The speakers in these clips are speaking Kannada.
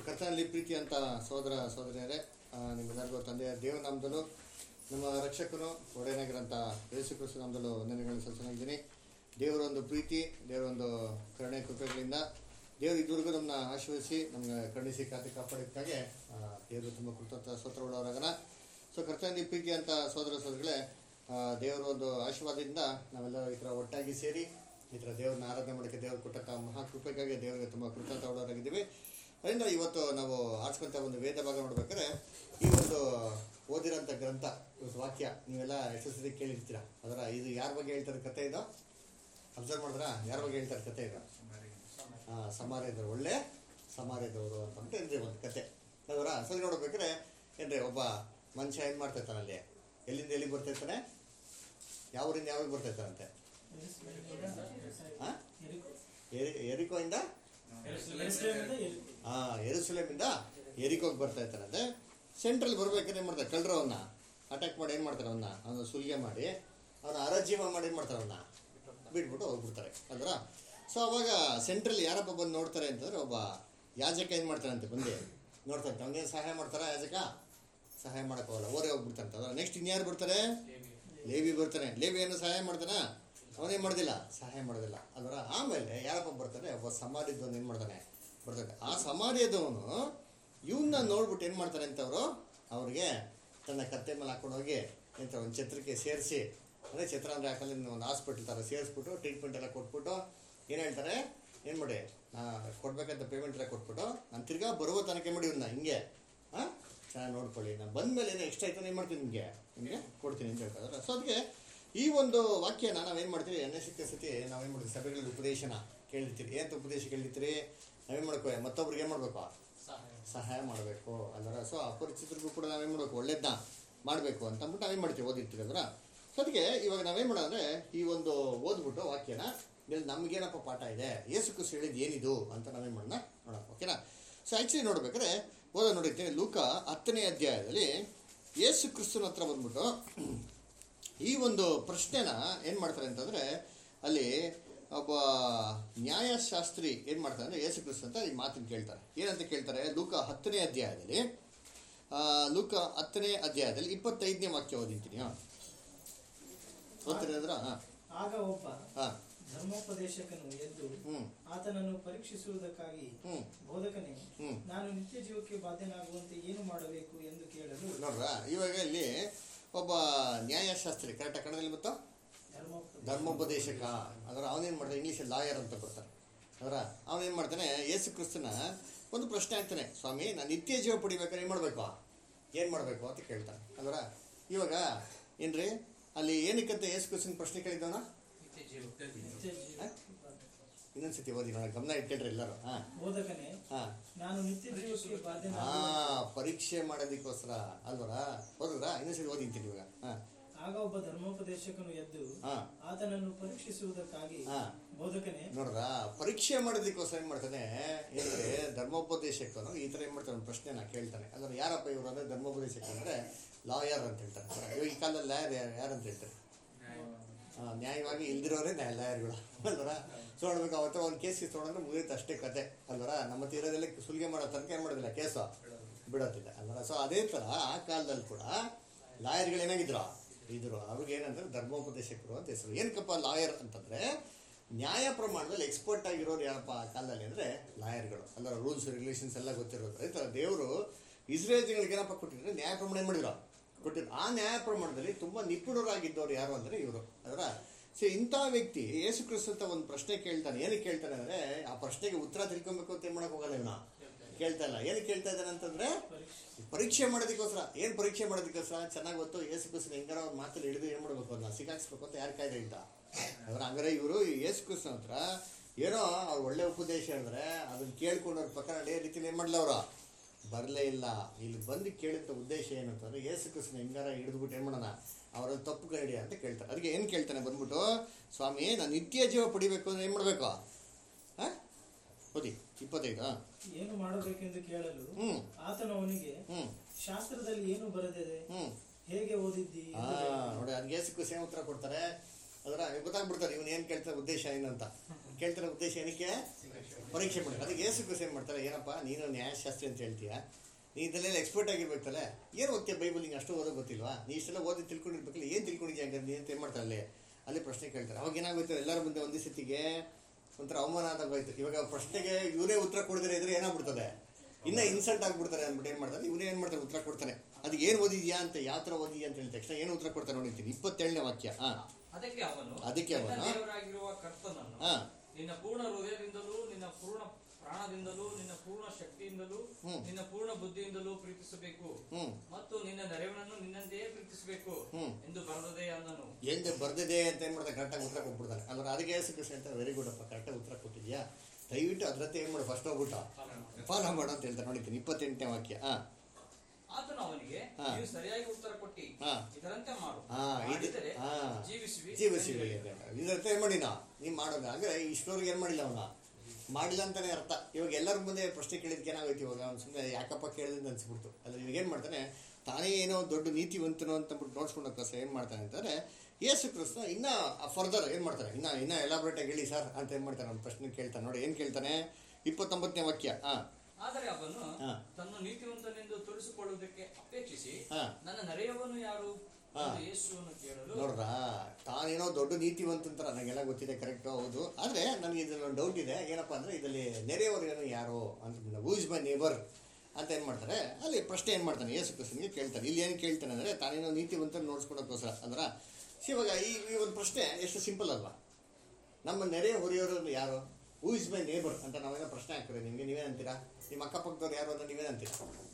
ಕರ್ತನಲ್ಲಿ ಪ್ರೀತಿ ಅಂತ ಸೋದರ ಸೋದರಿಯರೇ ಆ, ನಿಮ್ಮೆಲ್ಲರಿಗೂ ತಂದೆಯ ದೇವನಾಮದಲ್ಲೂ ನಮ್ಮ ರಕ್ಷಕನು ಒಡೆಯನಾಗಿರೋಂಥ ಯೇಸು ಕ್ರಿಸ್ತು ನಾಮದಲ್ಲೂ ವಂದನೆಗಳನ್ನು ಸಲ್ಲಿಸಿದ್ದೀನಿ ದೇವರ ಒಂದು ಪ್ರೀತಿ ದೇವರ ಒಂದು ಕರುಣೆ ಕೃಪೆಗಳಿಂದ ದೇವರು ಇದುವರೆಗೂ ನಮ್ಮನ್ನ ಆಶೀರ್ವದಿಸಿ ನಮ್ಗೆ ಕರುಣಿಸಿ ಕಾತಿ ಕಾಪಾಡಿದ್ದಕ್ಕಾಗಿ ಆ, ದೇವರು ತುಂಬ ಕೃತಜ್ಞ ಸ್ತೋತ್ರವುಳ್ಳವರಾಗನ ಸೊ ಕರ್ತನಲ್ಲಿ ಪ್ರೀತಿ ಅಂತ ಸೋದರ ಸೋದರಿಗಳೇ ಆ, ದೇವರ ಒಂದು ಆಶೀರ್ವಾದದಿಂದ ನಾವೆಲ್ಲ ಈ ಥರ ಒಟ್ಟಾಗಿ ಸೇರಿ ಈ ಥರ ದೇವ್ರನ್ನ ಆರಾಧನೆ ಮಾಡೋಕ್ಕೆ ದೇವರು ಕೊಟ್ಟಂಥ ಮಹಾಕೃಪೆಗಾಗಿ ದೇವರಿಗೆ ತುಂಬ ಕೃತಜ್ಞರಾಗಿದ್ದೀವಿ ಅದರಿಂದ ಇವತ್ತು ನಾವು ಆರಿಸ್ಕೊಂತ ಒಂದು ವೇದ ಭಾಗ ನೋಡ್ಬೇಕಾದ್ರೆ ಈ ಒಂದು ಓದಿರೋಂಥ ಗ್ರಂಥ ಇವತ್ತು ವಾಕ್ಯ ನೀವೆಲ್ಲ ಎಷ್ಟು ಸರಿ ಕೇಳಿರ್ತೀರ ಅದರ ಇದು ಯಾರ ಬಗ್ಗೆ ಹೇಳ್ತಾರೆ ಕತೆ ಇದು ಅಬ್ಸರ್ವ್ ಮಾಡಿದ್ರಾ ಯಾರ ಬಗ್ಗೆ ಹೇಳ್ತಾರೆ ಕತೆ ಇದು ಹಾಂ ಸಮಾರ್ಯದವರು ಒಳ್ಳೆ ಸಮಾರ್ಯದವರು ಅಂತ ಏನ್ರಿ ಒಂದು ಕತೆ ಅದರ ಸರಿ ನೋಡ್ಬೇಕಾದ್ರೆ ಏನ್ರಿ ಒಬ್ಬ ಮನುಷ್ಯ ಏನು ಮಾಡ್ತಾ ಇರ್ತಾನೆ ಅಲ್ಲಿ ಎಲ್ಲಿಂದ ಎಲ್ಲಿಗೆ ಬರ್ತಾ ಇರ್ತಾನೆ ಯಾವ ಊರಿಂದ ಯಾವಾಗ ಬರ್ತಾ ಇರ್ತಾನಂತೆ ಹಾಂ ಎರಿ ಎರಿಕೋಯಿಂದ ಆ ಎರುಸಲೇಮಿಂದ ಎರಿಕೋಗಿ ಬರ್ತಾ ಇರ್ತಾರಂತೆ ಸೆಂಟ್ರಲ್ ಬರ್ಬೇಕಾದ್ರೆ ಏನು ಮಾಡ್ತಾರೆ ಕಳ್ಳರು ಅವನ್ನ ಅಟ್ಯಾಕ್ ಮಾಡಿ ಏನು ಮಾಡ್ತಾರೆ ಅವನ್ನ ಅವನ ಸುಲಿಗೆ ಮಾಡಿ ಅವನ ಅರಜೀವ ಮಾಡಿ ಏನು ಮಾಡ್ತಾರೆ ಅವನ್ನ ಬಿಟ್ಬಿಟ್ಟು ಹೋಗ್ಬಿಡ್ತಾರೆ ಅಲ್ರ ಸೊ ಅವಾಗ ಸೆಂಟ್ರಲ್ ಯಾರಪ್ಪ ಬಂದು ನೋಡ್ತಾರೆ ಅಂತಂದ್ರೆ ಒಬ್ಬ ಯಾಜಕ ಏನು ಮಾಡ್ತಾರಂತೆ ಬಂದು ನೋಡ್ತಾರೆ ಅವನೇನು ಸಹಾಯ ಮಾಡ್ತಾರ ಯಾಜಕ ಸಹಾಯ ಮಾಡಕ್ಕೆ ಹೋಗಲ್ಲ ಓರೇ ಹೋಗ್ಬಿಡ್ತಾರಂತೆ ಅದ್ರ ನೆಕ್ಸ್ಟ್ ಇನ್ಯಾರು ಬರ್ತಾರೆ ಲೇವಿ ಬರ್ತಾನೆ ಲೇವಿ ಏನು ಸಹಾಯ ಮಾಡ್ತಾನ ಅವನೇನು ಮಾಡೋದಿಲ್ಲ ಸಹಾಯ ಮಾಡೋದಿಲ್ಲ ಅದರ ಆಮೇಲೆ ಯಾರಪ್ಪ ಬರ್ತಾನೆ ಒಬ್ಬ ಸಮಾಧಿದ್ದವನು ಏನು ಮಾಡ್ತಾನೆ ಬರ್ತಾನೆ ಆ ಸಮಾಧಿಯದವನು ಇವನ್ನ ನೋಡ್ಬಿಟ್ಟು ಏನು ಮಾಡ್ತಾರೆ ಅಂತ ಅವರು ಅವ್ರಿಗೆ ತನ್ನ ಕತ್ತೆ ಮೇಲೆ ಹಾಕೊಂಡು ಹೋಗಿ ಎಂತ ಒಂದು ಛತ್ರಕ್ಕೆ ಸೇರಿಸಿ ಅಂದರೆ ಛತ್ರ ಅಂದರೆ ಹಾಕಲ್ಲಿ ಒಂದು ಹಾಸ್ಪಿಟ್ಲ್ ಥರ ಸೇರಿಸ್ಬಿಟ್ಟು ಟ್ರೀಟ್ಮೆಂಟ್ ಎಲ್ಲ ಕೊಟ್ಬಿಟ್ಟು ಏನು ಹೇಳ್ತಾರೆ ಏನು ಮಾಡಿ ನಾ ಕೊಡ್ಬೇಕಂತ ಪೇಮೆಂಟ್ ಎಲ್ಲ ಕೊಟ್ಬಿಟ್ಟು ನಾನು ತಿರ್ಗಾ ಬರುವ ತನಕ ಏನ್ ಮಾಡಿ ಇವನ್ನ ಹಿಂಗೆ ಹಾಂ ಚೆನ್ನಾಗಿ ನೋಡ್ಕೊಳ್ಳಿ ನಾನು ಬಂದ ಮೇಲೆ ಏನೋ ಎಕ್ಸ್ಟ್ರಾ ಆಯ್ತು ಏನು ಮಾಡ್ತೀನಿ ನಿಮಗೆ ನಿಮಗೆ ಕೊಡ್ತೀನಿ ಅಂತ ಹೇಳ್ತಾರೆ ಸೊ ಅದಕ್ಕೆ ಈ ಒಂದು ವಾಕ್ಯನ ನಾವೇನು ಮಾಡ್ತೀವಿ ಎಣ್ಣೆ ಸಿಕ್ಕ ಸತಿ ನಾವೇನು ಮಾಡ್ತೀವಿ ಸಭೆಗಳಲ್ಲಿ ಉಪದೇಶನ ಕೇಳಿರ್ತೀರಿ ಏನಂತ ಉಪದೇಶ ಕೇಳಿರ್ತೀರಿ ನಾವೇನು ಮಾಡ್ಕೋ ಮತ್ತೊಬ್ರಿಗೆ ಏನು ಮಾಡಬೇಕು ಸಹಾಯ ಮಾಡಬೇಕು ಅಲ್ಲರ ಸೊ ಅಪರಿಚಿತರಿಗೂ ಕೂಡ ನಾವೇನು ಮಾಡಬೇಕು ಒಳ್ಳೇದನ್ನ ಮಾಡಬೇಕು ಅಂತ ಅಂದ್ಬಿಟ್ಟು ನಾವೇನು ಮಾಡ್ತೀವಿ ಓದಿರ್ತೀವಿ ಅದರ ಸೊ ಅದಕ್ಕೆ ಇವಾಗ ನಾವೇನು ಮಾಡೋದಂದ್ರೆ ಈ ಒಂದು ಓದ್ಬಿಟ್ಟು ವಾಕ್ಯನ ಇಲ್ಲಿ ನಮಗೇನಪ್ಪ ಪಾಠ ಇದೆ ಏಸು ಕ್ರಿಸ್ತು ಹೇಳಿದ್ದು ಏನಿದು ಅಂತ ನಾವೇನು ಮಾಡೋಣ ನೋಡೋಣ ಓಕೆನಾ ಸೊ ಆ್ಯಕ್ಚುಲಿ ನೋಡ್ಬೇಕಾದ್ರೆ ಓದ ನೋಡಿರ್ತೀನಿ ಲೂಕ ಹತ್ತನೇ ಅಧ್ಯಾಯದಲ್ಲಿ ಯೇಸು ಕ್ರಿಸ್ತನ ಹತ್ರ ಬಂದ್ಬಿಟ್ಟು ಈ ಒಂದು ಪ್ರಶ್ನೆನ ಏನು ಮಾಡ್ತಾರೆ ಅಂತಂದರೆ ಅಲ್ಲಿ ಒಬ್ಬ ನ್ಯಾಯಶಾಸ್ತ್ರಿ ಏನು ಮಾಡ್ತಾರೆ ಅಂದರೆ ಯೇಸು ಕ್ರಿಸ್ತ ಅಂತ ಈ ಮಾತನ್ನು ಕೇಳ್ತಾರೆ ಏನಂತ ಕೇಳ್ತಾರೆ ಲೂಕ ಹತ್ತನೇ ಅಧ್ಯಾಯದಲ್ಲಿ ಆ, ಲೂಕ ಹತ್ತನೇ ಅಧ್ಯಾಯದಲ್ಲಿ ಇಪ್ಪತ್ತೈದನೇ ವಾಕ್ಯ ಓದಿರ್ತೀನಿ ಹಾಂ ಓದ್ತೀನಿ ಅಂದ್ರೆ ಹಾಂ ಆಗ ಒಬ್ಬ ಹಾಂ ಧರ್ಮೋಪದೇಶಕನು ಎದ್ದು ಹ್ಞೂ ಆತನನ್ನು ಪರೀಕ್ಷಿಸುವುದಕ್ಕಾಗಿ ಹ್ಞೂ ಬೋಧಕನೇ ಹ್ಮ್. ನಾನು ನಿತ್ಯ ಜೀವಕ್ಕೆ ಬಾಧ್ಯನಾಗುವಂತೆ ಏನು ಮಾಡಬೇಕು ಎಂದು ಕೇಳಲು ನೋಡ್ರ ಇವಾಗ ಇಲ್ಲಿ ಒಬ್ಬ ನ್ಯಾಯಶಾಸ್ತ್ರಿ ಕರೆಕ್ಟಾಗಿ ಕನ್ನಡದಲ್ಲಿ ಗೊತ್ತಾ ಧರ್ಮೋಪದೇಶ ಧರ್ಮೋಪದೇಶಕ ಅದರ ಅವನೇನು ಮಾಡ್ತಾನೆ ಇಂಗ್ಲೀಷಲ್ಲಿ ಲಾಯರ್ ಅಂತ ಬರ್ತಾರೆ ಅದರ ಅವನೇನು ಮಾಡ್ತಾನೆ ಯೇಸು ಕ್ರಿಸ್ತನ ಒಂದು ಪ್ರಶ್ನೆ ಆಗ್ತಾನೆ ಸ್ವಾಮಿ ನಾನು ನಿತ್ಯ ಜೀವ ಪಡಿಬೇಕಾದ್ರೆ ಏನು ಮಾಡಬೇಕು ಏನು ಮಾಡಬೇಕು ಅಂತ ಕೇಳ್ತಾನೆ ಅದರ ಇವಾಗ ಏನ್ರಿ ಅಲ್ಲಿ ಏನಕ್ಕಂತ ಯೇಸು ಕ್ರಿಸ್ತನ ಪ್ರಶ್ನೆ ಕೇಳಿದ್ದವನ ನಿತ್ಯ ಜೀವ ಇನ್ನೊಂದ್ಸತಿ ಓದಿ ನೋಡ ಗಮನ ಇಟ್ಟಿಲ್ರಿ ಎಲ್ಲರೂ ಹಾಂ ಬೋಧಕನೇ ಹಾಂ ನಾನು ನಿತ್ಯ ಜೀವಕ್ಕೆ ಹಾ ಬಾಧ್ಯನಾಗುವ ಪರೀಕ್ಷೆ ಮಾಡೋದಕ್ಕೋಸ್ಕರ ಅಲ್ವರ ಓದಿದ್ರಾ ಇನ್ನೊಂದ್ಸತಿ ಓದಿಂತೀನಿ ಇವಾಗ ಹಾಂ ಆಗ ಒಬ್ಬ ಧರ್ಮೋಪದೇಶಕನು ಎದ್ದು ಹಾಂ ಆತನನ್ನು ಪರೀಕ್ಷಿಸುವುದಕ್ಕಾಗಿ ಹಾಂ ಬೋಧಕನೇ ನೋಡ್ರ ಪರೀಕ್ಷೆ ಮಾಡೋದಕ್ಕೋಸ್ಕರ ಏನು ಮಾಡ್ತಾನೆ ಏನಂದ್ರೆ ಧರ್ಮೋಪದೇಶಕನು ಈ ಥರ ಏನು ಮಾಡ್ತಾನೆ ಒಂದು ಪ್ರಶ್ನೆನ ಕೇಳ್ತಾನೆ ಅಂದ್ರೆ ಯಾರಪ್ಪ ಇವರು ಅಂದ್ರೆ ಧರ್ಮೋಪದೇಶಕ ಅಂದ್ರೆ ಲಾಯರ್ ಅಂತ ಹೇಳ್ತಾರೆ ಇವಾಗ ಈ ಕಾಲದಲ್ಲಿ ಲಾಯರ್ ಯಾರು ಯಾರು ಅಂತ ಹೇಳ್ತಾರೆ ಆ, ನ್ಯಾಯವಾಗಿ ಇಲ್ದಿರೋರೇ ನ್ಯಾಯ ಲಾಯರ್ಗಳು ಅಲ್ವರ ಸೊ ನೋಡ್ಬೇಕು ಅವತ್ತು ಒಂದು ಕೇಸ್ ತೊಗೊಂಡ್ರೆ ಮುಗಿಯುತ್ತೆ ಅಷ್ಟೇ ಕತೆ ಅಲ್ವರ ನಮ್ಮ ತೀರದಲ್ಲಿ ಸುಲಿಗೆ ಮಾಡೋ ತನಕ ಏನು ಮಾಡೋದಿಲ್ಲ ಕೇಸು ಬಿಡೋದಿಲ್ಲ ಅಲ್ವರ ಸೊ ಅದೇ ಥರ ಆ ಕಾಲದಲ್ಲಿ ಕೂಡ ಲಾಯರ್ಗಳು ಏನಾಗಿದ್ರು ಇದ್ರು ಅವ್ರಿಗೆ ಏನಂದ್ರೆ ಧರ್ಮೋಪದೇಶಕರು ಅಂತ ಹೆಸರು ಏನಕ್ಕಪ್ಪ ಲಾಯರ್ ಅಂತಂದ್ರೆ ನ್ಯಾಯ ಪ್ರಮಾಣದಲ್ಲಿ ಎಕ್ಸ್ಪರ್ಟ್ ಆಗಿರೋರು ಯಾರಪ್ಪ ಆ ಕಾಲದಲ್ಲಿ ಅಂದರೆ ಲಾಯರ್ಗಳು ಅಲ್ಲ ರೂಲ್ಸ್ ರೆಗ್ಯುಲೇಷನ್ಸ್ ಎಲ್ಲ ಗೊತ್ತಿರೋದು ಅದೇ ಥರ ದೇವರು ಇಸ್ರೇಲ್ ಜನಗಳಿಗೆ ಏನಪ್ಪ ಕೊಟ್ಟಿದ್ರೆ ನ್ಯಾಯ ಪ್ರಮಾಣ ಏನು ಮಾಡಿದ್ರು ಕೊಟ್ಟಿದ್ರು ಆ ನ್ಯಾಯ ಪ್ರಮಾಣದಲ್ಲಿ ತುಂಬ ನಿಪುಣರಾಗಿದ್ದವ್ರು ಯಾರು ಅಂದರೆ ಇವರು ಅದರ ಸೊ ಇಂಥ ವ್ಯಕ್ತಿ ಯೇಸು ಕ್ರಿಸ್ತ ಅಂತ ಒಂದು ಪ್ರಶ್ನೆ ಕೇಳ್ತಾನೆ ಏನಕ್ಕೆ ಕೇಳ್ತಾನೆ ಅಂದರೆ ಆ ಪ್ರಶ್ನೆಗೆ ಉತ್ತರ ತಿಳ್ಕೊಬೇಕು ಅಂತ ಏನು ಮಾಡಕ್ಕೆ ಹೋಗಲ್ಲ ಇವನು ಕೇಳ್ತಾ ಇಲ್ಲ ಏನಕ್ಕೆ ಕೇಳ್ತಾ ಇದ್ದಾನೆ ಅಂತಂದ್ರೆ ಪರೀಕ್ಷೆ ಪರೀಕ್ಷೆ ಮಾಡೋದಕ್ಕೋಸ್ಕರ ಏನು ಪರೀಕ್ಷೆ ಮಾಡೋದಕ್ಕೋಸ್ಕರ ಚೆನ್ನಾಗಿ ಗೊತ್ತು ಏಸು ಕ್ರಿಸ್ತನ ಹೆಂಗಾರ ಒಂದು ಮಾತಲ್ಲಿ ಹಿಡಿದು ಏನು ಮಾಡಬೇಕು ಅದನ್ನ ಸಿಕ್ಕಾಕ್ಸ್ಬೇಕು ಅಂತ ಯಾರು ಕಾಯ್ದೆ ಇದ್ದ ಅದ್ರ ಹಂಗಾರೆ ಇವರು ಏಸು ಕ್ರಿಸ್ತನ ಹತ್ರ ಏನೋ ಅವ್ರು ಒಳ್ಳೆ ಉಪದೇಶ ಹೇಳಿದ್ರೆ ಅದನ್ನ ಕೇಳ್ಕೊಂಡು ಅವ್ರ ಪ್ರಕಾರ ಅದೇ ರೀತಿಲಿ ಏನು ಮಾಡಲ್ಲ ಅವರು ಬರಲೇ ಇಲ್ಲ ಇಲ್ಲಿ ಬಂದು ಕೇಳಿದ ಉದ್ದೇಶ ಏನು ಅಂತಂದ್ರೆ ಏಸು ಕ್ರಿಸ್ತನ ಹೆಂಗಾರ ಹಿಡಿದ್ಬಿಟ್ಟು ಏನು ಮಾಡೋಣ ಅವರಲ್ಲಿ ತಪ್ಪು ಕರಡಿ ಅಂತ ಕೇಳ್ತಾರೆ ಅದಕ್ಕೆ ಏನು ಕೇಳ್ತಾನೆ ಬಂದ್ಬಿಟ್ಟು ಸ್ವಾಮಿ ನಾನು ನಿತ್ಯ ಜೀವ ಪಡಿಬೇಕು ಅಂದ್ರೆ ಏನು ಮಾಡಬೇಕು ಹಾಂ ಓದಿ ಇಪ್ಪತ್ತೈದು ಏನು ಮಾಡಬೇಕೆಂದು ಕೇಳಲು ಹ್ಞೂ ಆತನು ಅವನಿಗೆ ಹ್ಞೂ ಶಾಸ್ತ್ರದಲ್ಲಿ ಏನು ಬರೆದಿದೆ ಹ್ಞೂ ಹೇಗೆ ಓದಿದ್ದಿ ಆ, ಎಂದು ಕೇಳಿದನು. ನೋಡಿ ಅದಕ್ಕೆ ಸಿಕ್ಕು ಸೇಮ್ ಉತ್ತರ ಕೊಡ್ತಾರೆ ಅದರ ಗೊತ್ತಾಗ್ಬಿಡ್ತಾರೆ ಇವನು ಏನು ಕೇಳ್ತಾರೆ ಉದ್ದೇಶ ಏನಂತ ಕೇಳ್ತಿರೋ ಉದ್ದೇಶ ಏನಕ್ಕೆ ಪರೀಕ್ಷೆ ಮಾಡಿ ಅದಕ್ಕೆ ಏಸು ಕ್ರಿಸ್ತ ಏನು ಮಾಡ್ತಾರೆ ಏನಪ್ಪ ನೀನು ನ್ಯಾಯಶಾಸ್ತ್ರಿ ಅಂತ ಹೇಳ್ತೀಯ ನೀ ಇದನ್ನೆಲ್ಲ ಎಕ್ಸ್ಪರ್ಟ್ ಆಗಿರ್ಬೇಕಲ್ಲ ಏನು ಓದ್ತೀಯ ಬೈಬಲ್ ನಿಂಗೆ ಅಷ್ಟು ಓದೋಕೆ ಗೊತ್ತಿಲ್ವಾ ನೀ ಇಷ್ಟೆಲ್ಲ ಓದಿ ತಿಳ್ಕೊಂಡಿರ್ಬೇಕಲ್ಲ ಏನು ತಿಳ್ಕೊಂಡಿದ್ಯಾ ಹಂಗಾರೆ ನೀನು ಅಂತ ಏನು ಮಾಡ್ತಾರೆ ಅಲ್ಲಿ ಅಲ್ಲಿ ಪ್ರಶ್ನೆ ಕೇಳ್ತಾರೆ ಅವಾಗ ಏನಾಗೋಯ್ತು ಎಲ್ಲರ ಮುಂದೆ ಒಂದೇ ಸತಿಗೆ ಒಂಥರ ಅವಮಾನ ಆದಾಗೋಯ್ತು ಇವಾಗ ಪ್ರಶ್ನೆಗೆ ಇವರೇ ಉತ್ತರ ಕೊಡದಿರ ಇದ್ರೆ ಏನಾಗ್ಬಿಡ್ತದೆ ಇನ್ನ ಇನ್ಸಲ್ಟ್ ಆಗ್ಬಿಡ್ತಾರೆ ಅಂದ್ಬಿಟ್ಟು ಏನು ಮಾಡ್ತಾರೆ ಇವರೇ ಏನು ಮಾಡ್ತಾರೆ ಉತ್ತರ ಕೊಡ್ತಾನೆ ಅದಕ್ಕೆ ಏನು ಓದಿದ್ಯಾ ಅಂತ ಯಾವ ಥರ ಓದಿದ್ಯಾ ಅಂತ ಹೇಳಿದ ತಕ್ಷಣ ಏನು ಉತ್ತರ ಕೊಡ್ತಾರೆ ನೋಡಿರ್ತೀನಿ ಇಪ್ಪತ್ತೇಳನೇ ವಾಕ್ಯ ಹಾಂ ಅದಕ್ಕೆ ಅವನು ಅದಕ್ಕೆ ಅವನು, ನಿನ್ನ ದೇವರಾಗಿರುವ ಕರ್ತನನ್ನು ಹಾ. ನಿನ್ನ ಪೂರ್ಣ ಹೃದಯದಿಂದಲೂ ನಿನ್ನ ಪೂರ್ಣ ಪ್ರಾಣದಿಂದಲೂ ನಿನ್ನ ಪೂರ್ಣ ಶಕ್ತಿಯಿಂದಲೂ ಹ್ಮ್. ನಿನ್ನ ಪೂರ್ಣ ಬುದ್ಧಿಯಿಂದಲೂ ಪ್ರೀತಿಸಬೇಕು ಹ್ಞೂ ಮತ್ತು ನಿನ್ನ ನೆರವನನ್ನು ನಿನ್ನಂತೆಯೇ ಪ್ರೀತಿಸಬೇಕು ಹ್ಮ್. ಎಂದು ಬರೆದದೆ ಅನ್ನನು ಎಂದು ಬರ್ದಿದೆ ಅಂತ ಏನು ಮಾಡ್ತಾರೆ ಕರೆಕ್ಟಾಗಿ ಉತ್ತರ ಕೊಟ್ಬಿಡ್ತಾನೆ ಅಲ್ವ ಅದಕ್ಕೆ ಏಸು ಕೃಷ್ಣ ಅಂತ ವೆರಿ ಗುಡ್ ಅಪ್ಪ ಕರೆಕ್ಟಾಗಿ ಉತ್ತರ ಕೊಟ್ಟಿದ್ಯಾ ದಯವಿಟ್ಟು ಅದ್ರತ್ತೆ ಏನು ಮಾಡು ಫಸ್ಟ್ ಹೋಗ್ಬಿಟ್ಟು ಫಾಲೋ ಮಾಡು ಅಂತ ಹೇಳ್ತಾರೆ ನೋಡಿದ್ದೀನಿ ಇಪ್ಪತ್ತೆಂಟನೇ ವಾಕ್ಯ ಹಾಂ ಆತನು ಅವನಿಗೆ ಹಾ. ನೀವು ಸರಿಯಾಗಿ ಉತ್ತರ ಕೊಟ್ಟಿ ಹಾ. ಇದರಂತೆ ಮಾಡು ಹಾ, ಇದು- ಮಾಡಿದರೆ ಹಾ. ಜೀವಿಸುವಿ ಜೀವಸಿವಿ ಇದರ್ಥ ಏನು ಮಾಡಿನ ನೀವು ಮಾಡೋದು ಅಂದರೆ ಇಷ್ಟೋರ್ಗೆ ಏನು ಮಾಡಿಲ್ಲ ಅವನ ಮಾಡಿಲ್ಲ ಅಂತಾನೆ ಅರ್ಥ ಇವಾಗ ಎಲ್ಲರ ಮುಂದೆ ಪ್ರಶ್ನೆ ಕೇಳಿದ್ಕೆ ಏನಾಗೋಯ್ತು ಇವಾಗ ಅವ್ನು ಸುಮ್ಮನೆ ಯಾಕಪ್ಪ ಕೇಳಿದ್ರೆ ಅನ್ಸ್ಬಿಡ್ತು ಅಲ್ಲ ಇವಾಗ ಏನು ಮಾಡ್ತಾನೆ ತಾನೇ ಏನೋ ದೊಡ್ಡ ನೀತಿವಂತನು ಅಂತಂದ್ಬಿಟ್ಟು ನೋಡ್ಸ್ಕೊಂಡೋಕ್ಕೋಸ್ಕರ ಏನು ಮಾಡ್ತಾನೆ ಅಂತಂದರೆ ಯೇಸು ಕ್ರಿಸ್ತ ಇನ್ನೂ ಫರ್ದರ್ ಏನು ಮಾಡ್ತಾನೆ ಇನ್ನೂ ಇನ್ನೂ ಎಲಾಬ್ರೇಟಾಗಿ ಹೇಳಿ ಸರ್ ಅಂತ ಏನು ಮಾಡ್ತಾನೆ ಅವ್ನು ಪ್ರಶ್ನೆ ಕೇಳ್ತಾನೆ ನೋಡಿ ಏನು ಕೇಳ್ತಾನೆ ಇಪ್ಪತ್ತೊಂಬತ್ತನೇ ವಾಕ್ಯ ಹಾಂ ಆದರೆ ಅವನು ಹಾ. ತನ್ನ ನೀತಿವಂತನೆಂದು ತೋರಿಸಿಕೊಳ್ಳುವುದಕ್ಕೆ ಅಪೇಕ್ಷಿಸಿ ಹಾ. ನನ್ನ ನೆರೆಯವನು ಯಾರು ಹಾ. ಎಂದು ಯೇಸುವನ್ನು ಕೇಳಲು ನೋಡ್ರಾ ತಾನೇನೋ ದೊಡ್ಡ ನೀತಿವಂತಂತರ ನನಗೆಲ್ಲ ಗೊತ್ತಿದೆ ಕರೆಕ್ಟು ಹೌದು ಆದರೆ ನನಗೆ ಇದರಲ್ಲಿ ಡೌಟ್ ಇದೆ ಏನಪ್ಪ ಅಂದರೆ ಇದರಲ್ಲಿ ನೆರೆಯವರು ಏನೋ ಯಾರು ಅಂತ ಹೂ ಇಸ್ ಮೈ ನೇಬರ್ ಅಂತ ಏನು ಮಾಡ್ತಾರೆ ಅಲ್ಲಿ ಪ್ರಶ್ನೆ ಏನು ಮಾಡ್ತಾನೆ ಯೇಸು ಕ್ರಿಸ್ತನಿಗೆ ಕೇಳ್ತಾನೆ ಇಲ್ಲಿ ಏನು ಕೇಳ್ತಾನೆ ಅಂದರೆ ತಾನೇನೋ ನೀತಿವಂತ ನೋಡ್ಸ್ಕೊಳೋಕ್ಕೋಸ್ಕರ ಅಂದ್ರೆ see, ಇವಾಗ ಈ ಈ ಒಂದು ಪ್ರಶ್ನೆ ಎಷ್ಟು ಸಿಂಪಲ್ ಅಲ್ವಾ ನಮ್ಮ ನೆರೆ ಹೊರೆಯವರು ಯಾರು ಹೂ ಇಸ್ ಮೈ ನೇಬರ್ ಅಂತ ನಾವೇನೋ ಪ್ರಶ್ನೆ ಹಾಕ್ತಾರೆ ನಿಮಗೆ ನೀವೇನಂತೀರಾ ನಿಮ್ಮ ಅಕ್ಕಪಕ್ಕದವ್ರು ಯಾರು ಅಂತ ನೀವೇನಂತೀರಾ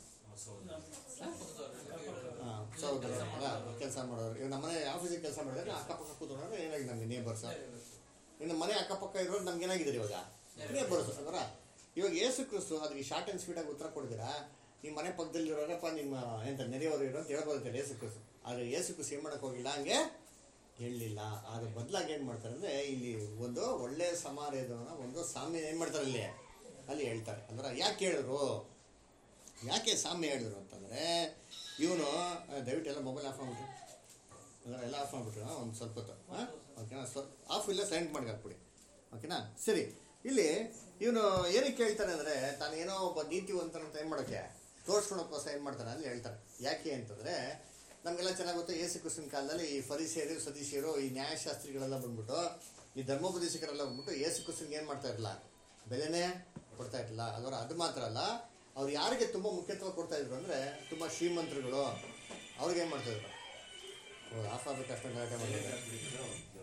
ಹಾಂ ಸಹೋದರ ಕೆಲಸ ಮಾಡೋರು ಇವಾಗ ನಮ್ಮನೆ ಆಫೀಸಿಗೆ ಕೆಲಸ ಮಾಡಿದ್ರೆ ಅಕ್ಕಪಕ್ಕ ಕೂತ್ಕೊಂಡ್ರೆ ಏನಾಗಿದೆ ನಮಗೆ ನೇಬರ್ಸ್ ಇನ್ನು ಮನೆ ಅಕ್ಕಪಕ್ಕ ಇರೋರು ನಮ್ಗೆ ಏನಾಗಿದ್ದಾರೆ ಇವಾಗ ನೇಬರ್ಸ್ ಅದರ ಇವಾಗ ಏಸು ಕ್ರಿಸ್ತು ಅದಕ್ಕೆ ಶಾರ್ಟ್ ಆ್ಯಂಡ್ ಸ್ವೀಟಾಗಿ ಉತ್ತರ ಕೊಡ್ತೀರಾ ನಿಮ್ಮ ಮನೆ ಪಕ್ಕದಲ್ಲಿ ಇರೋರಪ್ಪ ನಿಮ್ಮ ಎಂತ ನೆರೆಯವರು ಇರೋ ಅಂತ ಹೇಳ್ಬೋದಂತಾರೆ ಏಸು ಕ್ರಿಸ್ತು ಆದರೆ ಏಸು ಕ್ರಿಸ್ತು ಏನು ಮಾಡಕ್ಕೆ ಹೋಗಿಲ್ಲ ಹಂಗೆ ಹೇಳಲಿಲ್ಲ ಅದ್ರ ಬದಲಾಗಿ ಏನು ಮಾಡ್ತಾರೆ ಅಂದರೆ ಇಲ್ಲಿ ಒಂದು ಒಳ್ಳೆಯ ಸಮಾರೋಹನ ಒಂದು ಸಾಮ್ಯ ಏನು ಮಾಡ್ತಾರೆ ಅಲ್ಲಿ ಅಲ್ಲಿ ಹೇಳ್ತಾರೆ ಅಂದ್ರೆ ಯಾಕೆ ಹೇಳಿದ್ರು ಯಾಕೆ ಸಾಮ್ಯ ಹೇಳಿದ್ರು ಅಂತಂದರೆ ಇವನು ದಯವಿಟ್ಟು ಎಲ್ಲ ಮೊಬೈಲ್ ಆಫ್ ಮಾಡ್ಬಿಟ್ರಿ ಅಂದ್ರೆ ಎಲ್ಲ ಆಫ್ ಮಾಡಿಬಿಟ್ರು ಒಂದು ಸ್ವಲ್ಪ ಹೊತ್ತು ಹಾಂ ಓಕೆನಾ ಸ್ವಲ್ಪ ಆಫ್ ಇಲ್ಲ ಸೈಲೆಂಟ್ ಮಾಡಿ ಹಾಕ್ಬಿಡಿ ಓಕೆನಾ ಸರಿ ಇಲ್ಲಿ ಇವನು ಏನಕ್ಕೆ ಹೇಳ್ತಾನೆ ಅಂದರೆ ತಾನು ಏನೋ ಒಬ್ಬ ನೀತಿವಂತನಂತ ಏನು ಮಾಡೋಕ್ಕೆ ತೋರಿಸ್ಕೊಳಕ್ಕೋಸ್ಕರ ಏನು ಮಾಡ್ತಾನೆ ಅಲ್ಲಿ ಹೇಳ್ತಾರೆ ಯಾಕೆ ಅಂತಂದರೆ ನಮಗೆಲ್ಲ ಚೆನ್ನಾಗಿ ಗೊತ್ತು ಯೇಸು ಕ್ರಿಸ್ತನ ಕಾಲದಲ್ಲಿ ಈ ಫರಿಸಿಯರು ಸದೀಶಿಯರು ಈ ನ್ಯಾಯಶಾಸ್ತ್ರಿಗಳೆಲ್ಲ ಬಂದ್ಬಿಟ್ಟು ಈ ಧರ್ಮೋಪದೇಶಕರೆಲ್ಲ ಬಂದ್ಬಿಟ್ಟು ಯೇಸು ಕ್ರಿಸ್ತನ್ಗೆ ಏನು ಮಾಡ್ತಾ ಇರಲಿಲ್ಲ ಬೆಲೆನೇ ಕೊಡ್ತಾ ಇರಲಿಲ್ಲ ಅದರ ಅದು ಮಾತ್ರ ಅಲ್ಲ ಅವ್ರು ಯಾರಿಗೆ ತುಂಬ ಮುಖ್ಯತ್ವ ಕೊಡ್ತಾ ಇದ್ರು ಅಂದರೆ ತುಂಬ ಶ್ರೀಮಂತರುಗಳು ಅವ್ರಿಗೆ ಏನು ಮಾಡ್ತಾಯಿದ್ರು ಹೌದು ಆಫ್ ಆಗ್ಬೇಕು ಅಷ್ಟೊಂದು ಗಲಾಟೆ ಮಾಡಿದ್ರೆ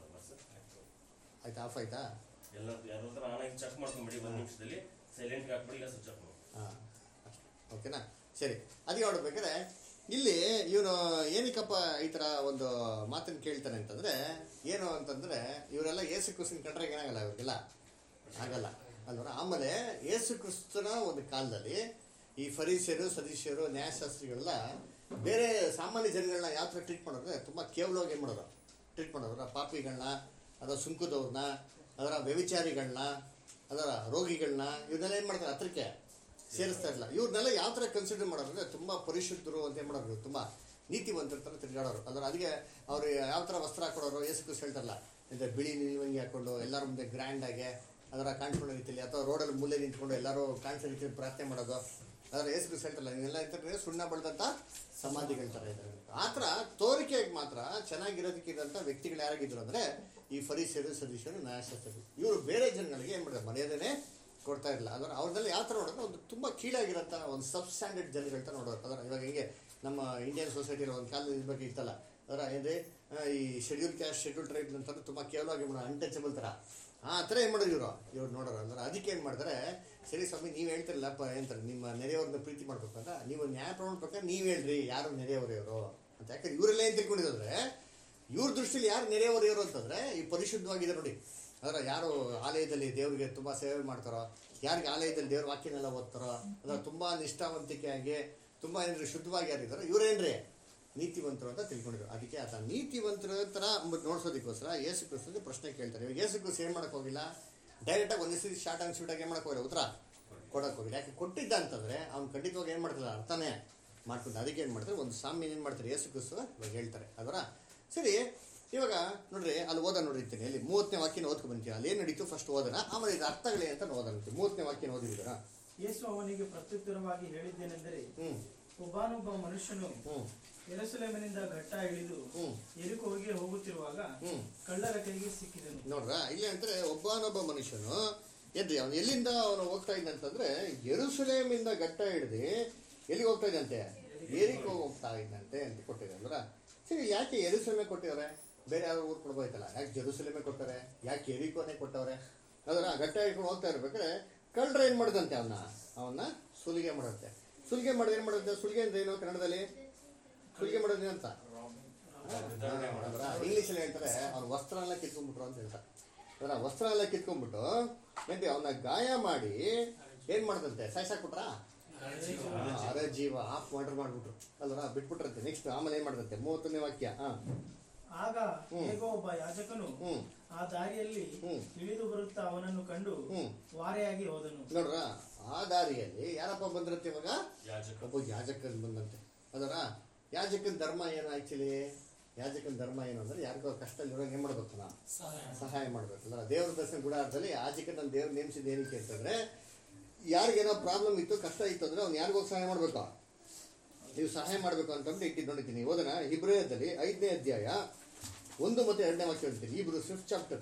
ಆಯ್ತಾ ಆಫ್ ಆಯ್ತಾ ಎಲ್ಲ ಯಾರ ಹತ್ರ ಆನಾಗಿ ಚೆಕ್ ಮಾಡ್ಕೊಂಬಿಡಿ ಒಂದು ನಿಮಿಷದಲ್ಲಿ ಸೈಲೆಂಟ್ಗೆ ಹಾಕ್ಬಿಡಿ ಇಲ್ಲ ಸ್ವಿಚ್ ಆಫ್ ಮಾಡಿ ಹಾಂ ಓಕೆನಾ ಸರಿ ಅದಕ್ಕೆ ನೋಡ್ಬೇಕಾದ್ರೆ ಇಲ್ಲಿ ಇವನು ಏನಕ್ಕಪ್ಪ ಈ ಥರ ಒಂದು ಮಾತನ್ನು ಕೇಳ್ತಾನೆ ಅಂತಂದರೆ ಏನು ಅಂತಂದರೆ ಇವರೆಲ್ಲ ಏಸು ಕ್ರಿಸ್ತನ ಕಂಡ್ರೆ ಏನಾಗಲ್ಲ ಇವ್ರಿಗೆಲ್ಲ ಆಗಲ್ಲ ಅಲ್ವರ ಆಮೇಲೆ ಏಸು ಕ್ರಿಸ್ತನ ಒಂದು ಕಾಲದಲ್ಲಿ ಈ ಫರೀಸಿಯರು ಸದೀಶರು ನ್ಯಾಯಶಾಸ್ತ್ರಿಗಳೆಲ್ಲ ಬೇರೆ ಸಾಮಾನ್ಯ ಜನಗಳನ್ನ ಯಾವ ಥರ ಟ್ರೀಟ್ ಮಾಡೋದ್ರೆ ತುಂಬ ಕೇವಲವಾಗಿ ಏನು ಮಾಡೋರು ಟ್ರೀಟ್ ಮಾಡೋರು ಆ ಪಾಪಿಗಳನ್ನ ಅದರ ಸುಂಕದವ್ರನ್ನ ಅದರ ವ್ಯವಿಚಾರಿಗಳನ್ನ ಅದರ ರೋಗಿಗಳನ್ನ ಇವನ್ನೆಲ್ಲ ಏನು ಮಾಡ್ತಾರೆ ಹತ್ರಕ್ಕೆ ಸೇರಿಸ್ತಾ ಇರಲಿಲ್ಲ ಇವ್ರನ್ನೆಲ್ಲ ಯಾವ ಥರ ಕನ್ಸಿಡರ್ ಮಾಡೋರು ಅಂದರೆ ತುಂಬ ಪರಿಶುದ್ಧರು ಅಂತ ಏನು ಮಾಡೋರು ತುಂಬ ನೀತಿವಂತರ ಥರ ತಿರುಗಾಡೋರು ಅದರ ಅದಕ್ಕೆ ಅವ್ರು ಯಾವ ಥರ ವಸ್ತ್ರ ಹಾಕೊಡೋರು ಯೇಸು ಕ್ರಿಸ್ತ ಹೇಳ್ತಾರಲ್ಲ ಅಂದರೆ ಬಿಳಿ ನಿಲುವಂಗಿ ಹಾಕೊಂಡು ಎಲ್ಲರ ಮುಂದೆ ಗ್ರ್ಯಾಂಡಾಗಿ ಅದರ ಕಾಣಿಸ್ಕೊಳ್ಳೋ ರೀತಿಯಲ್ಲಿ ಅಥವಾ ರೋಡಲ್ಲಿ ಮೂಲೆ ನಿಂತ್ಕೊಂಡು ಎಲ್ಲರೂ ಕಾಣಿಸೋ ರೀತಿಯಲ್ಲಿ ಪ್ರಾರ್ಥನೆ ಮಾಡೋದು ಅದರ ಯೇಸು ಕ್ರಿಸ್ತ ಹೇಳ್ತಾರಲ್ಲ ನೀವೆಲ್ಲ ಇರ್ತಾರೆ ಸುಣ್ಣ ಬಳ್ದಂಥ ಸಮಾಧಿಗಳ ಥರ ಇದ್ದಾರೆ ಆ ಥರ ತೋರಿಕೆಗೆ ಮಾತ್ರ ಚೆನ್ನಾಗಿರೋದಕ್ಕಿರೋಂಥ ವ್ಯಕ್ತಿಗಳು ಯಾರಾಗಿದ್ರು ಅಂದರೆ ಈ ಫರೀಸರು ಸದೀಶರು ನ್ಯಾಯಶಾಸ್ತ್ರಗಳು ಇವರು ಬೇರೆ ಜನಗಳಿಗೆ ಏನು ಮಾಡ್ತಾರೆ ಮರ್ಯಾದೆನೇ ಕೊಡ್ತಾ ಇರಲಿಲ್ಲ ಅದರ ಅವ್ರನ್ನೆಲ್ಲ ಯಾವ ಥರ ನೋಡಿದ್ರೆ ಒಂದು ತುಂಬ ಕೀಳಾಗಿರೋಂಥ ಒಂದು ಸಬ್ ಸ್ಟ್ಯಾಂಡರ್ಡ್ ಜನಗಳ ಥರ ನೋಡೋರು ಅದರ ಇವಾಗ ಹಿಂಗೆ ನಮ್ಮ ಇಂಡಿಯನ್ ಸೊಸೈಟಿలో ಒಂದು ಕಾಲದ ಇರ್ಬೇಕು ಇತ್ತಲ್ಲ ಅದರ ಏನ್ರಿ ಆ, ಈ ಶೆಡ್ಯೂಲ್ ಕ್ಯಾಸ್ಟ್ ಶೆಡ್ಯೂಲ್ ಟ್ರೈಬ್ ಅಂತಂದ್ರೆ ತುಂಬ ಕೇವಲವಾಗಿ ಮಾಡೋ ಅನ್ಟಚಬಲ್ ಥರ ಆ ಥರ ಏನು ಮಾಡೋದು ಇವರು ಇವ್ರು ನೋಡೋರು ಅಂದ್ರೆ ಅದಕ್ಕೆ ಏನು ಮಾಡ್ತಾರೆ ಸರಿ ಸ್ವಾಮಿ ನೀವು ಹೇಳ್ತಿರಲ್ಲಪ್ಪ ಏನಂತಾರೆ ನಿಮ್ಮ ನೆರೆಯವ್ರನ್ನ ಪ್ರೀತಿ ಮಾಡ್ಬೇಕಂತ ನೀವು ನ್ಯಾಯ ಪ್ರಮಾಣ ಪ್ರಕಾರ ನೀವು ಹೇಳ್ರಿ ಯಾರು ನೆರೆಯವರು ಇವರು ಅಂತ ಯಾಕಂದ್ರೆ ಇವರೆಲ್ಲ ಏನು ತಿಳ್ಕೊಂಡಿದ್ದಾರೆ ಇವ್ರ ದೃಷ್ಟಿಲಿ ಯಾರು ನೆರೆಯವರು ಇವರು ಅಂತಂದ್ರೆ ಈ ಪರಿಶುದ್ಧವಾಗಿದೆ ನೋಡಿ ಅದರ ಯಾರು ಆಲಯದಲ್ಲಿ ದೇವರಿಗೆ ತುಂಬ ಸೇವೆ ಮಾಡ್ತಾರೋ ಯಾರಿಗೆ ಆಲಯದಲ್ಲಿ ದೇವ್ರ ವಾಕ್ಯನೆಲ್ಲ ಓದ್ತಾರೋ ಅದರ ತುಂಬ ನಿಷ್ಠಾವಂತಿಕೆಯಾಗಿ ತುಂಬ ಏನ್ರಿ ಶುದ್ಧವಾಗಿ ಯಾರಿದ್ದಾರೋ ಇವರೇನ್ರಿ ನೀತಿವಂತರು ಅಂತ ತಿಳ್ಕೊಂಡಿದ್ರು ಅದಕ್ಕೆ ಆತ ನೀತಿವಂತರ ಥರ ನೋಡ್ಸೋದಕ್ಕೋಸ್ಕರ ಯೇಸು ಕ್ರಿಸ್ತನಿಗೆ ಪ್ರಶ್ನೆ ಕೇಳ್ತಾರೆ ಇವಾಗ ಯೇಸು ಕ್ರಿಸ್ತ ಏನು ಮಾಡೋಕೆ ಹೋಗಿಲ್ಲ ಡೈರೆಕ್ಟಾಗಿ ಒಂದೇ ಸರಿ ಶಾರ್ಟ್ ಆ್ಯಂಡ್ ಸ್ವೀಟಾಗಿ ಏನು ಮಾಡೋಕೆ ಹೋಗಿಲ್ಲ ಉತ್ತರ ಕೊಡೋಕೆ ಹೋಗಿಲ್ಲ ಯಾಕೆ ಕೊಟ್ಟಿದ್ದ ಅಂತಂದರೆ ಅವ್ನು ಖಂಡಿತವಾಗಿ ಏನು ಮಾಡ್ತಿಲ್ಲ ಅರ್ಥನೇ ಮಾಡ್ಕೊಂಡು ಅದಕ್ಕೆ ಏನು ಮಾಡ್ತಾರೆ ಒಂದು ಸಾಮ್ಯ ಏನು ಮಾಡ್ತಾರೆ ಯೇಸು ಕ್ರಿಸ್ತು ಇವಾಗ ಹೇಳ್ತಾರೆ ಅದರ ಸರಿ ಇವಾಗ ನೋಡ್ರಿ ಅಲ್ಲಿ ಓದ ನೋಡಿರ್ತೀನಿ ಅಲ್ಲಿ ಮೂವತ್ತನೇ ವಾಕ್ಯನ ಓದ್ಕೊಂಡು ಬಂತೀವಿ ಅಲ್ಲಿ ಏನು ನಡೀತು ಫಸ್ಟ್ ಓದೋಣ ಆಮೇಲೆ ಇದು ಅರ್ಥಗಳೇ ಅಂತ ಓದೋಣ ಮೂವತ್ತನೇ ವಾಕ್ಯನ ಓದಿದ್ದೀರಾ ಯೇಸು ಅವನಿಗೆ ಪ್ರತ್ಯುತ್ತರವಾಗಿ ಹೇಳಿದ್ದೇನೆಂದರೆ ಹ್ಞೂ ಒಬ್ಬನೊಬ್ಬ ಮನುಷ್ಯನು ಹ್ಞೂ ಎರಸಲೇಮಿನಿಂದ ಘಟ್ಟ ಇಳಿದು ಹ್ಮ್. ಎರಿಕೋಗೆ ಹೋಗುತ್ತಿರುವಾಗ ಹ್ಞೂ ಕಳ್ಳರ ಕೈಗೆ ಸಿಕ್ಕಿದನು ನೋಡ್ರ ಇಲ್ಲಿ ಅಂದ್ರೆ ಒಬ್ಬನೊಬ್ಬ ಮನುಷ್ಯನು ಎದ್ರಿ ಅವನು ಎಲ್ಲಿಂದ ಅವನು ಹೋಗ್ತಾ ಇದ್ದಂತಂದ್ರೆ ಯೆರೂಸಲೇಮಿಂದ ಗಟ್ಟ ಹಿಡ್ದು ಎಲ್ಲಿಗೆ ಹೋಗ್ತಾ ಇದ್ದಂತೆ ಏರಿಕೋ ಹೋಗ್ತಾ ಇದ್ದಂತೆ ಅಂತ ಕೊಟ್ಟಿದ್ದಾರೆ ಅಲ್ರ ಸರಿ ಯಾಕೆ ಯೆರೂಸಲೇಮೇ ಕೊಟ್ಟಿದ್ದಾರೆ ಬೇರೆ ಯಾರು ಊರು ಕೊಡ್ಬೋಯ್ತಲ್ಲ ಯಾಕೆ ಜೆರೂಸಲೇಮೇ ಕೊಟ್ಟಾರೆ ಯಾಕೆ ಎರಿಕೋನೇ ಕೊಟ್ಟವ್ರೆ ಅದರ ಗಟ್ಟ ಹಿಡ್ಕೊಂಡು ಹೋಗ್ತಾ ಇರ್ಬೇಕಾದ್ರೆ ಕಳ್ಳರು ಏನು ಮಾಡಿದಂತೆ ಅವನ್ನ ಅವನ್ನ ಸುಲಿಗೆ ಮಾಡುತ್ತೆ ಸುಲಿಗೆ ಮಾಡೋದು ಏನು ಮಾಡುತ್ತೆ ಸುಲಿಗೆ ಅಂದ್ರೆ ಏನು ಕನ್ನಡದಲ್ಲಿ ಸುಲಿಗೆ ಮಾಡೋದು ಅಂತ ಇಂಗ್ಲಿಷ್ ಅಲ್ಲಿ ಹೇಳ್ತಾರೆ ಅವ್ನ ವಸ್ತ್ರ ಎಲ್ಲ ಕಿತ್ಕೊಂಡ್ಬಿಟ್ರು ಅಂತ ಹೇಳ್ತಾರೆ ಅದರ ವಸ್ತ್ರ ಎಲ್ಲ ಕಿತ್ಕೊಂಡ್ಬಿಟ್ಟು ಏನ್ರಿ ಅವನ್ನ ಗಾಯ ಮಾಡಿ ಏನ್ ಮಾಡ್ದಂತೆ ಸಾಯ್ಸಾಕ್ಬಿಟ್ರ ಅರೆ ಜೀವ ಆಫ್ ಮರ್ಡರ್ ಮಾಡ್ಬಿಟ್ರು ಅಲ್ವರ ಬಿಟ್ಬಿಟ್ರಂತೆ ನೆಕ್ಸ್ಟ್ ಆಮೇಲೆ ಏನ್ ಮಾಡ್ದಂತೆ ಮೂವತ್ತನೇ ವಾಕ್ಯ ಹಾ ಆಗ ಹೇಗೋ ಒಬ್ಬ ಯಾಜಕನು ಹ್ಮ್ ಆ ದಾರಿಯಲ್ಲಿ ಹ್ಮ್. ಇಳಿದು ಬರುತ್ತಾ ಅವನನ್ನು ಕಂಡು ಹ್ಮ್ ವಾರೆಯಾಗಿ ಹೋದನು ನೋಡ್ರ ಆ ದಾರಿಯಲ್ಲಿ ಯಾರಪ್ಪ ಬಂದ್ರಂತೆ ಇವಾಗ ಯಾಜಕ ಒಬ್ಬ ಯಾಜಕನ್ ಬಂದಂತೆ ಅದರ ಯಾಜಕನ್ ಧರ್ಮ ಏನು ಆಕ್ಚುಲಿ ಯಾಜಕನ್ ಧರ್ಮ ಏನು ಅಂದ್ರೆ ಯಾರಿಗೋ ಕಷ್ಟ ಇರೋಂಗೆ ಏನ್ ಮಾಡ್ಬೇಕು ನಾವು ಸಹಾಯ ಮಾಡ್ಬೇಕಲ್ಲ ದೇವ್ರ ದರ್ಶನ ಗುಡಾರದಲ್ಲಿ ಯಾಜಕನ್ ನಾನು ದೇವ್ರು ನೇಮಿಸಿದ ಏನಕ್ಕೆ ಅಂತಂದ್ರೆ ಯಾರಿಗೇನೋ ಪ್ರಾಬ್ಲಮ್ ಇತ್ತು ಕಷ್ಟ ಇತ್ತು ಅಂದ್ರೆ ಅವ್ನು ಯಾರಿಗೋಗಿ ಸಹಾಯ ಮಾಡ್ಬೇಕು ನೀವು ಸಹಾಯ ಮಾಡ್ಬೇಕು ಅಂತಂದ್ರೆ ಇಟ್ಟಿದ್ದು ನೋಡಿದ್ದೀನಿ ಓದನ ಹಿಬ್ರೇಯದಲ್ಲಿ ಐದನೇ ಅಧ್ಯಾಯ ಒಂದು ಮತ್ತೆ ಎರಡನೇ ವಾಕ್ಯ ಹೇಳ್ತೀನಿ Hebrews fifth chapter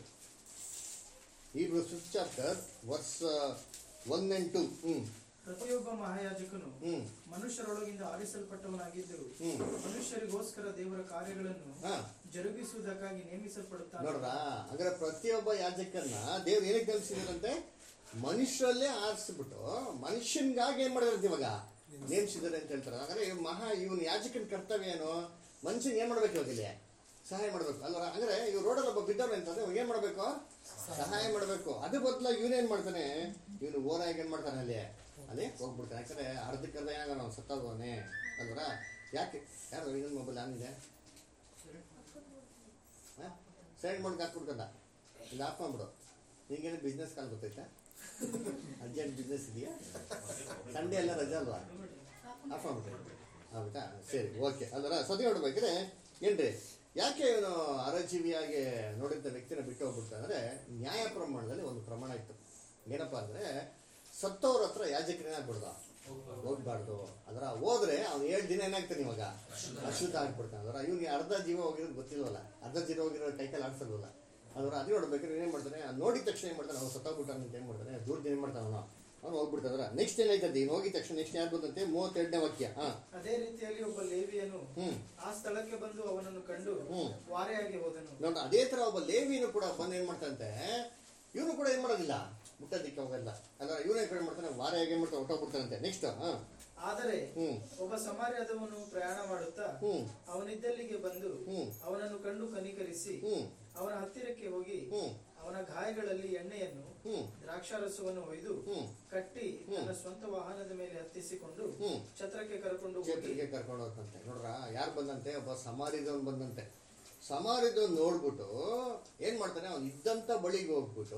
Hebrews fifth chapter verse one and two hmm ಪ್ರತಿಯೊಬ್ಬ ಮಹಾಯಾಜಕನು ಹ್ಮ್ ಮನುಷ್ಯರೊಳಗಿಂದ ಆರಿಸಲ್ಪಟ್ಟವನಾಗಿದ್ದರು ಹ್ಮ್ ಮನುಷ್ಯರಿಗೋಸ್ಕರ ದೇವರ ಕಾರ್ಯಗಳನ್ನು ಹಾ ಜರುಗಿಸುವುದಕ್ಕಾಗಿ ನೇಮಿಸಲ್ಪಡುತ್ತಾನೆ ನೋಡ್ರ ಹಾಗಾದ್ರೆ ಪ್ರತಿಯೊಬ್ಬ ಯಾಜಕನ್ನ ದೇವ್ರು ಏನಕ್ಕೆ ಕಲಿಸಿದಾರಂತೆ ಮನುಷ್ಯರಲ್ಲೇ ಆರಿಸ್ಬಿಟ್ಟು ಮನುಷ್ಯನ್ಗಾಗಿ ಏನ್ ಮಾಡಿದಾರಂತೆ ಇವಾಗ ನೇಮಿಸಿದಾರೆ ಅಂತ ಹೇಳ್ತಾರೆ ಹಾಗಾದ್ರೆ ಇವ್ ಮಹಾ ಇವನ್ ಯಾಜಕನ ಕರ್ತವ್ಯ ಏನು ಮನುಷ್ಯನ್ ಏನ್ ಮಾಡ್ಬೇಕು ಇವಾಗ ಇಲ್ಲಿ ಸಹಾಯ ಮಾಡ್ಬೇಕು ಅಲ್ವ ಅಂದ್ರೆ ಇವ್ ರೋಡಲ್ಲಿ ಒಬ್ಬ ಬಿದ್ದವ್ರೆ ಅಂತಂದ್ರೆ ಇವಾಗ ಏನ್ ಮಾಡ್ಬೇಕು ಸಹಾಯ ಮಾಡ್ಬೇಕು ಅದ್ರ ಬದಲಾಗಿ ಇವನೇನ್ ಮಾಡ್ತಾನೆ ಇವನು ಓನಾಗಿ ಏನ್ ಮಾಡ್ತಾನೆ ಅಲ್ಲಿ ಅಲ್ಲಿ ಹೋಗ್ಬಿಡ್ತಾನೆ ಯಾಕಂದ್ರೆ ಅರ್ಧಕ್ಕರ್ಧ ಏನಾಗ ನಾವು ಸತ್ತೋಗೋನೆ ಅಲ್ವರ ಯಾಕೆ ಯಾರು ಇನ್ನೊಂದು ಮೊಬೈಲ್ ಆನಿದೆ ಸೈಡ್ ಮಾಡಿ ಹಾಕ್ಬಿಡ್ಕಂಡ ಇದು ಆಫ್ ಮಾಡ್ಬಿಡು ನಿಂಗೇನು ಬಿಸ್ನೆಸ್ ಕಾಲ್ ಗೊತ್ತೈತಾ ಅರ್ಜೆಂಟ್ ಬಿಸ್ನೆಸ್ ಇದೆಯಾ ಸಂಡೇ ಎಲ್ಲ ರಜಾ ಅಲ್ವಾ ಆಫ್ ಮಾಡ್ಬಿಟ್ಟು ಹೌದಾ ಸರಿ ಓಕೆ ಅದರ ಸತಿ ನೋಡ್ಬೇಕಾದ್ರೆ ಏನ್ರಿ ಯಾಕೆ ಇವನು ಅರಜೀವಿಯಾಗಿ ನೋಡಿದ್ದ ವ್ಯಕ್ತಿನ ಬಿಟ್ಟು ಹೋಗ್ಬಿಡ್ತಾನೆ ನ್ಯಾಯ ಪ್ರಮಾಣದಲ್ಲಿ ಒಂದು ಪ್ರಮಾಣ ಇತ್ತು ಏನಪ್ಪಾ ಅಂದ್ರೆ ಸತ್ತವ್ರ ಹತ್ರ ಯಾಜಕರೇನಾಗ್ಬಿಡ್ದ ಹೋಗ್ಬಾರ್ದು ಅದರ ಹೋದ್ರೆ ಅವ್ನು ಏಳು ದಿನ ಏನಾಗ್ತಾನೆ ಇವಾಗ ಅಶುದ್ಧ ಆಗ್ಬಿಡ್ತಾನೆ ಅದರ ಇವ್ನಿಗೆ ಅರ್ಧ ಜೀವ ಹೋಗಿರೋದು ಗೊತ್ತಿಲ್ವಲ್ಲ ಅರ್ಧ ಜೀವ ಹೋಗಿರೋ ಕೈಕಲ್ಲಿ ಆಡ್ಸಲ್ವಲ್ಲ ಅದರ ಅದು ನೋಡ್ಬೇಕಾದ್ರೆ ಏನ್ ಮಾಡ್ತಾನೆ ಆ ನೋಡಿದ ತಕ್ಷಣ ಏನ್ ಮಾಡ್ತಾನೆ ಅವ್ನು ಸತ್ತೋಗ್ಬಿಟ್ಟಾನೆ ಅಂತ ಏನ್ ಮಾಡ್ತಾನೆ ದೂರದಿಂದ ಏನ್ ಮಾಡ್ತಾನೆ ಅವನು ಅವ್ನು ಹೋಗ್ಬಿಡ್ತಾನೆ ನೆಕ್ಸ್ಟ್ ಏನಾಯ್ತದೆ ಇವ್ನು ಹೋಗಿದ ತಕ್ಷಣ ನೆಕ್ಸ್ಟ್ ಯಾರು ಬಂದಂತೆ ಮೂವತ್ತೆರಡನೇ ವಾಕ್ಯ ಹಾ ಅದೇ ರೀತಿಯಲ್ಲಿ ಒಬ್ಬ ಲೇವಿಯನು ಹ್ಮ್ ಆ ಸ್ಥಳಕ್ಕೆ ಬಂದು ಅವನನ್ನು ಕಂಡು ಹ್ಮ್. ವಾರೆಯಾಗಿ ಹೋದನು ನೋಡ ಅದೇ ತರ ಒಬ್ಬ ಲೇವಿನು ಕೂಡ ಬಂದು ಏನ್ ಮಾಡ್ತಾನಂತೆ ಇವನು ಕೂಡ ಏನ್ ಮಾಡೋದಿಲ್ಲ ಮುಟ್ಟೋದಿಕ್ಕೆ ಹೋಗಲ್ಲ ಅಲ್ಲ ಇವನೇ ಕಡೆ ಮಾಡ್ತಾನೆ ವಾರೆಯಾಗಿ ಏನ್ ಮಾಡ್ತಾನೆ ಹೊಟ್ಟೋಗ್ಬಿಡ್ತಾನಂತೆ ನೆಕ್ಸ್ಟ್ ಹಾ ಆದರೆ ಹ್ಮ್ ಒಬ್ಬ ಸಮಾರ್ಯದವನು ಪ್ರಯಾಣ ಮಾಡುತ್ತಾ ಹ್ಮ್ ಅವನಿದ್ದಲ್ಲಿಗೆ ಬಂದು ಹ್ಮ್ ಅವನನ್ನು ಕಂಡು ಕನಿಕರಿಸಿ ಹ್ಮ್ ಅವನ ಹತ್ತಿರಕ್ಕೆ ಹೋಗಿ ಹ್ಮ್ ಅವನ ಗಾಯಗಳಲ್ಲಿ ಎಣ್ಣೆಯನ್ನು ಹ್ಮ್ ದ್ರಾಕ್ಷಾರಸವನ್ನು ಒಯ್ದು ಹ್ಮ್ ಕಟ್ಟಿ ತನ್ನ ಸ್ವಂತ ವಾಹನದ ಮೇಲೆ ಹತ್ತಿಸಿಕೊಂಡು ಹ್ಮ್ ಛತ್ರಕ್ಕೆ ಕರ್ಕೊಂಡು ಹೋಗಿ ಕ್ಷೇತ್ರಕ್ಕೆ ಕರ್ಕೊಂಡು ಹೋಗ್ತಂತೆ ನೋಡ್ರ ಯಾರು ಬಂದಂತೆ ಒಬ್ಬ ಸಮಾರಿದವನ್ ಬಂದಂತೆ ಸಮಾರಿದವನ್ ನೋಡ್ಬಿಟ್ಟು ಏನ್ ಮಾಡ್ತಾನೆ ಅವ್ನು ಇದ್ದಂತ ಬಳಿಗೆ ಹೋಗ್ಬಿಟ್ಟು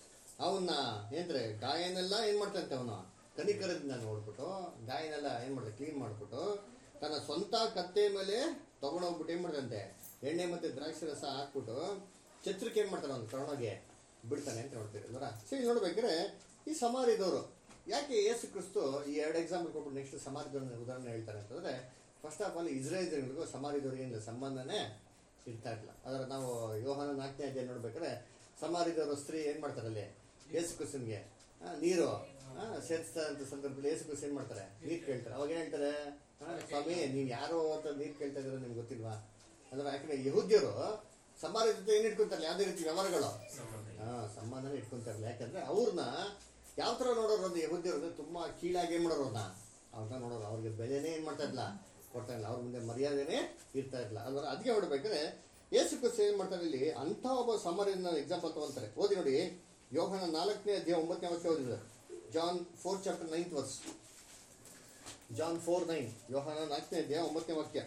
ಅವನ್ನ ಏನ್ರೆ ಗಾಯನೆಲ್ಲ ಏನ್ ಮಾಡ್ತಂತೆ ಅವನು ಕನಿಕರದಿಂದ ನೋಡ್ಬಿಟ್ಟು ಗಾಯನೆಲ್ಲ ಏನ್ ಮಾಡ್ತಾರೆ ಕ್ಲೀನ್ ಮಾಡ್ಬಿಟ್ಟು ತನ್ನ ಸ್ವಂತ ಕತ್ತೆ ಮೇಲೆ ತಗೊಂಡೋಗ್ಬಿಟ್ಟು ಏನ್ ಮಾಡ್ತಂತೆ ಎಣ್ಣೆ ಮತ್ತೆ ದ್ರಾಕ್ಷಿ ರಸ ಹಾಕ್ಬಿಟ್ಟು ಛತ್ರಕ್ಕೆ ಏನ್ ಮಾಡ್ತಾನೆ ಅವ್ನು ಕರ್ಣೋಗೆ ಬಿಡ್ತಾನೆ ಅಂತ ನೋಡ್ತೀರಿ ಅಲ್ವರ ಸರಿ ನೋಡ್ಬೇಕಾದ್ರೆ ಈ ಸಮಾರಿದವರು ಯಾಕೆ ಯೇಸು ಕ್ರಿಸ್ತು ಈ ಎರಡು ಎಕ್ಸಾಂಪಲ್ ಕೊಟ್ಬಿಟ್ಟು ನೆಕ್ಸ್ಟ್ ಸಮಾರಿದವ್ರನ್ನ ಉದಾಹರಣೆ ಹೇಳ್ತಾರೆ ಅಂತಂದ್ರೆ ಫಸ್ಟ್ ಆಫ್ ಆಲ್ ಇಸ್ರೇಲ್ಗಳಿಗೂ ಸಮಾರಿದವ್ರಿಗೆ ಏನಿಲ್ಲ ಸಂಬಂಧನೇ ಇರ್ತಾ ಇರಲಿಲ್ಲ ಅದರ ನಾವು ಯೋಹಾನ ನಾಲ್ಕನೇ ಅಧ್ಯಾಯ ನೋಡ್ಬೇಕಾದ್ರೆ ಸಮಾರಿದವರು ಸ್ತ್ರೀ ಏನ್ ಮಾಡ್ತಾರೆ ಅಲ್ಲಿ ಯೇಸು ಕ್ರಿಸ್ತನ್ಗೆ ಆ, ನೀರು ಆ, ಸೇರಿಸ್ತಾ ಇದ್ದ ಸಂದರ್ಭದಲ್ಲಿ ಯೇಸು ಕ್ರಿಸ್ತ ಏನ್ ಮಾಡ್ತಾರೆ ನೀರು ಕೇಳ್ತಾರೆ ಅವಾಗ ಏನ್ ಹೇಳ್ತಾರೆ ಆ, ಸ್ವಾಮಿ ನೀವು ಯಾರೋ ಅಂತ ನೀರು ಕೇಳ್ತಾ ಇದ್ರೆ ನಿಮ್ಗೆ ಗೊತ್ತಿಲ್ವಾ ಅಂದ್ರೆ ಯಾಕಂದ್ರೆ ಯಹೂದ್ಯರು ಸಮಾರಿ ಜೊತೆ ಏನ್ ಇಟ್ಕೊಂತಾರಲ್ಲ ಯಾವುದೇ ರೀತಿ ವ್ಯವಹಾರಗಳು ಸಂಬಂಧ ಹಾ ಸಂಬಂಧನೇ ಇಟ್ಕೊಂತಾರಲ್ಲ ಯಾಕಂದ್ರೆ ಅವ್ರನ್ನ ಯಾವ ತರ ನೋಡೋರು ಅಂದ್ರೆ ಯಹೂದ್ಯರು ಅಂದ್ರೆ ತುಂಬಾ ಕೀಳಾಗಿ ಏನ್ ಮಾಡೋರು ಅವ್ರನ್ನ ಅವ್ರನ್ನ ನೋಡೋರು ಅವ್ರಿಗೆ ಬೆಲೆನೇ ಏನ್ ಮಾಡ್ತಾ ಇರ್ಲಿಲ್ಲ ಕೊಡ್ತಾ ಇಲ್ಲ ಅವ್ರ ಮುಂದೆ ಮರ್ಯಾದೆನೇ ಇರ್ತಾ ಇರ್ಲಿಲ್ಲ ಅಲ್ವ ಅದಕ್ಕೆ ಹೊಡ್ಬೇಕಾದ್ರೆ ಯೇಸು ಕ್ರಿಸ್ತ ಏನ್ ಮಾಡ್ತಾರೆ ಇಲ್ಲಿ ಅಂತ ಒಬ್ಬ ಸಮರಿನ ಎಕ್ಸಾಂಪಲ್ ತಗೊಂತಾರೆ ಓದಿ ನೋಡಿ ಯೋಹನ ನಾಲ್ಕನೇ ಅಧ್ಯಾಯ ಒಂಬತ್ತನೇ ವಾಕ್ಯ ಓದಿದ್ದಾರೆ John four chapter ninth verse John four nine ಯೋಹನ ನಾಲ್ಕನೇ ಅಧ್ಯಾಯ ಒಂಬತ್ತನೇ ವಾಕ್ಯ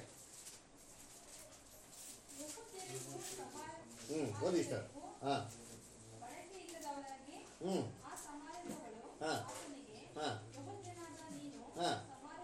ಹ್ಮ್ ಓದಿ ಸರ್ ಹಾ ಬಳಕೆ ಇಲ್ಲದವರಾಗಿ ಹ್ಮ್ ಆ ಸಮಾರ್ಯದವಳು ಹಾ. ಆತನಿಗೆ ಹಾ. ಯೆಹೂದ್ಯನಾದ ನೀನು ಹಾ.